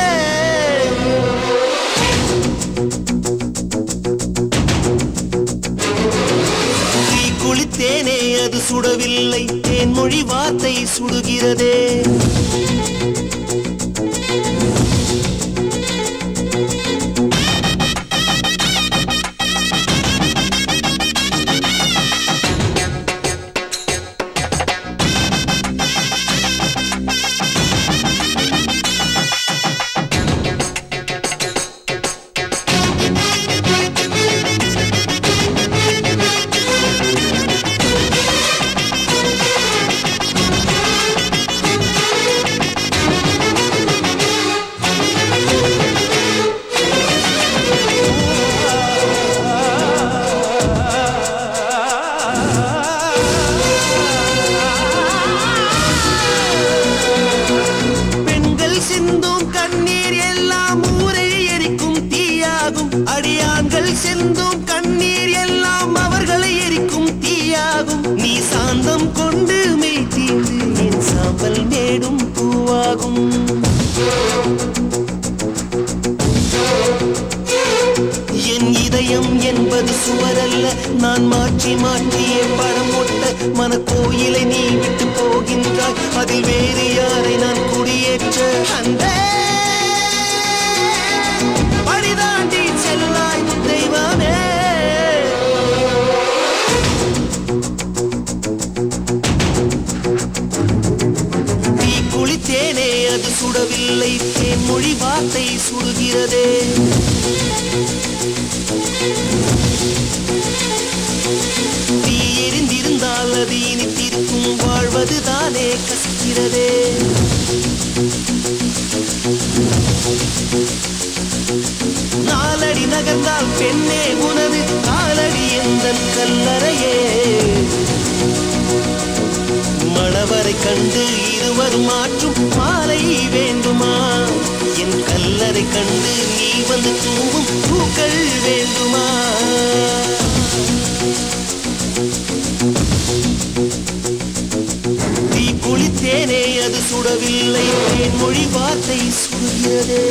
தீ குளித்தேனே அது சுடவில்லை தேன்மொழி வார்த்தை சுடுகிறதே சிந்தும் கண்ணீர் எல்லாம் அவர்களை எரிக்கும் தீயாகும் நீ சாந்தம் கொண்டு மெய் தீர்ந்து என் சாம்பல் மேடும் பூவாகும் என் இதயம் என்பது சுவரல்ல நான் மாற்றி மாற்றிய படம் ஒட்ட மனக்கோயிலை நீ விட்டு போகின்றாய் அதில் வேறு யாரை நான் குடியேற்ற அன்பே பரிதாண்டி செல்லாய் தெய்வமே நீ குளித்தேனே அது சுடவில்லை தேன்மொழி வார்த்தை சுடுகிறதே நீ எரிந்திருந்தால் அது இனித்திருக்கும் வாழ்வது தானே கசிக்கிறதே நாலடி நகர்ந்தால் பெண்ணே உனது காலடி எந்த கல்லறையே மணவரை கண்டு இருவரும் மாற்றும் மாலை வேண்டுமா என் கல்லறை கண்டு நீ வந்து தூவும் பூக்கள் வேண்டுமா நீ குளித்தேனே அது சுடவில்லை என் மொழி வார்த்தை சுடுகிறதே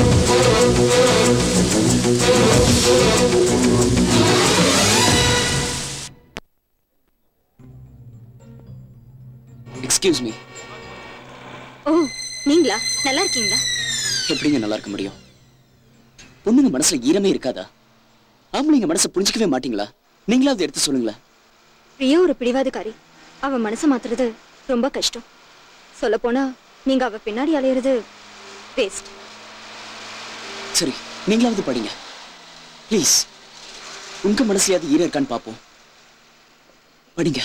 எக்ஸ்கியூஸ் மீ
ஓ நீங்களா நல்லா இருக்கீங்களா
எப்படிங்க நல்லா இருக்க முடியும் பொண்ணுங்க மனசுல ஈரமே இருக்காதா ஆம்பளைங்க மனசை புரிஞ்சுக்கவே மாட்டீங்களா நீங்களாவது எடுத்து சொல்லுங்களேன்
பிரியா ஒரு பிடிவாதக்காரி அவ மனசை மாத்துறது ரொம்ப கஷ்டம் சொல்லப் போனா நீங்க அவ பின்னாடி அலையிறது வேஸ்ட்
சரி நீங்களாவது படிங்க ப்ளீஸ் உங்க மனசுலயாவது ஈரம் இருக்கான்னு பார்ப்போம் படிங்க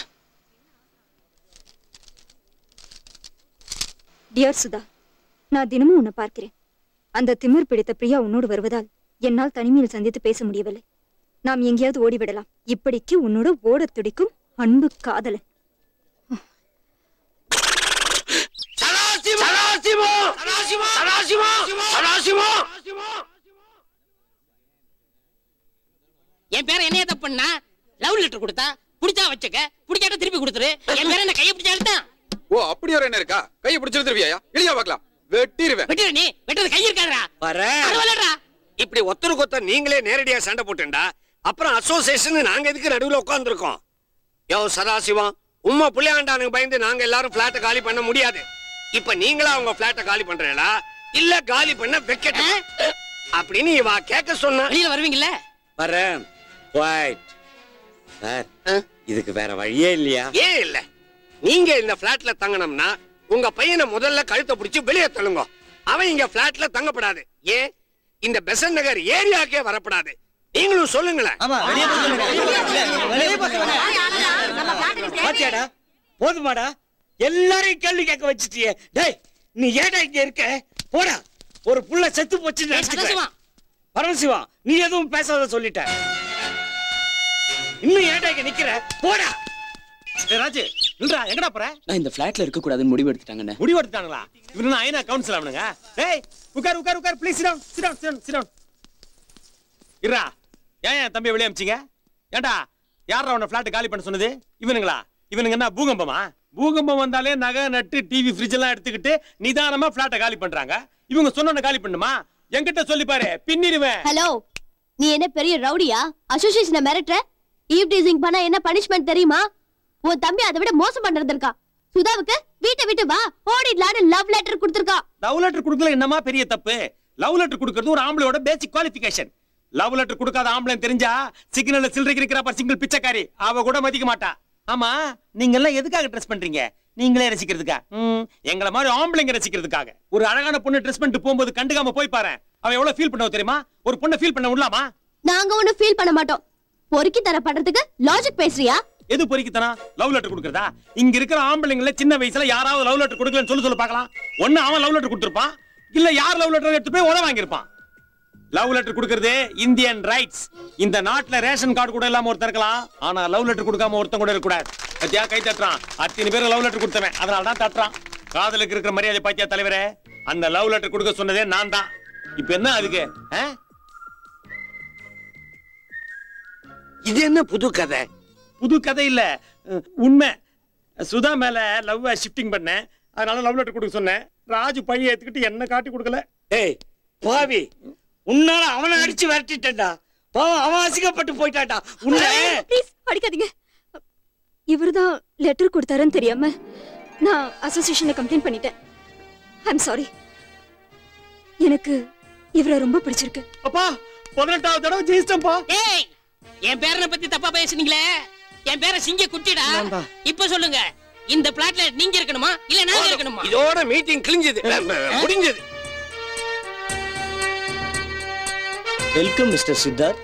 டியர் சுதா நான் தினமும் உன்னை பார்க்கிறேன் அந்த திமிர் பிடித்த பிரியா உன்னோடு வருவதால் என்னால் தனிமையில் சந்தித்து பேச முடியவில்லை நாம் எங்கேயாவது ஓடிவிடலாம் இப்படிக்கு உன்னோட ஓடத் துடிக்கும் அன்பு காதலன்
என் பேரை என்னைய தப்புன்னா லவ் லெட்டர் கொடுத்தா பிடிச்சா வச்சுக்க பிடிக்காட்ட திருப்பி கொடுத்துரு என் பேரை என்ன கையை பிடிச்சா எடுத்தான்
ஓ அப்படி ஒரு என்ன இருக்கா கையை பிடிச்சு திருவியா எளியா பார்க்கலாம் வெட்டிடுவேன்
வெட்டுற நீ வெட்டுறது கை இருக்காதா
வர
அறுவலடா
இப்படி ஒத்தருக்கு ஒத்த நீங்களே நேரடியா சண்டை போட்டுண்டா அப்புறம் அசோசியேஷன் நாங்க எதுக்கு நடுவுல உட்கார்ந்துருக்கோம் யோ சதாசிவம் உம்மா புள்ளையாண்டானுக்கு பயந்து நாங்க எல்லாரும் பிளாட்டை காலி பண்ண முடியாது இப்ப நீங்களா அவங்க பிளாட்டை காலி பண்றீங்களா இல்ல காலி பண்ண வைக்கட்டும் அப்படின்னு இவா கேட்க சொன்னா
வெளியில வருவீங்கல்ல
வரேன் குவைட் சார் இதுக்கு வேற வழியே இல்லையா ஏன் இல்ல நீங்க இந்த பிளாட்ல தங்கணும்னா உங்க பையனை முதல்ல கழுத்தை பிடிச்சு வெளியே தள்ளுங்க அவன் இங்க பிளாட்ல தங்கப்படாது ஏன் இந்த பெசன் நகர் ஏரியாக்கே வரப்படாது நீங்களும் சொல்லுங்களேன்
பாத்தியாடா போதுமாடா எல்லாரையும் கேள்வி கேட்க வச்சிட்டியே டேய் நீ ஏடா இங்க இருக்க போடா ஒரு புள்ள செத்து போச்சுன்னு நினைச்சுக்க.
சதாசிவா.
பரமசிவா நீ எதுவும் பேசாத சொல்லிட்ட இன்னும் ஏடா இங்க நிக்கிற போடா
டேய் ராஜு நில்றா எங்கடா போற
நான் இந்த ஃபிளாட்ல இருக்க கூடாதுன்னு முடிவு எடுத்துட்டாங்கண்ணே
முடிவு எடுத்தாங்களா இவனு ஐநா கவுன்சில் அவனுங்க டேய் உட்கார் உட்கார் உட்கார் please sit down sit down sit down sit down இருடா ஏன் என் தம்பியை வெளியே அமிச்சிங்க ஏன்டா யாரா உன்னை ஃபிளாட் காலி பண்ண சொன்னது இவனுங்களா இவனுங்க என்ன பூகம்பமா பூகம்பம் வந்தாலே நகை நட்டு டிவி ஃப்ரிட்ஜ் எல்லாம் எடுத்துக்கிட்டு நிதானமா ஃபிளாட்டை காலி பண்றாங்க இவங்க சொன்ன காலி பண்ணுமா என்கிட்ட சொல்லி பாரு பின்னிடுவேன்
ஹலோ நீ என்ன பெரிய ரவுடியா அசோசியேஷனை மிரட்டுற ஈவ் டீசிங் பண்ணா என்ன பனிஷ்மெண்ட் தெரியுமா உன் தம்பி அதை விட மோசம் பண்ணிருந்திருக்கா சுதாவுக்கு வீட்டை விட்டு வா ஓடிடலான்னு லவ் லெட்டர் கொடுத்திருக்கா
லவ் லெட்டர் கொடுக்கல என்னமா பெரிய தப்பு லவ் லெட்டர் கொடுக்கிறது ஒரு ஆம்பளையோட பேசிக் குவாலிஃபிகேஷன் லவ் லெட்டர் கொடுக்காத ஆம்பளை தெரிஞ்சா சிக்னல்ல சில்லறைக்கு இருக்கிற சிங்கிள் பிச்சைக்காரி அவ கூட மதிக்க மாட்டா ஆமா நீங்க எல்லாம் எதுக்காக ட்ரெஸ் பண்றீங்க நீங்களே ரசிக்கிறதுக்கா ம், எங்களை மாதிரி ஆம்பளைங்க ரசிக்கிறதுக்காக ஒரு அழகான பொண்ணு ட்ரெஸ் பண்ணிட்டு போகும்போது கண்டுக்காம போய் பாரு அவ எவ்வளவு ஃபீல் பண்ண தெரியுமா ஒரு பொண்ணை ஃபீல் பண்ண விடலாமா
நாங்க ஒண்ணு ஃபீல் பண்ண மாட்டோம் பொறுக்கி தர பண்றதுக்கு லாஜிக் பேசுறியா
எது பொறுக்கித்தனா லவ் லெட்டர் கொடுக்கறதா இங்க இருக்கிற ஆம்பளைங்கள சின்ன வயசுல யாராவது லவ் லெட்டர் கொடுக்கலன்னு சொல்லி சொல்ல பார்க்கலாம் ஒண்ணு அவன் லவ் லெட்டர் கொடுத்திருப்பான் இல்ல யார் லவ் லெட்டர் எடுத்து போய் உத வாங்கியிருப்பான் லவ் லெட்டர் கொடுக்கறது இந்தியன் ரைட்ஸ் இந்த நாட்டுல ரேஷன் கார்டு கூட இல்லாம ஒருத்தன் இருக்கலாம் ஆனா லவ் லெட்டர் கொடுக்காம ஒருத்தன் கூட இருக்க கூடாது பத்தியா கை தட்டுறான் அத்தனை பேர் லவ் லெட்டர் கொடுத்தவன் அதனால தான் தட்டுறான் காதலுக்கு இருக்கிற மரியாதை பாத்தியா தலைவரே அந்த லவ் லெட்டர் கொடுக்க சொன்னதே நான் தான் இப்ப என்ன அதுக்கு ஆ?
இது என்ன புது கதை
புது கதை இல்ல அஹ், உண்மை சுதா மேல லவ் ஷிஃப்டிங் பண்ணேன் அதனால லவ் லெட்டர் கொடுக்க சொன்னேன் ராஜு பழி ஏத்துக்கிட்டு என்ன காட்டி கொடுக்கல
ஏய் பாவி உன்னால அவனை அடிச்சு விரட்டிட்டேன்டா பாவம் அவன் அசிங்கப்பட்டு போயிட்டான்டா உன்னை
ப்ளீஸ் அடிக்காதீங்க இவர்தான் லெட்டர் கொடுத்தாருன்னு தெரியாம நான் அசோசியேஷன்ல கம்ப்ளைண்ட் பண்ணிட்டேன் ஐம் சாரி எனக்கு இவரை ரொம்ப பிடிச்சிருக்கு
அப்பா பதினெட்டாவது தடவை ஜெயிச்சிட்டேன்ப்பா
ஏய் என் பேரனை பத்தி தப்பா பேசுனீங்களே என் பேரை சிங்க குட்டிடா இப்ப சொல்லுங்க இந்த பிளாட்ல நீங்க இருக்கணுமா இல்ல நாங்க இருக்கணுமா
இதோட மீட்டிங் கிழிஞ்சது முடிஞ்சது
welcome mister Siddharth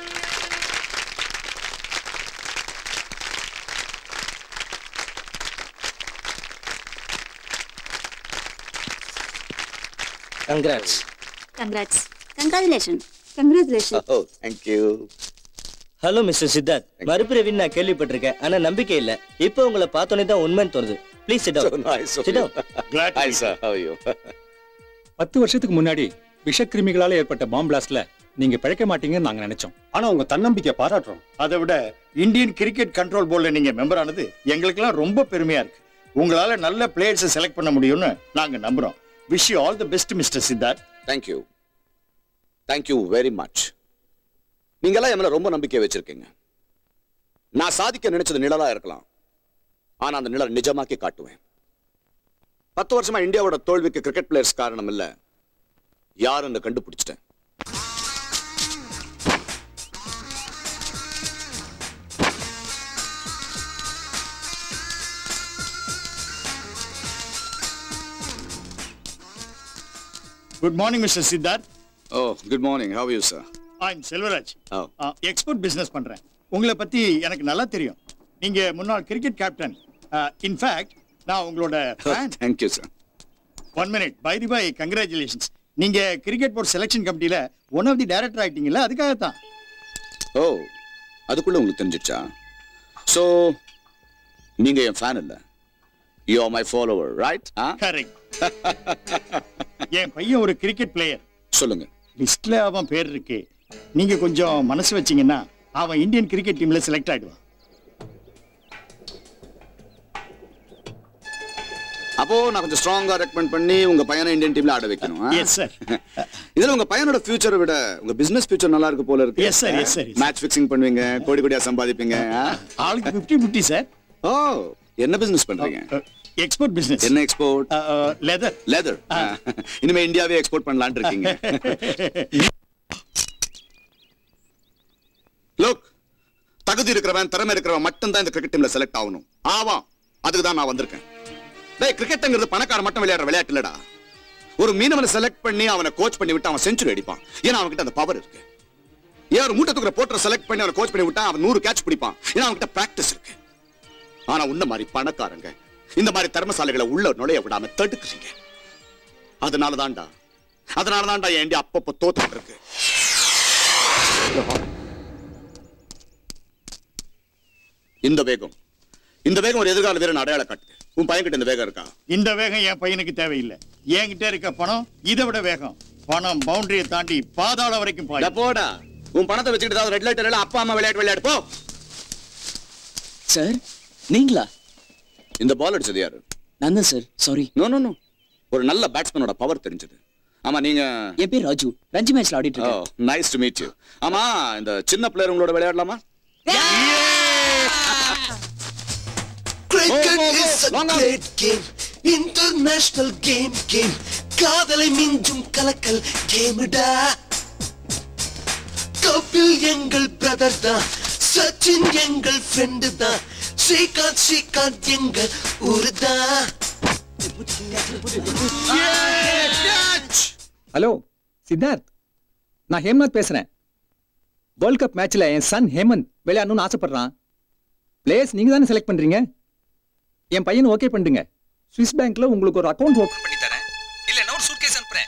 congrats
congrats
congratulation
congratulation
oh thank you hello mister Siddharth மறுபிறவின்னு நான் கேள்விப்பட்டிருக்கேன் ஆனா நம்பிக்கை இல்ல இப்போ உங்களை பார்த்தோன்னே தான் உண்மைன்னு தோணுது please sit down sit down
பத்து வருஷத்துக்கு முன்னாடி விஷக்கிருமிகளால ஏற்பட்ட பாம்பு பிளாஸ்ட்ல நீங்க பிழைக்க மாட்டீங்கன்னு நாங்க நினைச்சோம்
ஆனா உங்க தன்னம்பிக்கை பாராட்டுறோம் அதை விட இந்தியன் கிரிக்கெட் கண்ட்ரோல் போர்டுல நீங்க மெம்பர் ஆனது எங்களுக்கெல்லாம் ரொம்ப பெருமையா இருக்கு உங்களால நல்ல பிளேயர்ஸை செலக்ட் பண்ண முடியும்னு நாங்க நம்புறோம் wish you all the best mister Siddharth
thank you thank you very much நீங்கெல்லாம் என் மேல ரொம்ப நம்பிக்கை வச்சிருக்கீங்க நான் சாதிக்க நினைச்சது நிழலா இருக்கலாம் ஆனா அந்த நிழல் நிஜமாக்கி காட்டுவேன் பத்து வருஷமா இந்தியாவோட தோல்விக்கு கிரிக்கெட் பிளேயர்ஸ் காரணம் இல்ல யாருன்னு கண்டுபிடிச்சிட்டேன்
good morning mister Siddharth
oh good morning how you sir
I'm Selvaraj
oh
export business பண்றேன் உங்களை பத்தி எனக்கு நல்லா தெரியும் நீங்க முன்னாள் கிரிக்கெட் கேப்டன் இன்ஃபேக்ட் நான் உங்களோட
thank you sir
one minute by the by congratulations நீங்க கிரிக்கெட் போர்ட் செலெக்ஷன் கமிட்டியில ஒன் ஆஃப் தி டைரக்டர் ஆயிட்டீங்கல்ல அதுக்காக தான்
ஓ அதுக்குள்ள உங்களுக்கு தெரிஞ்சிச்சா சோ நீங்க என் ஃபேன் இல்ல you are my follower right
correct என் பையன் ஒரு கிரிக்கெட் பிளேயர்
சொல்லுங்க
லிஸ்ட்ல அவன் பேர் இருக்கு நீங்க கொஞ்சம் மனசு வச்சீங்கன்னா அவன் இந்தியன் கிரிக்கெட் டீம்ல செலக்ட் ஆயிடுவான்
அப்போ நான் கொஞ்சம் ஸ்ட்ராங்கா ரெக்கமெண்ட் பண்ணி உங்க பையனை இந்தியன் டீம்ல ஆட வைக்கணும் ஆ?
எஸ் சார்
இதுல உங்க பையனோட ஃபியூச்சரை விட உங்க பிசினஸ் ஃபியூச்சர் நல்லா இருக்கு போல இருக்கு
Yes, sir, yes, sir, yes.
Match fixing பண்ணுவீங்க கோடி கோடியா சம்பாதிப்பீங்க ஆ?
ஆளுக்கு பிப்டி பிப்டி சார்
ஓ என்ன பிசினஸ் பண்றீங்க
எக்ஸ்போர்ட் பிசினஸ்
என்ன எக்ஸ்போர்ட்
லெதர்
லெதர் இனிமே இந்தியாவே எக்ஸ்போர்ட் பண்ணலாம்னு இருக்கீங்க லோக் தகுதி இருக்கிறவன் திறமை இருக்கிறவன் மட்டும் தான் இந்த கிரிக்கெட் டீம்ல செலக்ட் ஆகணும் ஆவாம் அதுக்கு தான் நான் வந்திருக்கேன் டேய் கிரிக்கெட்ங்கிறது பணக்கார மட்டும் விளையாடுற விளையாட்டு இல்லடா ஒரு மீனவனை செலக்ட் பண்ணி அவனை கோச் பண்ணி விட்டு அவன் செஞ்சுரி அடிப்பான் ஏன்னா அவன்கிட்ட அந்த பவர் இருக்கு ஏன் ஒரு மூட்டை தூக்குற போட்டரை செலக்ட் பண்ணி அவனை கோச் பண்ணி விட்டா அவன் நூறு கேட்ச் பிடிப்பான் ஏன்னா அவன்கிட்ட பிராக்டிஸ் இருக்கு ஆனா உன்ன மாதிரி பணக்காரங்க இந்த மாதிரி திறமசாலைகளை உள்ள நுழைய விடாம தடுக்குறீங்க அதனால தான்டா அதனால தான்டா என் இந்தியா அப்பப்போ தோத்துட்டு இருக்கு இந்த வேகம் இந்த வேகம் ஒரு எதிர்கால வீரன் அடையாள காட்டு உன் பையன்கிட்ட இந்த வேகம் இருக்கா
இந்த வேகம் என் பையனுக்கு தேவையில்லை என்கிட்ட இருக்க பணம் இதை விட வேகம் பணம் பவுண்டரியை தாண்டி பாதாள வரைக்கும்
இத போடா உன் பணத்தை வச்சுக்கிட்டு ஏதாவது ரெட் லைட் எல்லாம் அப்பா அம்மா விளையாட்டு விளையாடு போ
சார் நீங்களா
இந்த பால் அடிச்சது யாரு
நான் தான் sir sorry
no no no ஒரு நல்ல பேட்ஸ்மேனோட பவர் தெரிஞ்சது ஆமா நீங்க
என் பேர் ராஜு ரஞ்சி மேட்ச்ல ஆடிட்டு இருக்கேன்
நைஸ் டு மீட் யூ ஆமா இந்த சின்ன பிளேயர் உங்களோட விளையாடலாமா
Cricket is a great game. International game, game. காதலை மிஞ்சும் கலக்கல் கேமுடா கபில் எங்கள் பிரதர் தான் சச்சின் எங்கள் ஃப்ரெண்டு தான் ஸ்ரீகாந்த் ஸ்ரீகாந்த் எங்கள் ஊரு தான்
ஹலோ சித்தார்த் நான் ஹேம்நாத் பேசுறேன் வேர்ல்ட் கப் மேட்ச்ல என் சன் ஹேமந்த் விளையாடணும்னு ஆசைப்படுறான் பிளேயர்ஸ் நீங்க தானே செலக்ட் பண்றீங்க என் பையன் ஓகே பண்ணுங்க ஸ்விஸ் பேங்க்ல உங்களுக்கு ஒரு அக்கவுண்ட் ஓபன் பண்ணி தரேன்
இல்ல நான் ஒரு சூட்கேஸ் அனுப்புறேன்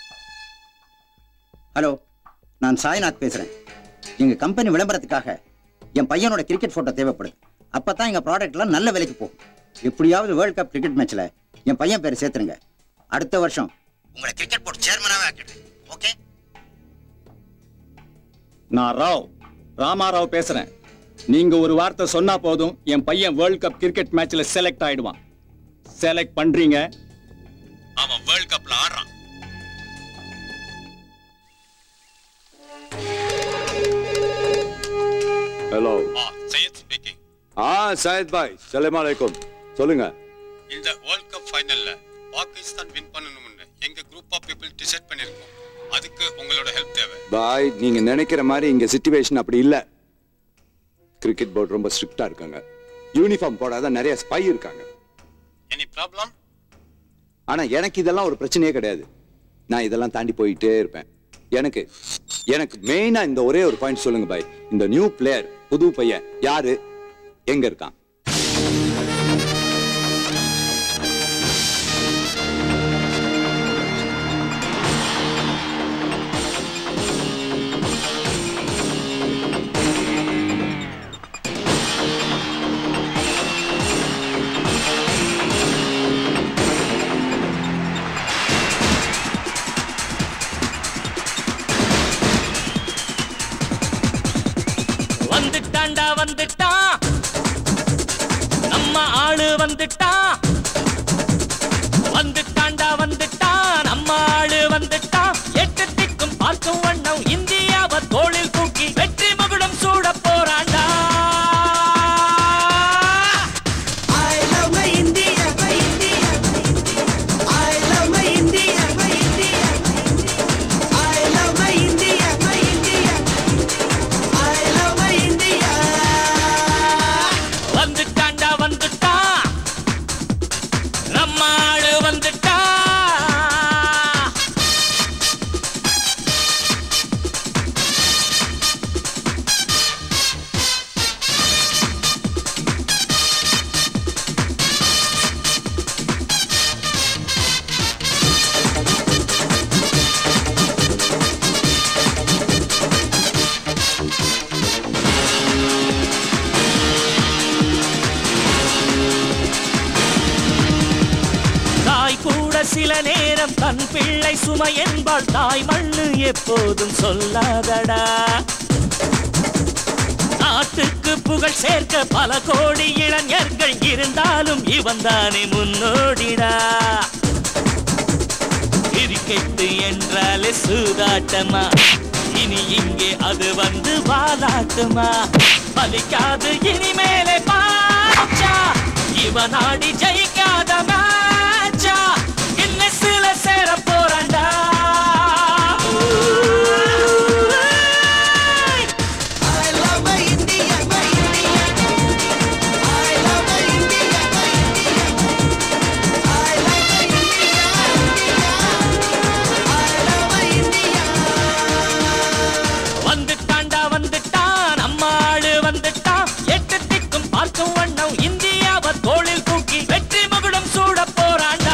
ஹலோ நான் சாய்நாத் பேசுறேன் எங்க கம்பெனி விளம்பரத்துக்காக என் பையனோட கிரிக்கெட் போட்டோ தேவைப்படுது அப்பதான் எங்க ப்ராடக்ட்லாம் நல்ல விலைக்கு போகும் எப்படியாவது வேர்ல்ட் கப் கிரிக்கெட் மேட்ச்ல என் பையன் பேரை சேர்த்துருங்க அடுத்த வருஷம் உங்களை கிரிக்கெட் போர்ட் சேர்மனாவே ஆக்கிடுறேன் ஓகே
நான் ராவ் ராமாராவ் பேசுறேன் நீங்க ஒரு வார்த்தை சொன்னா போதும் என் பையன் வேர்ல்ட் கப் கிரிக்கெட் மேட்ச்ல செலக்ட் ஆயிடுவான் செலக்ட் பண்றீங்க அவன் வேர்ல்ட் கப்ல ஆடுறான்
ஹலோ
சையத் ஸ்பீக்கிங்
ஆ சயத் பாய் சலாம் அலைக்கும் சொல்லுங்க
இந்த வேர்ல்ட் கப் ஃபைனல்ல பாகிஸ்தான் வின் பண்ணணும்னு எங்க குரூப் ஆஃப் பீப்புள் டிசைட் பண்ணிருக்கோம் அதுக்கு உங்களோட ஹெல்ப் தேவை
பாய் நீங்க நினைக்கிற மாதிரி இங்க சிச்சுவேஷன் அப்படி இல்ல கிரிக்கெட் போர்டு ரொம்ப ஸ்ட்ரிக்ட்டா இருக்காங்க யூனிஃபார்ம் போடாத நிறைய ஸ்பை இருக்காங்க
எனி ப்ராப்ளம்
ஆனா எனக்கு இதெல்லாம் ஒரு பிரச்சனையே கிடையாது நான் இதெல்லாம் தாண்டி போயிட்டே இருப்பேன் எனக்கு எனக்கு மெயினா இந்த ஒரே ஒரு பாயிண்ட் சொல்லுங்க பாய் இந்த நியூ பிளேயர் புது பையன் யாரு எங்க இருக்கான்
வந்துட்டான்டா வந்துட்டான் நம்ம ஆளு வந்துட்டான் வந்துட்டான்டா வந்துட்டான் நம்ம ஆளு வந்துட்டான் எட்டு திக்கும் பார்க்கும் வண்ணம் இந்தியாவை தோளில் தூக்கி வெற்றி மகுடம் சூட போறான்டா
I love my India, my India. I love my India, my India. I love my India, my India. I love my India.
வந்துட்டான்டா வந்துட்டான் நம்ம ஆளு வந்துட்டான் தாய் கூட சில நேரம் தன் பிள்ளை சுமை என்பாள் தாய் மண்ணு எப்போதும் சொல்லாதடா நாட்டுக்கு புகழ் சேர்க்க பல கோடி இளைஞர்கள் இருந்தாலும் இவன் தானே முன்னோடிடா கிரிக்கெட்டு என்றாலே சூதாட்டமா இனி இங்கே அது வந்து வாலாட்டுமா பலிக்காது இனிமேலே பாச்சா இவன் ஆடி ஜெயிக்காத மேட்சா கின்னஸ்ல சேர போறான்டா
I love my India, my India. I love my India, my India. I love my India, I love my India.
வந்துட்டான்டா வந்துட்டான் நம்ம ஆளு வந்துட்டான் எட்டு திக்கும் பார்க்கும் வண்ணம் இந்தியாவை தோளில் தூக்கி வெற்றி மகுடம் சூட போறான்டா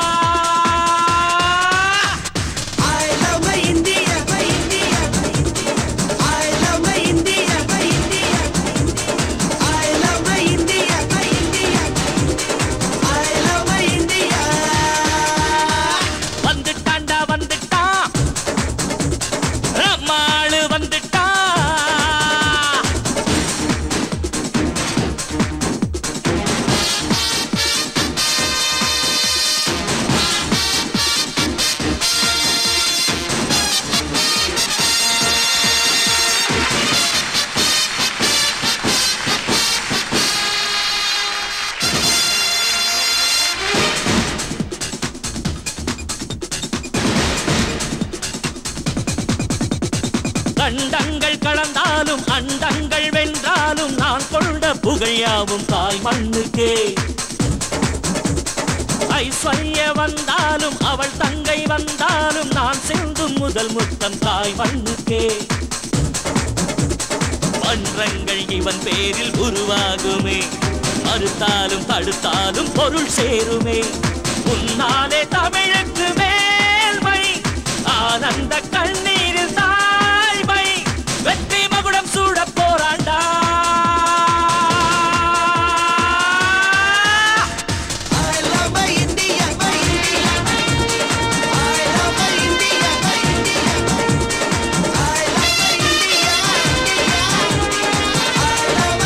I love my India, my India. I love my India, my India. I love my India, my India. I love my India.
வந்துட்டான்டா வந்துட்டான் நம்ம ஆளு வந்துட்டான் கண்டங்கள் கலந்தாலும் அண்டங்கள் வென்றாலும் நான் கொண்ட புகழாவும் தாய் மண்ணுக்கே ஐஸ்வர்ய வந்தாலும் அவள் தங்கை வந்தாலும் நான் சிந்தும் முதல் முத்தம் தாய் மண்ணுக்கே மன்றங்கள் இவன் பேரில் உருவாகுமே மறுத்தாலும் தடுத்தாலும் பொருள் சேருமே உன்னாலே தமிழுக்கு மேல்மை ஆனந்த கண்ணீரில் தாய்மை வெற்றி மகுடம் சூட போராண்டா
I love my India, my India. I love my India, my India. I love my India, India. I love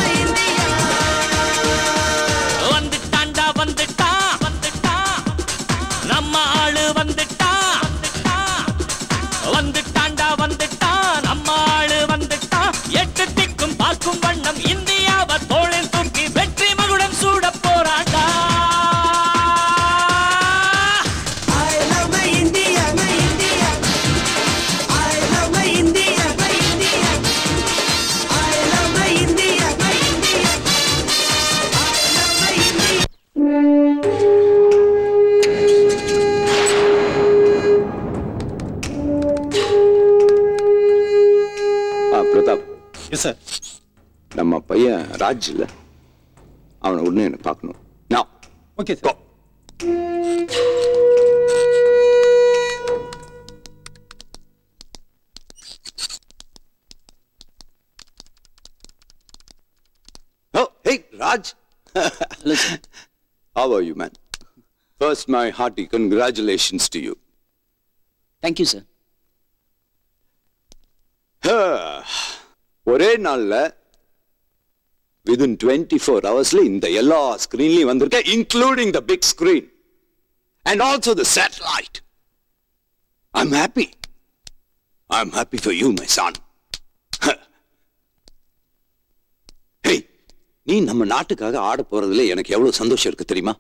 ஆளு வந்துட்டான் வந்துட்டான்டா வந்துட்டான் நம்ம ஆளு வந்துட்டான் எட்டு திக்கும் பார்க்கும் வண்ணம் இந்தியாவை தோளில் தூக்கி வெற்றி மகுடம் சூட போறாண்டா
ஆ பிரதாப்
எஸ் சார்
நம்ம பையன் ராஜ் இல்ல அவனை உடனே எனக்கு பார்க்கணும் நான்
okay sir
Oh, hey, Raj. Hello, sir. How are you, man? First, my hearty congratulations to you.
Thank you sir
ஒரே நாள்ல விதின் டுவெண்ட்டி ஃபோர் ஹவர்ஸ்ல இந்த எல்லா ஸ்கிரீன்லயும் வந்திருக்க including the big screen and also the satellite I am happy I am happy for you my son hey நீ நம்ம நாட்டுக்காக ஆட போறதுல எனக்கு எவ்வளவு சந்தோஷம் இருக்கு தெரியுமா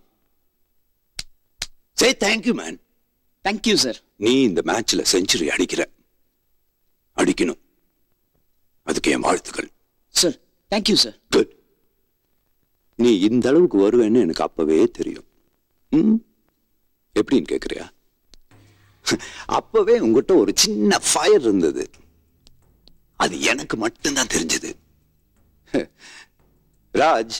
சே தேங்க்யூ மேன்
தேங்க்யூ சார்
நீ இந்த மேட்ச்ல செஞ்சுரி அடிக்கிற அடிக்கணும் அதுக்கு என் வாழ்த்துக்கள்
சார் தேங்க்யூ சார்
குட் நீ இந்த அளவுக்கு வருவேன்னு எனக்கு அப்பவே தெரியும் ம்? எப்படின்னு கேக்குறியா அப்பவே உங்ககிட்ட ஒரு சின்ன ஃபயர் இருந்தது அது எனக்கு மட்டும்தான் தெரிஞ்சது ராஜ்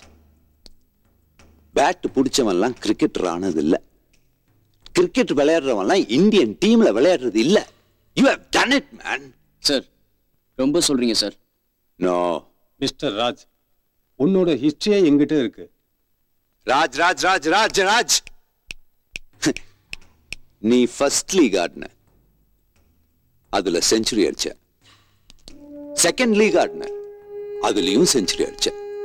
பேட் பிடிச்சவன்லாம் கிரிக்கெட்டர் ஆனது இல்ல கிரிக்கெட் விளையாடுறவன்லாம் இந்தியன் டீம்ல விளையாடுறது இல்ல you have done it man
sir ரொம்ப சொல்றீங்க சார்
நோ
மிஸ்டர் ராஜ் உன்னோட ஹிஸ்டரியே எங்கிட்ட இருக்கு
ராஜ் ராஜ் ராஜ் ராஜ் ராஜ் நீ ஃபர்ஸ்ட் லீக் ஆடின அதுல செஞ்சுரி அடிச்ச செகண்ட் லீக் ஆடின அதுலயும் செஞ்சுரி அடிச்ச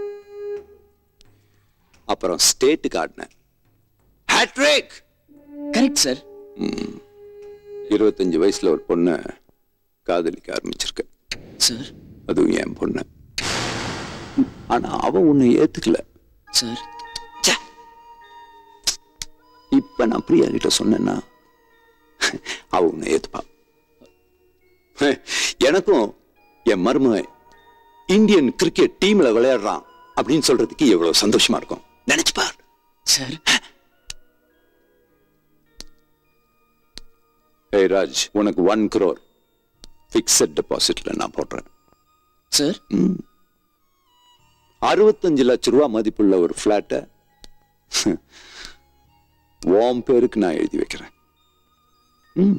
அப்புறம் ஸ்டேட்டுக்கு ஆடின ஹேட்ரிக்
கரெக்ட் சார்
இருபத்தஞ்சு வயசுல ஒரு பொண்ண காதலிக்க ஆரம்பிச்சிருக்க
சார்
அதுவும் என் பொண்ணு ஆனா அவ உன்னை ஏத்துக்கல
சார்
இப்ப நான் பிரியா கிட்ட சொன்னேன்னா அவ உன்னை ஏத்துப்பா எனக்கும் என் மருமகன் இந்தியன் கிரிக்கெட் டீம்ல விளையாடுறான் அப்படின்னு சொல்றதுக்கு எவ்வளவு சந்தோஷமா இருக்கும் நினைச்சு பார்
சார்
ஹே ராஜ் உனக்கு ஒன் crore பிக்சட் டெபாசிட்ல நான் போடுறேன்
சார்
அறுபத்தஞ்சு லட்ச ரூபா மதிப்புள்ள ஒரு பிளாட்டை உன் பேருக்கு நான் எழுதி வைக்கிறேன் ம்.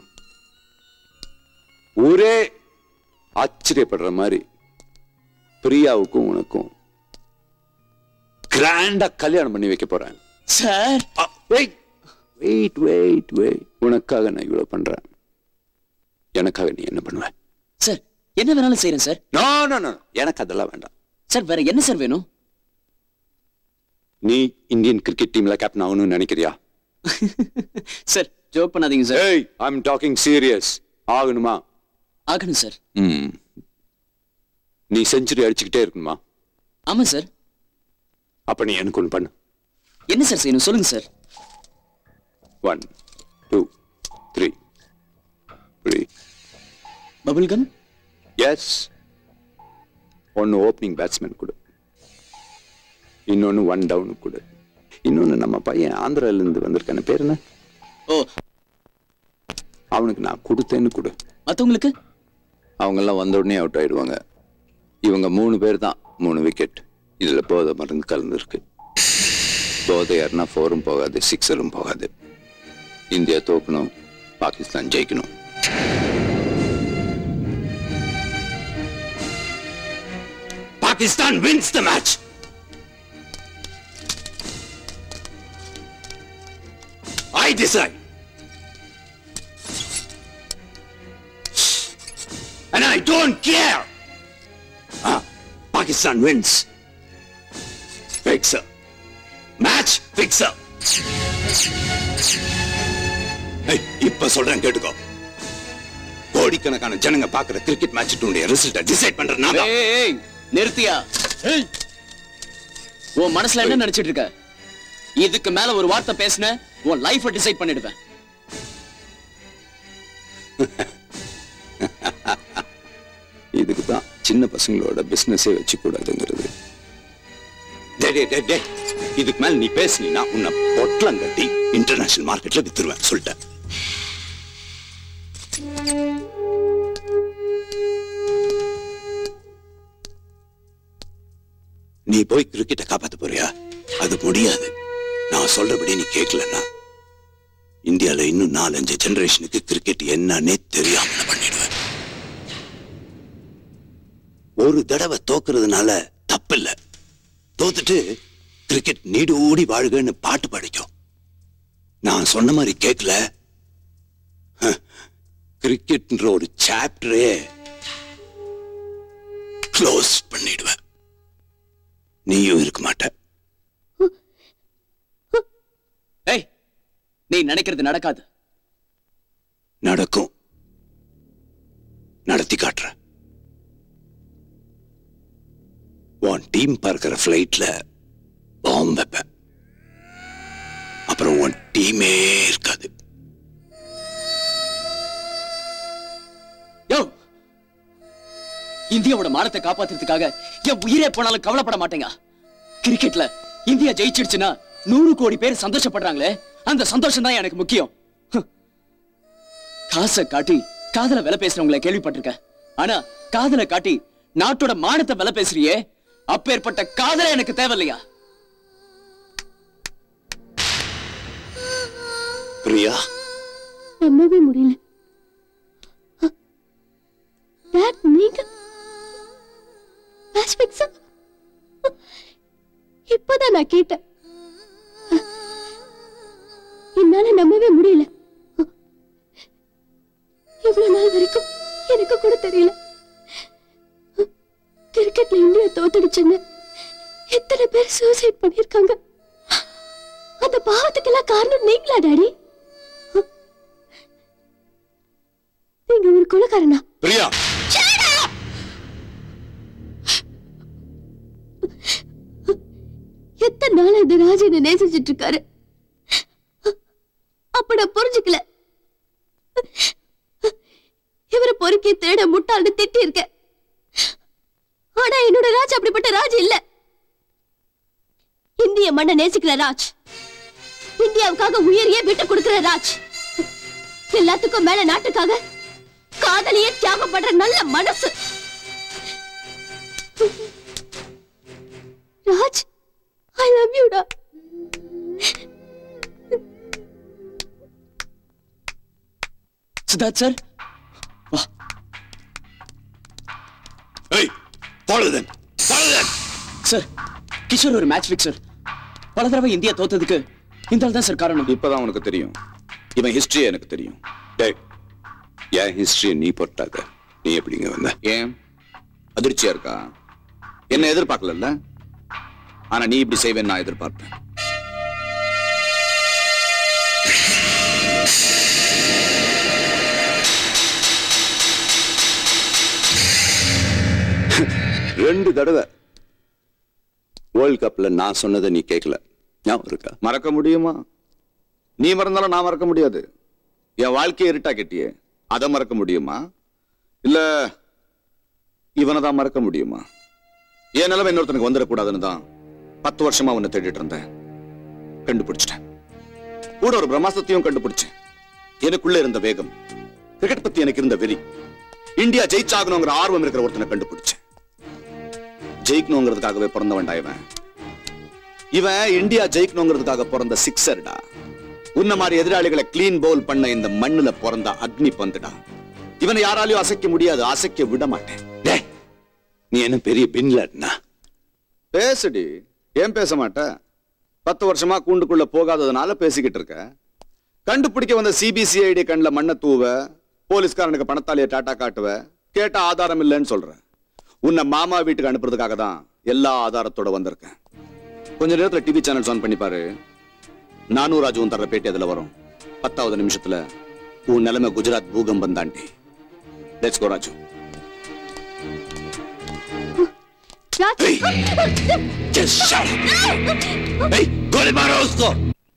ஒரே ஆச்சரியப்படுற மாதிரி பிரியாவுக்கும் உனக்கும் கிராண்டா கல்யாணம் பண்ணி வைக்க போறேன்
sir
wait wait wait wait உனக்காக நான் இவ்வளவு பண்றேன் எனக்காக நீ என்ன பண்ணுவ
சார் என்ன வேணாலும் செய்யறேன் சார்
நோ நோ நோ எனக்கு அதெல்லாம் வேண்டாம்
சார் வேற என்ன சார் வேணும்
நீ இந்தியன் கிரிக்கெட் டீம்ல கேப்டன் ஆகணும்னு நினைக்கிறியா
சார் ஜோக் பண்ணாதீங்க சார்
ஏய் ஐ அம் டாக்கிங் சீரியஸ் ஆகணுமா
ஆகணும் சார்
ம் நீ செஞ்சுரி அடிச்சுக்கிட்டே இருக்கணுமா
ஆமா சார்
அப்ப நீ எனக்கு ஒன்று பண்ணு
என்ன சார் செய்யணும் சொல்லுங்க sir
one two three three
பபுல் கம்
எஸ் ஒன்று ஓப்பனிங் பேட்ஸ்மேன் கொடு இன்னொன்று ஒன் டவுன் கொடு இன்னொன்று நம்ம பையன் ஆந்திரால இருந்து வந்திருக்கான பேர் என்ன
ஓ
அவனுக்கு நான் கொடுத்தேன்னு கொடு
மத்தவங்களுக்கு
அவங்கெல்லாம் வந்த உடனே அவுட் ஆயிடுவாங்க இவங்க மூணு பேர் தான் மூணு விக்கெட் இதுல போதை மருந்து கலந்துருக்கு போதை யாருன்னா ஃபோரும் போகாது சிக்ஸரும் போகாது இந்தியா தோக்கணும் பாகிஸ்தான் ஜெயிக்கணும் Pakistan wins the match I decide and I don't care Ah, Pakistan wins fixer match fixer ஏய், இப்ப சொல்றேன் கேட்டுக்கோ கோடிக்கணக்கான ஜனங்க பாக்குற கிரிக்கெட் மேட்ச் ரிசல்ட்டை டிசைட் பண்ற நான் தான்.
ஏய், ஏய், நிறுத்தியா உன் மனசுல என்ன நினைச்சிட்டு இருக்க இதுக்கு மேல ஒரு வார்த்தை பேசுன உன் லைஃப டிசைட் பண்ணிடுவேன்
இதுக்கு தான் சின்ன பசங்களோட பிசினஸே வச்சு கூடாதுங்கிறது டேய், டேய், டேய், டேய். இதுக்கு மேல நீ பேசுனீன்னா உன்னை பொட்டலம் கட்டி இன்டர்நேஷனல் மார்க்கெட்ல வித்துருவேன் சொல்லிட்டேன் நீ போய் கிரிக்கெட்டை காப்பாத்த போறியா அது முடியாது நான் சொல்றபடி நீ கேட்கலன்னா இந்தியால இன்னும் நாலஞ்சு ஜெனரேஷனுக்கு கிரிக்கெட் என்னன்னே தெரியாம நான் பண்ணிடுவேன் ஒரு தடவை தோக்குறதுனால தப்பில்ல தோத்துட்டு கிரிக்கெட் நீடோடி வாழ்கன்னு பாட்டு படிக்கும் நான் சொன்ன மாதிரி கேட்கல கிரிக்கெட்ன்ற ஒரு சாப்டரே க்ளோஸ் பண்ணிடுவேன் நீயும் இருக்க மாட்ட
ஏய் நீ நினைக்கிறது நடக்காது
நடக்கும் நடத்தி காட்டுறேன் உன் டீம் பார்க்கிற ஃபிளைட்ல பாம்பு வைப்பேன் அப்புறம் உன் டீமே இருக்காது
யோ இந்தியாவோட மானத்தை காப்பாத்துறதுக்காக என் உயிரே போனாலும் கவலைப்பட மாட்டேங்க கிரிக்கெட்ல இந்தியா ஜெயிச்சிடுச்சுன்னா நூறு கோடி பேர் சந்தோஷப்படுறாங்களே அந்த சந்தோஷம் தான் எனக்கு முக்கியம் ஹ். காசை காட்டி காதல விலை பேசுறவங்களை கேள்விப்பட்டிருக்கேன் ஆனா காதலை காட்டி நாட்டோட மானத்தை விலை பேசுறியே அப்பேற்பட்ட காதலை எனக்கு தேவையில்லையா
பிரியா
நம்பவே முடியல டாட் நீங்க மேட்ச் ஃபிக்ஸா இப்பதான் நான் கேட்டேன் என்னால நம்பவே முடியல இவ்வளவு நாள் வரைக்கும் எனக்கு கூட தெரியல கிரிக்கெட்ல இந்தியா தோத்துடுச்சுன்னு எத்தனை பேர் சூசைட் பண்ணிருக்காங்க அந்த பாவத்துக்கெல்லாம் காரணம் நீங்களா டாடி நீங்க ஒரு கொலைக்காரனா
பிரியா
எத்தனை நாள் இந்த ராஜ என்ன நேசிச்சிட்டு இருக்காரு அப்ப நான் புரிஞ்சுக்கல இவரை பொறுக்கி தேட முட்டாள்னு திட்டி இருக்கேன் ஆனா என்னோட ராஜ் அப்படிப்பட்ட ராஜ் இல்ல இந்திய மண்ணை நேசிக்கிற ராஜ் இந்தியாவுக்காக உயிரையே விட்டு கொடுக்கிற ராஜ் எல்லாத்துக்கும் மேல நாட்டுக்காக காதலியே தியாகம் பண்ற நல்ல மனசு ராஜ் ஐ லவ் யூ டா
சித்தார்த் சார்
ஏய் follow them follow them
sir Kishore ஒரு மேட்ச் ஃபிக்ஸர் பல தடவை இந்தியா தோத்ததுக்கு இந்த ஆள் தான் சார் காரணம்
இப்பதான் உனக்கு தெரியும் இவன் ஹிஸ்டரி எனக்கு தெரியும் டேய் என் ஹிஸ்டரியை நீ போட்டாத நீ எப்படிங்க வந்த ஏன் அதிர்ச்சியா இருக்கா என்ன எதிர்பார்க்கல ஆனா நீ இப்படி செய்வேன்னு நான் எதிர்பார்ப்பேன் ரெண்டு தடவை வேர்ல்ட் கப்ல நான் சொன்னதை நீ கேட்கல ஞாபகம் இருக்கா மறக்க முடியுமா நீ மறந்தாலும் நான் மறக்க முடியாது என் வாழ்க்கையை இருட்டா கெட்டியே அதை மறக்க முடியுமா இல்ல இவனை தான் மறக்க முடியுமா என் நிலைமை இன்னொருத்தனுக்கு வந்துடக்கூடாதுன்னு தான் பத்து வருஷமா உன்னை தேடிட்டு இருந்தேன் கண்டுபிடிச்சிட்டேன் கூட ஒரு பிரம்மாஸ்திரத்தையும் கண்டுபிடிச்சேன் எனக்குள்ள இருந்த வேகம் கிரிக்கெட் பத்தி எனக்கு இருந்த வெறி இந்தியா ஜெயிச்சாகணுங்கிற ஆர்வம் இருக்கிற ஒருத்தனை கண்டுபிடிச்சேன் ஜெயிக்கணுங்கிறதுக்காகவே பிறந்தவன்டா இவன் இவன் இந்தியா ஜெயிக்கணுங்கிறதுக்காக பிறந்த சிக்ஸர்டா உன்ன மாதிரி எதிராளிகளை கிளீன் பவுல் பண்ண இந்த மண்ணுல பிறந்த அக்னி பந்துடா இவனை யாராலையும் அசைக்க முடியாது அசைக்க விட மாட்டேன் டேய், நீ என்ன பெரிய பின்லட்னா பேசுடி ஏன் பேச மாட்ட பத்து வருஷமா கூண்டுக்குள்ள போகாததுனால பேசிக்கிட்டு இருக்க கண்டுபிடிக்க வந்த சிபிசிஐடி கண்ணில் மண்ணை தூவ போலீஸ்காரனுக்கு பணத்தாலியை டாட்டா காட்டுவ கேட்ட ஆதாரம் இல்லைன்னு சொல்ற உன்னை மாமா வீட்டுக்கு அனுப்புறதுக்காக தான் எல்லா ஆதாரத்தோட வந்திருக்கேன் கொஞ்ச நேரத்துல டிவி சேனல்ஸ் ஆன் பண்ணி பாரு நானும் ராஜுவும் தர்ற பேட்டி அதுல வரும்
பத்தாவது நிமிஷத்துல உன் நிலைமை குஜராத் பூகம்பம் தாண்டி let's go Raju
Just
shut Hey, गोली मारो उसको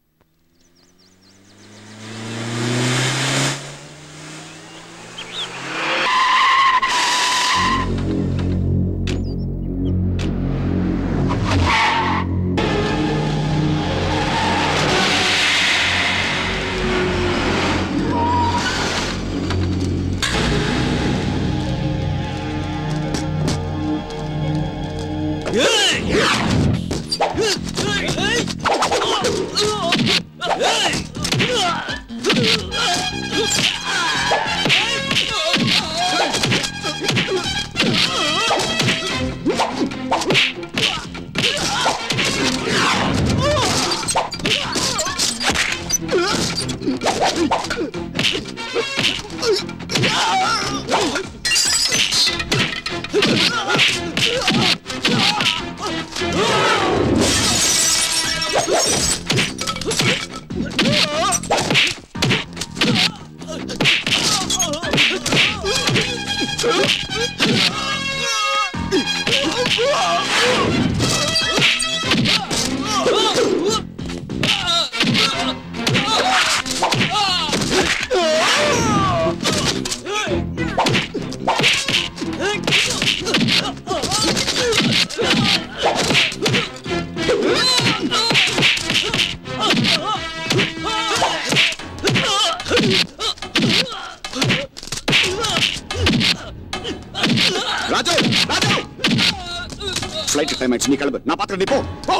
ராஜு ராஜு ஃப்ளைட் டைம் ஆயிடுச்சு நீ கிளம்பு நான் பாத்துக்கிறேன் நீ போ போ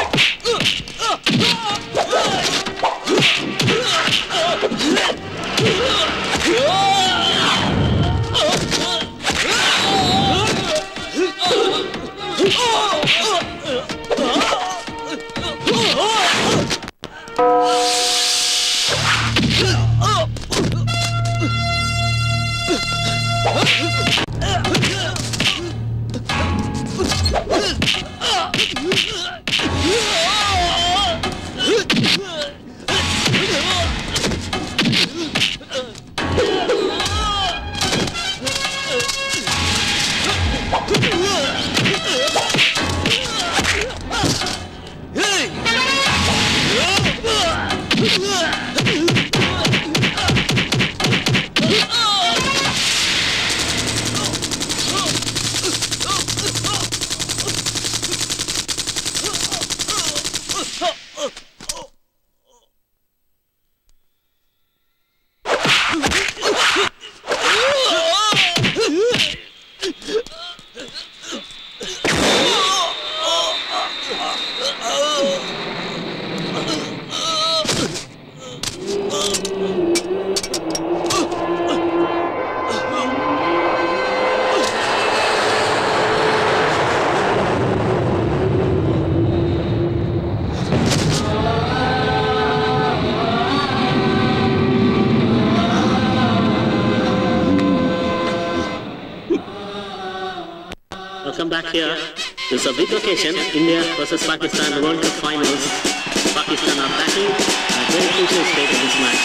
Welcome back here. This is a big occasion. India versus Pakistan World Cup Finals. Pakistan are backing a very crucial stage of this match.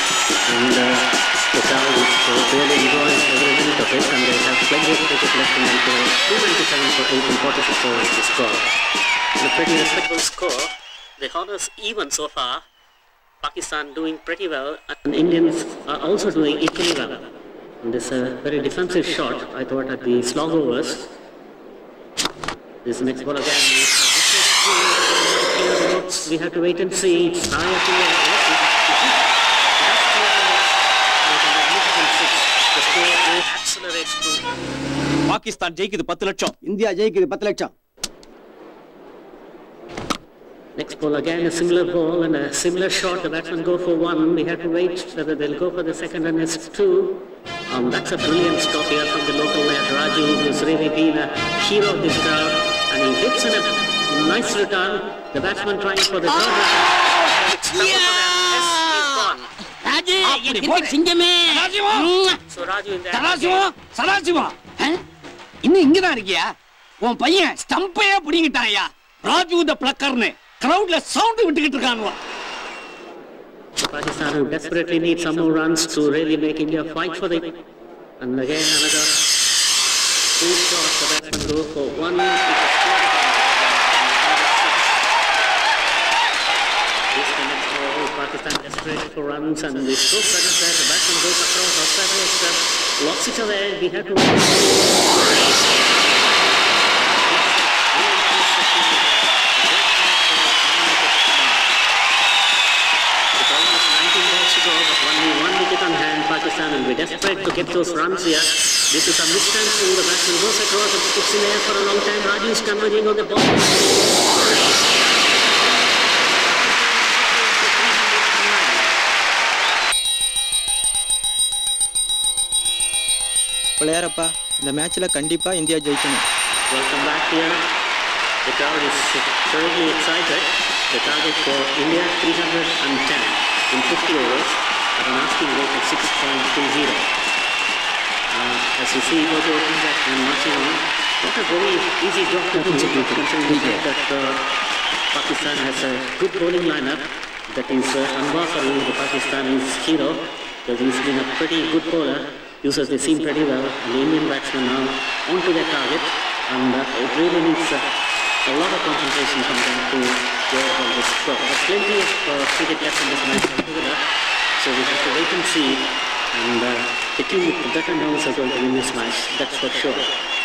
And uh, the crowd is uh, really enjoying every minute of it. And they have plenty of cricket left in them. 297 for 8 and 46 overs to score. And a pretty respectable score. The honors even so far. Pakistan doing pretty well. And Indians are also doing equally well. And this uh, very defensive shot, I thought at the slog overs. This next ball again. We have to wait and see. It's high up in the air. The score accelerates to
Pakistan ஜெயிக்குது பத்து லட்சம்
India ஜெயிக்குது பத்து லட்சம்
Next ball again, a similar ball and a similar shot. The batsmen go for one. We have to wait whether they'll go for the second and it's two. Um, that's a brilliant stop here from the local lad Raju, who's really been a hero of this crowd. And he hits in a nice return. The batsman trying for the third return. It's double for them. Yes, he's gone.
Raju என் cricket சிங்கமே
So Raju in the
Sadasivam Sadasivam ஆ? இன்னும் இங்கதான் இருக்கியா உன் பையன் ஸ்டம்பையே பிடிங்கிட்டாயா ராஜு த பிளக்கர்னு கிரவுட்ல sound விட்டுக்கிட்டு இருக்கானுவா
Pakistan who desperately need some more runs to really make India fight for the. And again another two shots. The batsman go for one. This connects for Pakistan desperate for runs and the stroke sudden there. The batsman goes across outside the extra. Locks it away. We have to. With almost 19 balls to go, but only one wicket on hand. Pakistan will be desperate to get those runs here. Due to some distancing, the batsman goes across and puts in air for a long time. Raju is converging on the ball.
பிள்ளையாரப்பா இந்த மேட்ச்ல கண்டிப்பா India ஜெயிக்கணும்
Welcome back here. The crowd is terribly excited. The target for India 310 in 50 overs at an asking rate of 6.20. Uh, as you see, both opening batsmen marching on. Not a very easy job to do, considering the fact that uh, Pakistan has a good bowling lineup. That is uh, Anwar Farouk, the Pakistani's hero, because he's been a pretty good bowler. Uses the seam pretty well. And the Indian batsmen now onto their target, and uh, it really needs uh, a lot of concentration from them to go on this score. There's plenty of uh, cricket left in this match altogether, so we have to wait and see. And uh, the team with the better nerves are going to win this match, that's for sure.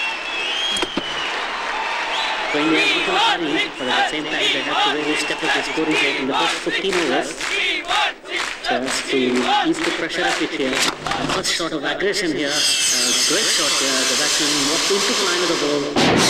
So India not in a hurry, but at the same time they have to really step up the scoring rate in the first 15 overs. So as to ease the pressure a bit here. The first shot of aggression here, uh, great shot here. The batsman walked into the line of the ball.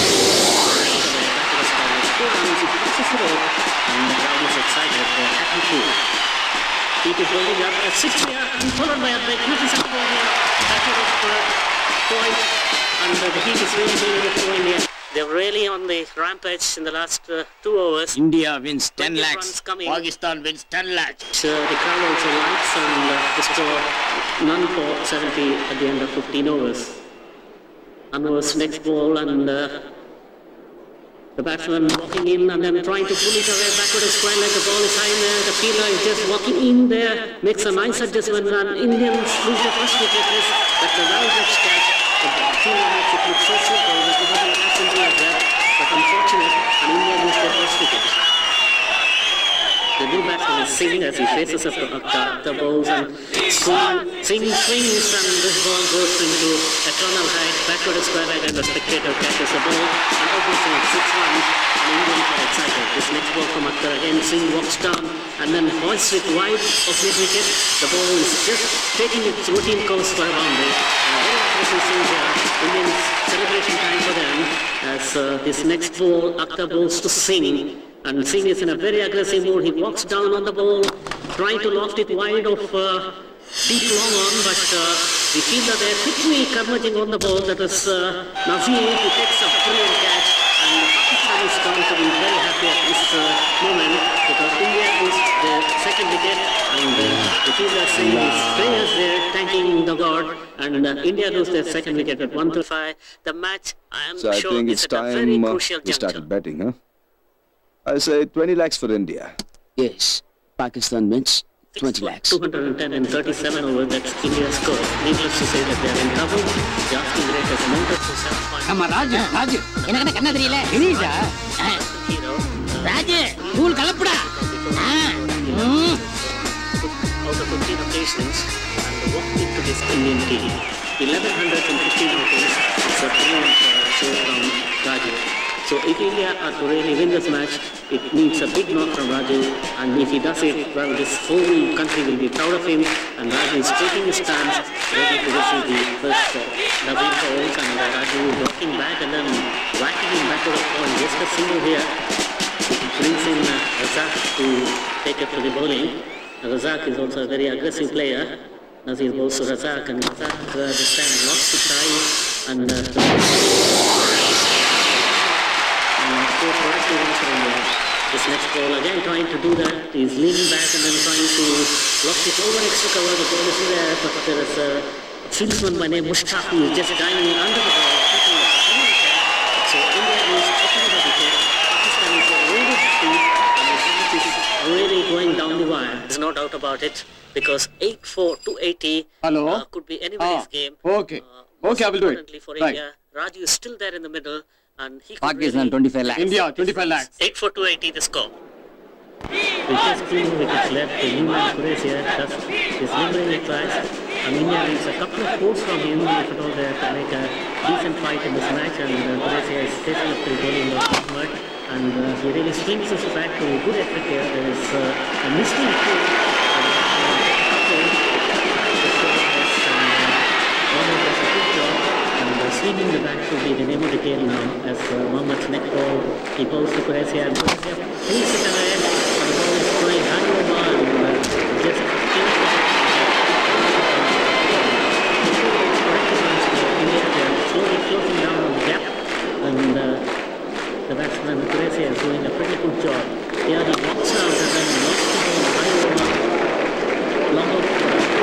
Four runs, he passes it out, and the crowd is excited. They're happy too. Keep it building up. A six here, and followed by a magnificent ball here. Back to the third point, and uh, the heat is really building up for India. They're really on the rampage in the last uh, two overs.
India wins 10
Plenty of
lakhs.
runs coming.
Pakistan wins 10 lakhs.
So the crowd also likes and uh, the score none for 70 at the end of 15 overs. Anwar's next ball and uh, the batsman walking in and then trying to pull it away backward as square leg. The ball is high in there. The fielder is just walking in there, makes a nice adjustment and Indians lose their first wicket. Yes, That's a well-judged catch. The fielder makes it look so simple, but it wasn't as simple as that. But unfortunate, and India lose their first wicket. The new batsman is Singh as he faces up to Akhtar. The balls and swing, Singh swings and this ball goes into a tunnel height, backward square leg and the spectator catches the ball and obviously it's six runs and Indians are excited. This next ball from Akhtar again, Singh walks down and then hoists it wide of mid wicket. The ball is just taking its routine course for a boundary. And a very aggressive swing here. Indians celebration time for them as uh, this next ball Akhtar bowls to Singh. And Singh is in a very aggressive mood. He walks down on the ball, trying to loft it wide of uh, deep long on, but uh, the fielder there quickly converging on the ball. That is uh, Nazir who takes a brilliant catch. And Pakistan is going to be very happy at this uh, moment because India is the second wicket and uh, the fielder saying his prayers there, thanking the God. And uh, India lose their second wicket at 135. The match, I am
So I
sure,
think
is
it's
at a very
time uh,
crucial
we
juncture.
started betting, huh? I say 20 lakhs for India.
Yes. Pakistan wins 20 lakhs.
210 and 37 over that's India's score. Needless to say that they are in trouble. The asking rate has mounted to 7.
ஆமா ராஜு ராஜு எனக்கு என்ன கண்ணா தெரியல தெரியுதா ராஜு தூள் கலப்புடா ஆ, ம்.
Out of 15 occasions and walked into this Indian team. 1115 outings. It's a brilliant uh, show from Raju. So if India are to really win this match, it needs a big knock from Raju. And if he does it, well, this whole country will be proud of him. And Raju is taking his stance, ready to receive the first uh, Naveen balls. And uh, Raju blocking back and then whacking him back to the point. Just a single here. brings in uh, Razak to take up to the bowling. Razak is also a very aggressive player. Nazir goes to Razak and Razak uh, this time lost the try and uh, and four productive runs for India. This next ball again trying to do that. He's leaning back and then trying to lock it over extra cover. The ball is in there, but there is a fieldsman by name Mushtaq who is just diving under the ball. taking a brilliant catch. So India is taking the wicket. Pakistan is really happy and the match is really going down the wire. There's no doubt about it because 8-4 to 80
Hello?
uh, could be anybody's
Ah,
game.
okay. Okay, I will do it.
Importantly for
Right.
India, Raju is still there in the middle and he could
Pakistan,
really
25 lakhs. India, 25 lakhs.
8-4 to 80 the score. With just two wickets left, the Newman Qureshi does his lingering tries. And India needs a couple of scores from him if at all they have to make a decent fight in this match. And uh, Qureshi is facing up to the bowling of Ahmed. And uh, he really swings his bat to good effort here. There is uh, a misty kick. Swinging the bat should be the name of the game now as uh, Mohammad's neck ball. He bowls to Qureshi and Qureshi takes it away. And the ball is going high over and uh, just slowly closing down on the gap and uh, the batsman Qureshi is doing a pretty good job. Here he walks out and then knocks the ball high over. Long out.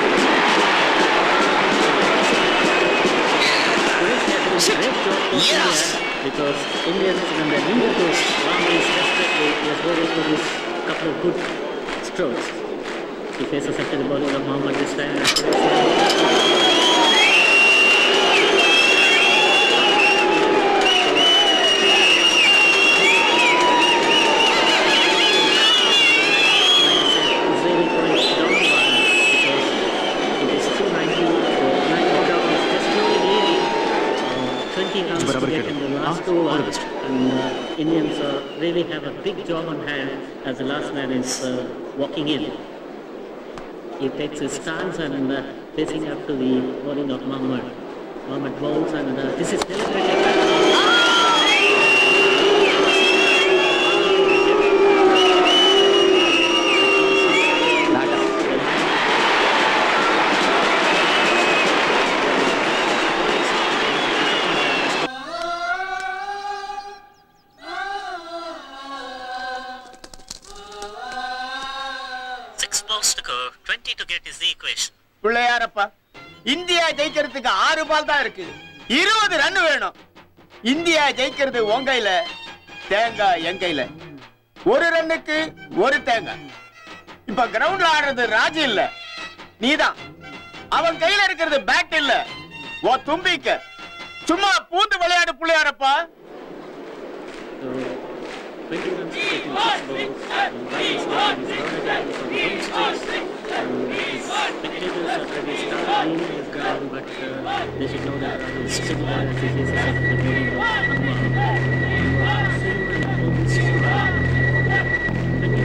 Qureshi has done a great job for
Yes!
India because Indians when they needed those boundaries desperately, he has been able to produce a couple of good strokes. He faces after the bowling of Mohammad this time. and Qureshi really going down the line because it is 290. The 90 down is just only leading uh, 20 runs to get in the last over. And uh, Indians uh, really have a big job on hand as the last man is uh, walking in. He takes his stance and uh, facing up to the bowling of Muhammad. Muhammad bowls and uh, this is deliberately. Six balls to go, 20 to get is the equation.
பிள்ளையாரப்பா India ஜெயிக்கிறதுக்கு ஆறு பால் தான் இருக்கு இருபது run வேணும் India ஜெயிக்கிறது உன் கையில தேங்காய் என் கையில ஒரு ரன்னுக்கு ஒரு தேங்காய் இப்ப கிரவுண்ட்ல ஆடுறது ராஜு இல்ல நீதான் அவன் கையில இருக்கிறது பேட் இல்ல ஓ தும்பிக்க சும்மா பூந்து விளையாடு பிள்ளையாரப்பா
20 runs to get in six balls. And Ryan is making his run again from the home stretch. And his spectators are ready to start leaning his ground, but uh, they should know that Ryan is sitting there as he faces up to the bowling of Anwar. Swing and opens to run.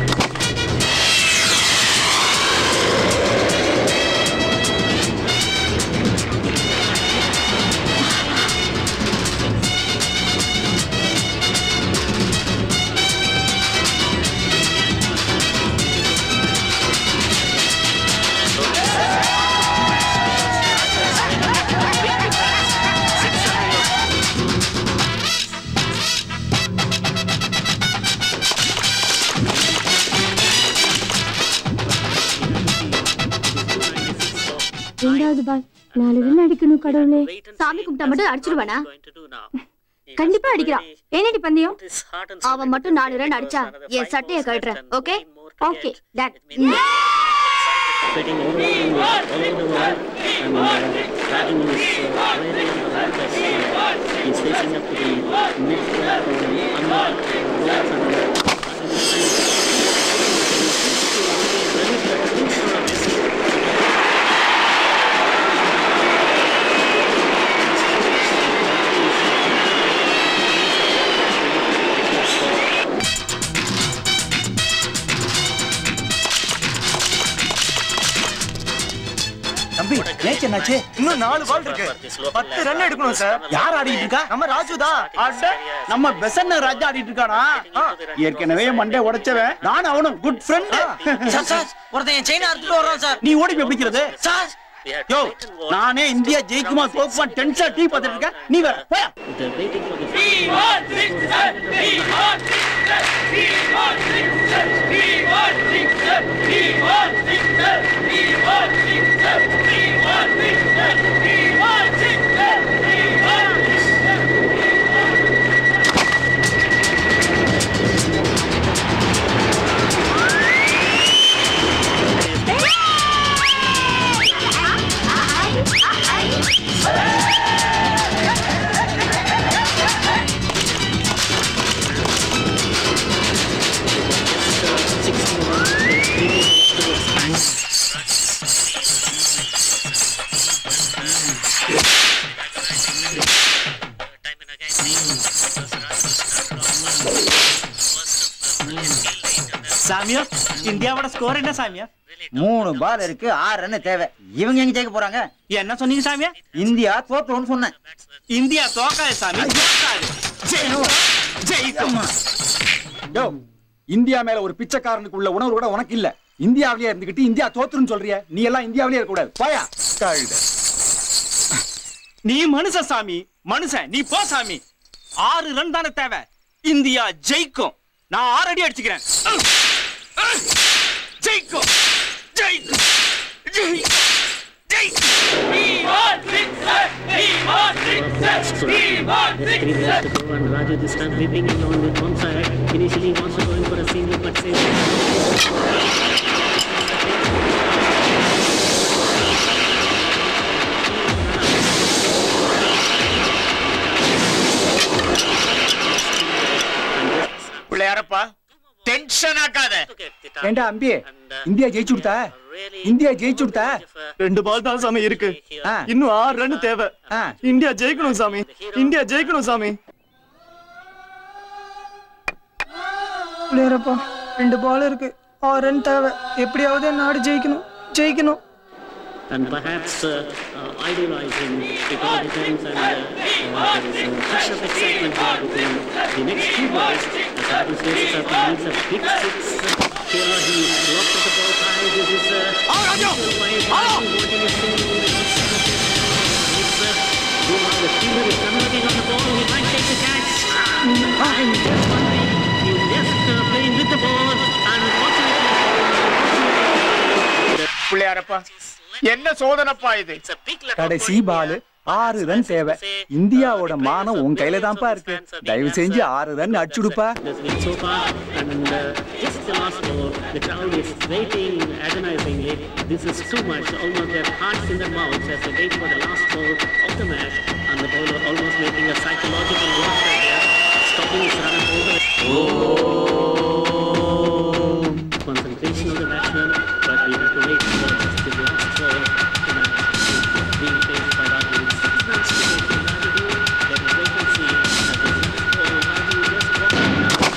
ரெண்டாவது பால் நாலு run அடிக்கணும் கடவுளே சாமி கும்பிட்டா மட்டும் அடிச்சிருவானா கண்டிப்பா அடிக்கிறான் என்னடி பந்தயம் அவன் மட்டும் நாலு ரன் அடிச்சா என் சட்டைய கழட்டுறேன் okay okay done
Spreading all over the world, all over the world. And uh, Raju is uh, really on the right as uh, he's facing up to the mid-flat of Anwar. Bowls and uh,
தம்பி match என்னாச்சு இன்னும் நாலு பால் இருக்கு பத்து run எடுக்கணும் sir யார் ஆடிட்டு இருக்கா நம்ம ராஜு தான் நம்ம பெசன்ன ராஜா ஆடிட்டு இருக்கானா ஏற்கனவே மண்டே உடைச்சவன் நான் அவனும் குட் ஃப்ரெண்ட்
சார் சார் ஒருத்தன் என் செயினை அறுத்துட்டு வர்றான் சார்
நீ ஓடி போய் பிடிக்கிறது
சார்
யோ நானே இந்தியா ஜெயிக்குமா தோக்குமா டென்ஷா டீ பார்த்துட்டு இருக்கேன் நீ வேற போயா
They're waiting for the
சாமியா இந்தியாவோட ஸ்கோர் என்ன சாமியா
மூணு பால் இருக்கு ஆறு ரன் தேவை இவங்க எங்க ஜெயிக்க போறாங்க
என்ன சொன்னீங்க சாமியா
இந்தியா தோத்துரும்னு சொன்னேன்
இந்தியா தோக்காது சாமி தோக்காது ஜெயிக்கும் ஜெயிக்கும்
யோ இந்தியா மேல ஒரு பிச்சைக்காரனுக்கு உள்ள உணர்வு கூட உனக்கு இல்ல இந்தியாவிலேயே இருந்துகிட்டு இந்தியா தோத்துருன்னு சொல்றிய நீ எல்லாம் இந்தியாவிலேயே இருக்க கூடாது போயா கழுத
நீ மனுஷ சாமி மனுஷன் நீ போ சாமி ஆறு ரன் தானே தேவை இந்தியா ஜெயிக்கும் நான் ஆறு அடி அடிச்சுக்கிறேன் ஜெயிக்கும் ஜெயிக்கும் ஜெயிக்கும்
Just three minutes to go and Raju this time whipping it on with one side. Initially he wants to go in for a single but says
பிள்ளையாரப்பா டென்ஷன் ஆக்காத
ஏண்டா அம்பி இந்தியா ஜெயிச்சு கொடுத்தா இந்தியா ஜெயிச்சு கொடுத்தா
ரெண்டு பால் தான் சாமி இருக்கு இன்னும் ஆறு ரன் தேவை இந்தியா ஜெயிக்கணும் சாமி இந்தியா ஜெயிக்கணும் சாமி
பிள்ளையாரப்பா ரெண்டு பால் இருக்கு ஆறு ரன் தேவை எப்படியாவது என் நாடு ஜெயிக்கணும் ஜெயிக்கணும்
and perhaps uh, uh, idealizing because the times and uh, uh, there is a rush of excitement here between the next two balls. As happens faces up and needs a big six. Here he is locked at the ball high. This is uh, usual way of wanting a single. It's uh, Guma, the fielder is converting on the ball. He might take the catch. I'm just wondering. He's just uh, playing with the ball. Unfortunately,
பிள்ளையாரப்பா என்ன சோதனைப்பா இது
கடைசி பால் ஆறு run தேவை இந்தியாவோட மானம் உன் கையில தான்ப்பா இருக்கு தயவு செஞ்சு ஆறு ரன் அடிச்சுடுப்பா
so far and uh, just the last ball the crowd is waiting agonizingly this is too much almost their hearts in their mouths as they wait for the last ball of the match and the bowler almost making a psychological warfare here stopping his run all the concentration of the batsman but we have to wait for just the last ball the match is being faced by Raju six runs to go for Raju let us wait and see at the last ball Raju just walked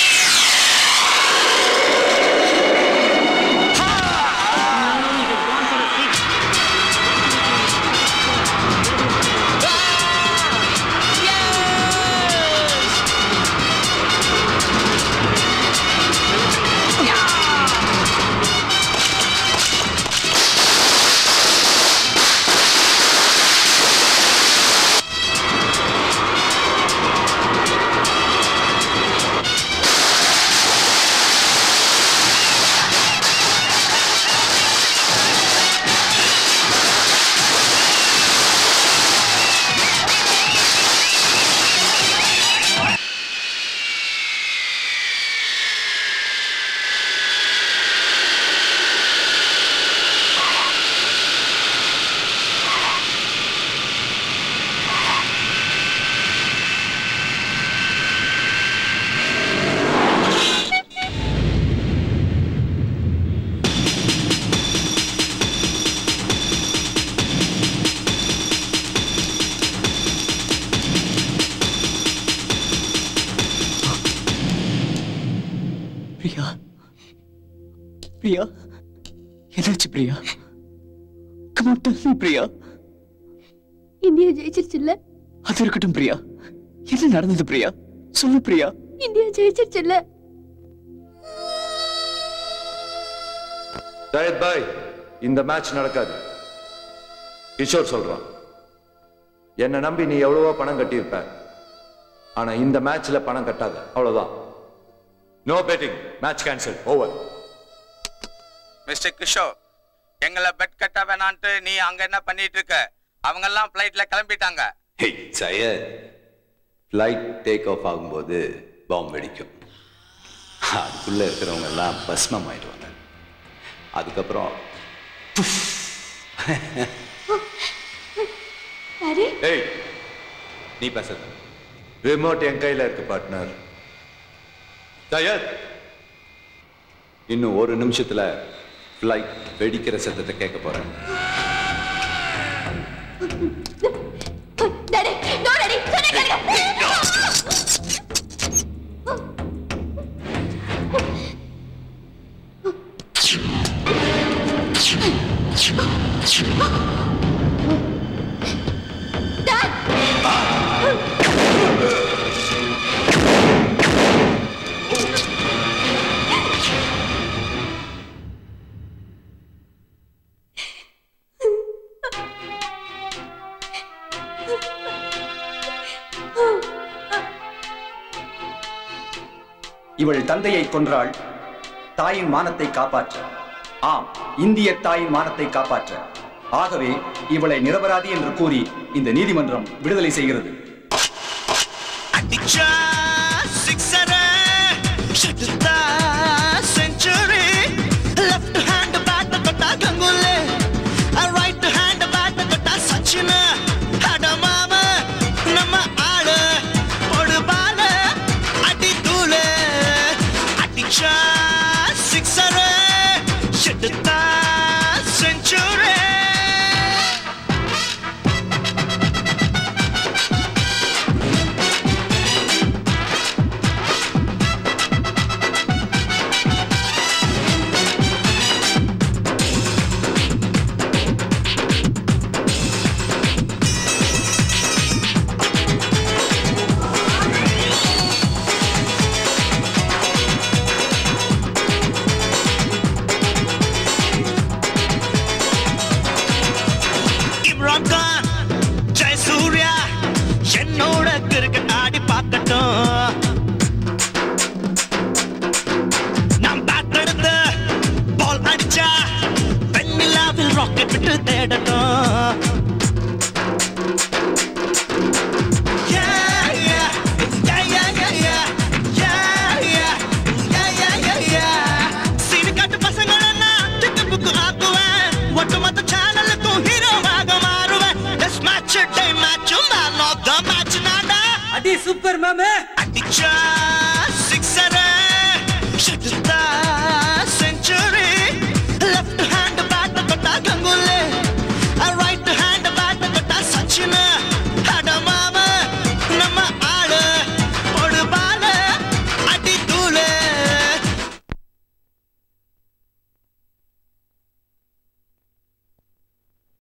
Priya Priya என்னாச்சு Priya come on tell me Priya
India ஜெயிச்சிருச்சுல்ல
அது இருக்கட்டும் பிரியா என்ன நடந்தது பிரியா சொல்லு Priya
India ஜெயிச்சிருச்சுல்ல
ஜாயத் பாய் இந்த மேட்ச் நடக்காது கிஷோர் சொல்றான் என்னை நம்பி நீ எவ்வளவோ பணம் கட்டியிருப்ப ஆனா இந்த மேட்ச்ல பணம் கட்டாத அவ்வளவுதான் no betting match cancel over
mister Kishore எங்களை பெட் கட்ட வேணான்ட்டு நீ அங்க என்ன பண்ணிட்டு இருக்க அவங்க எல்லாம் பிளைட்ல கிளம்பிட்டாங்க
hey Zayed flight take off ஆகும்போது பாம்பு வெடிக்கும் அதுக்குள்ள இருக்கிறவங்க எல்லாம் பஸ்மம் ஆயிடுவாங்க அதுக்கப்புறம்
டாடி
ஏய் நீ பேசாத ரிமோட் என் கையில இருக்கு பார்ட்னர் ஜயத்
இன்னும் ஒரு நிமிஷத்துல ஃப்ளைட் வெடிக்கிற சத்தத்தை கேட்க போறேன்
டாடி நோ டாடி சொன்ன கேளுங்க
இவள் தந்தையை கொன்றாள் தாயின் மானத்தை காப்பாற்ற ஆம் இந்திய தாயின் மானத்தை காப்பாற்ற ஆகவே இவளை நிரபராதி என்று கூறி இந்த நீதிமன்றம் விடுதலை செய்கிறது
அடிச்சா சிக்ஸர ஷட்டுதா செஞ்சுரி லெஃப்ட் ஹேண்ட் பேட் தொட்டா கங்குலே ரைட் ஹேண்ட் பேட் தொட்டா சச்சின் அட மாம நம்ம ஆளு ஒரு பால அடி தூளு அடிச்சா சிக்ஸர ஷட்டுதா செஞ்சுரி இம்ரான் கான் ஜெயசூர்யா என்னோட கிரிக்கெட் ஆடி பார்க்கட்டும் நான் பேட் எடுத்து பால் அடிச்சா வெண்ணிலாவில் ராக்கெட் விட்டு தேடட்டும் Yeah, yeah. Yeah, yeah, yeah, yeah. Yeah, yeah. Yeah, yeah, yeah, yeah. சீனிக்காட்டு பசங்களை நான் திக்குப்புக்கு ஆக்குவேன். ஒட்டுமொத்த சேனலுக்கும் ஹீரோவாக மாறுவேன். Test match, day match, man of the match நான்டா.
அடி சூப்பர் மேமே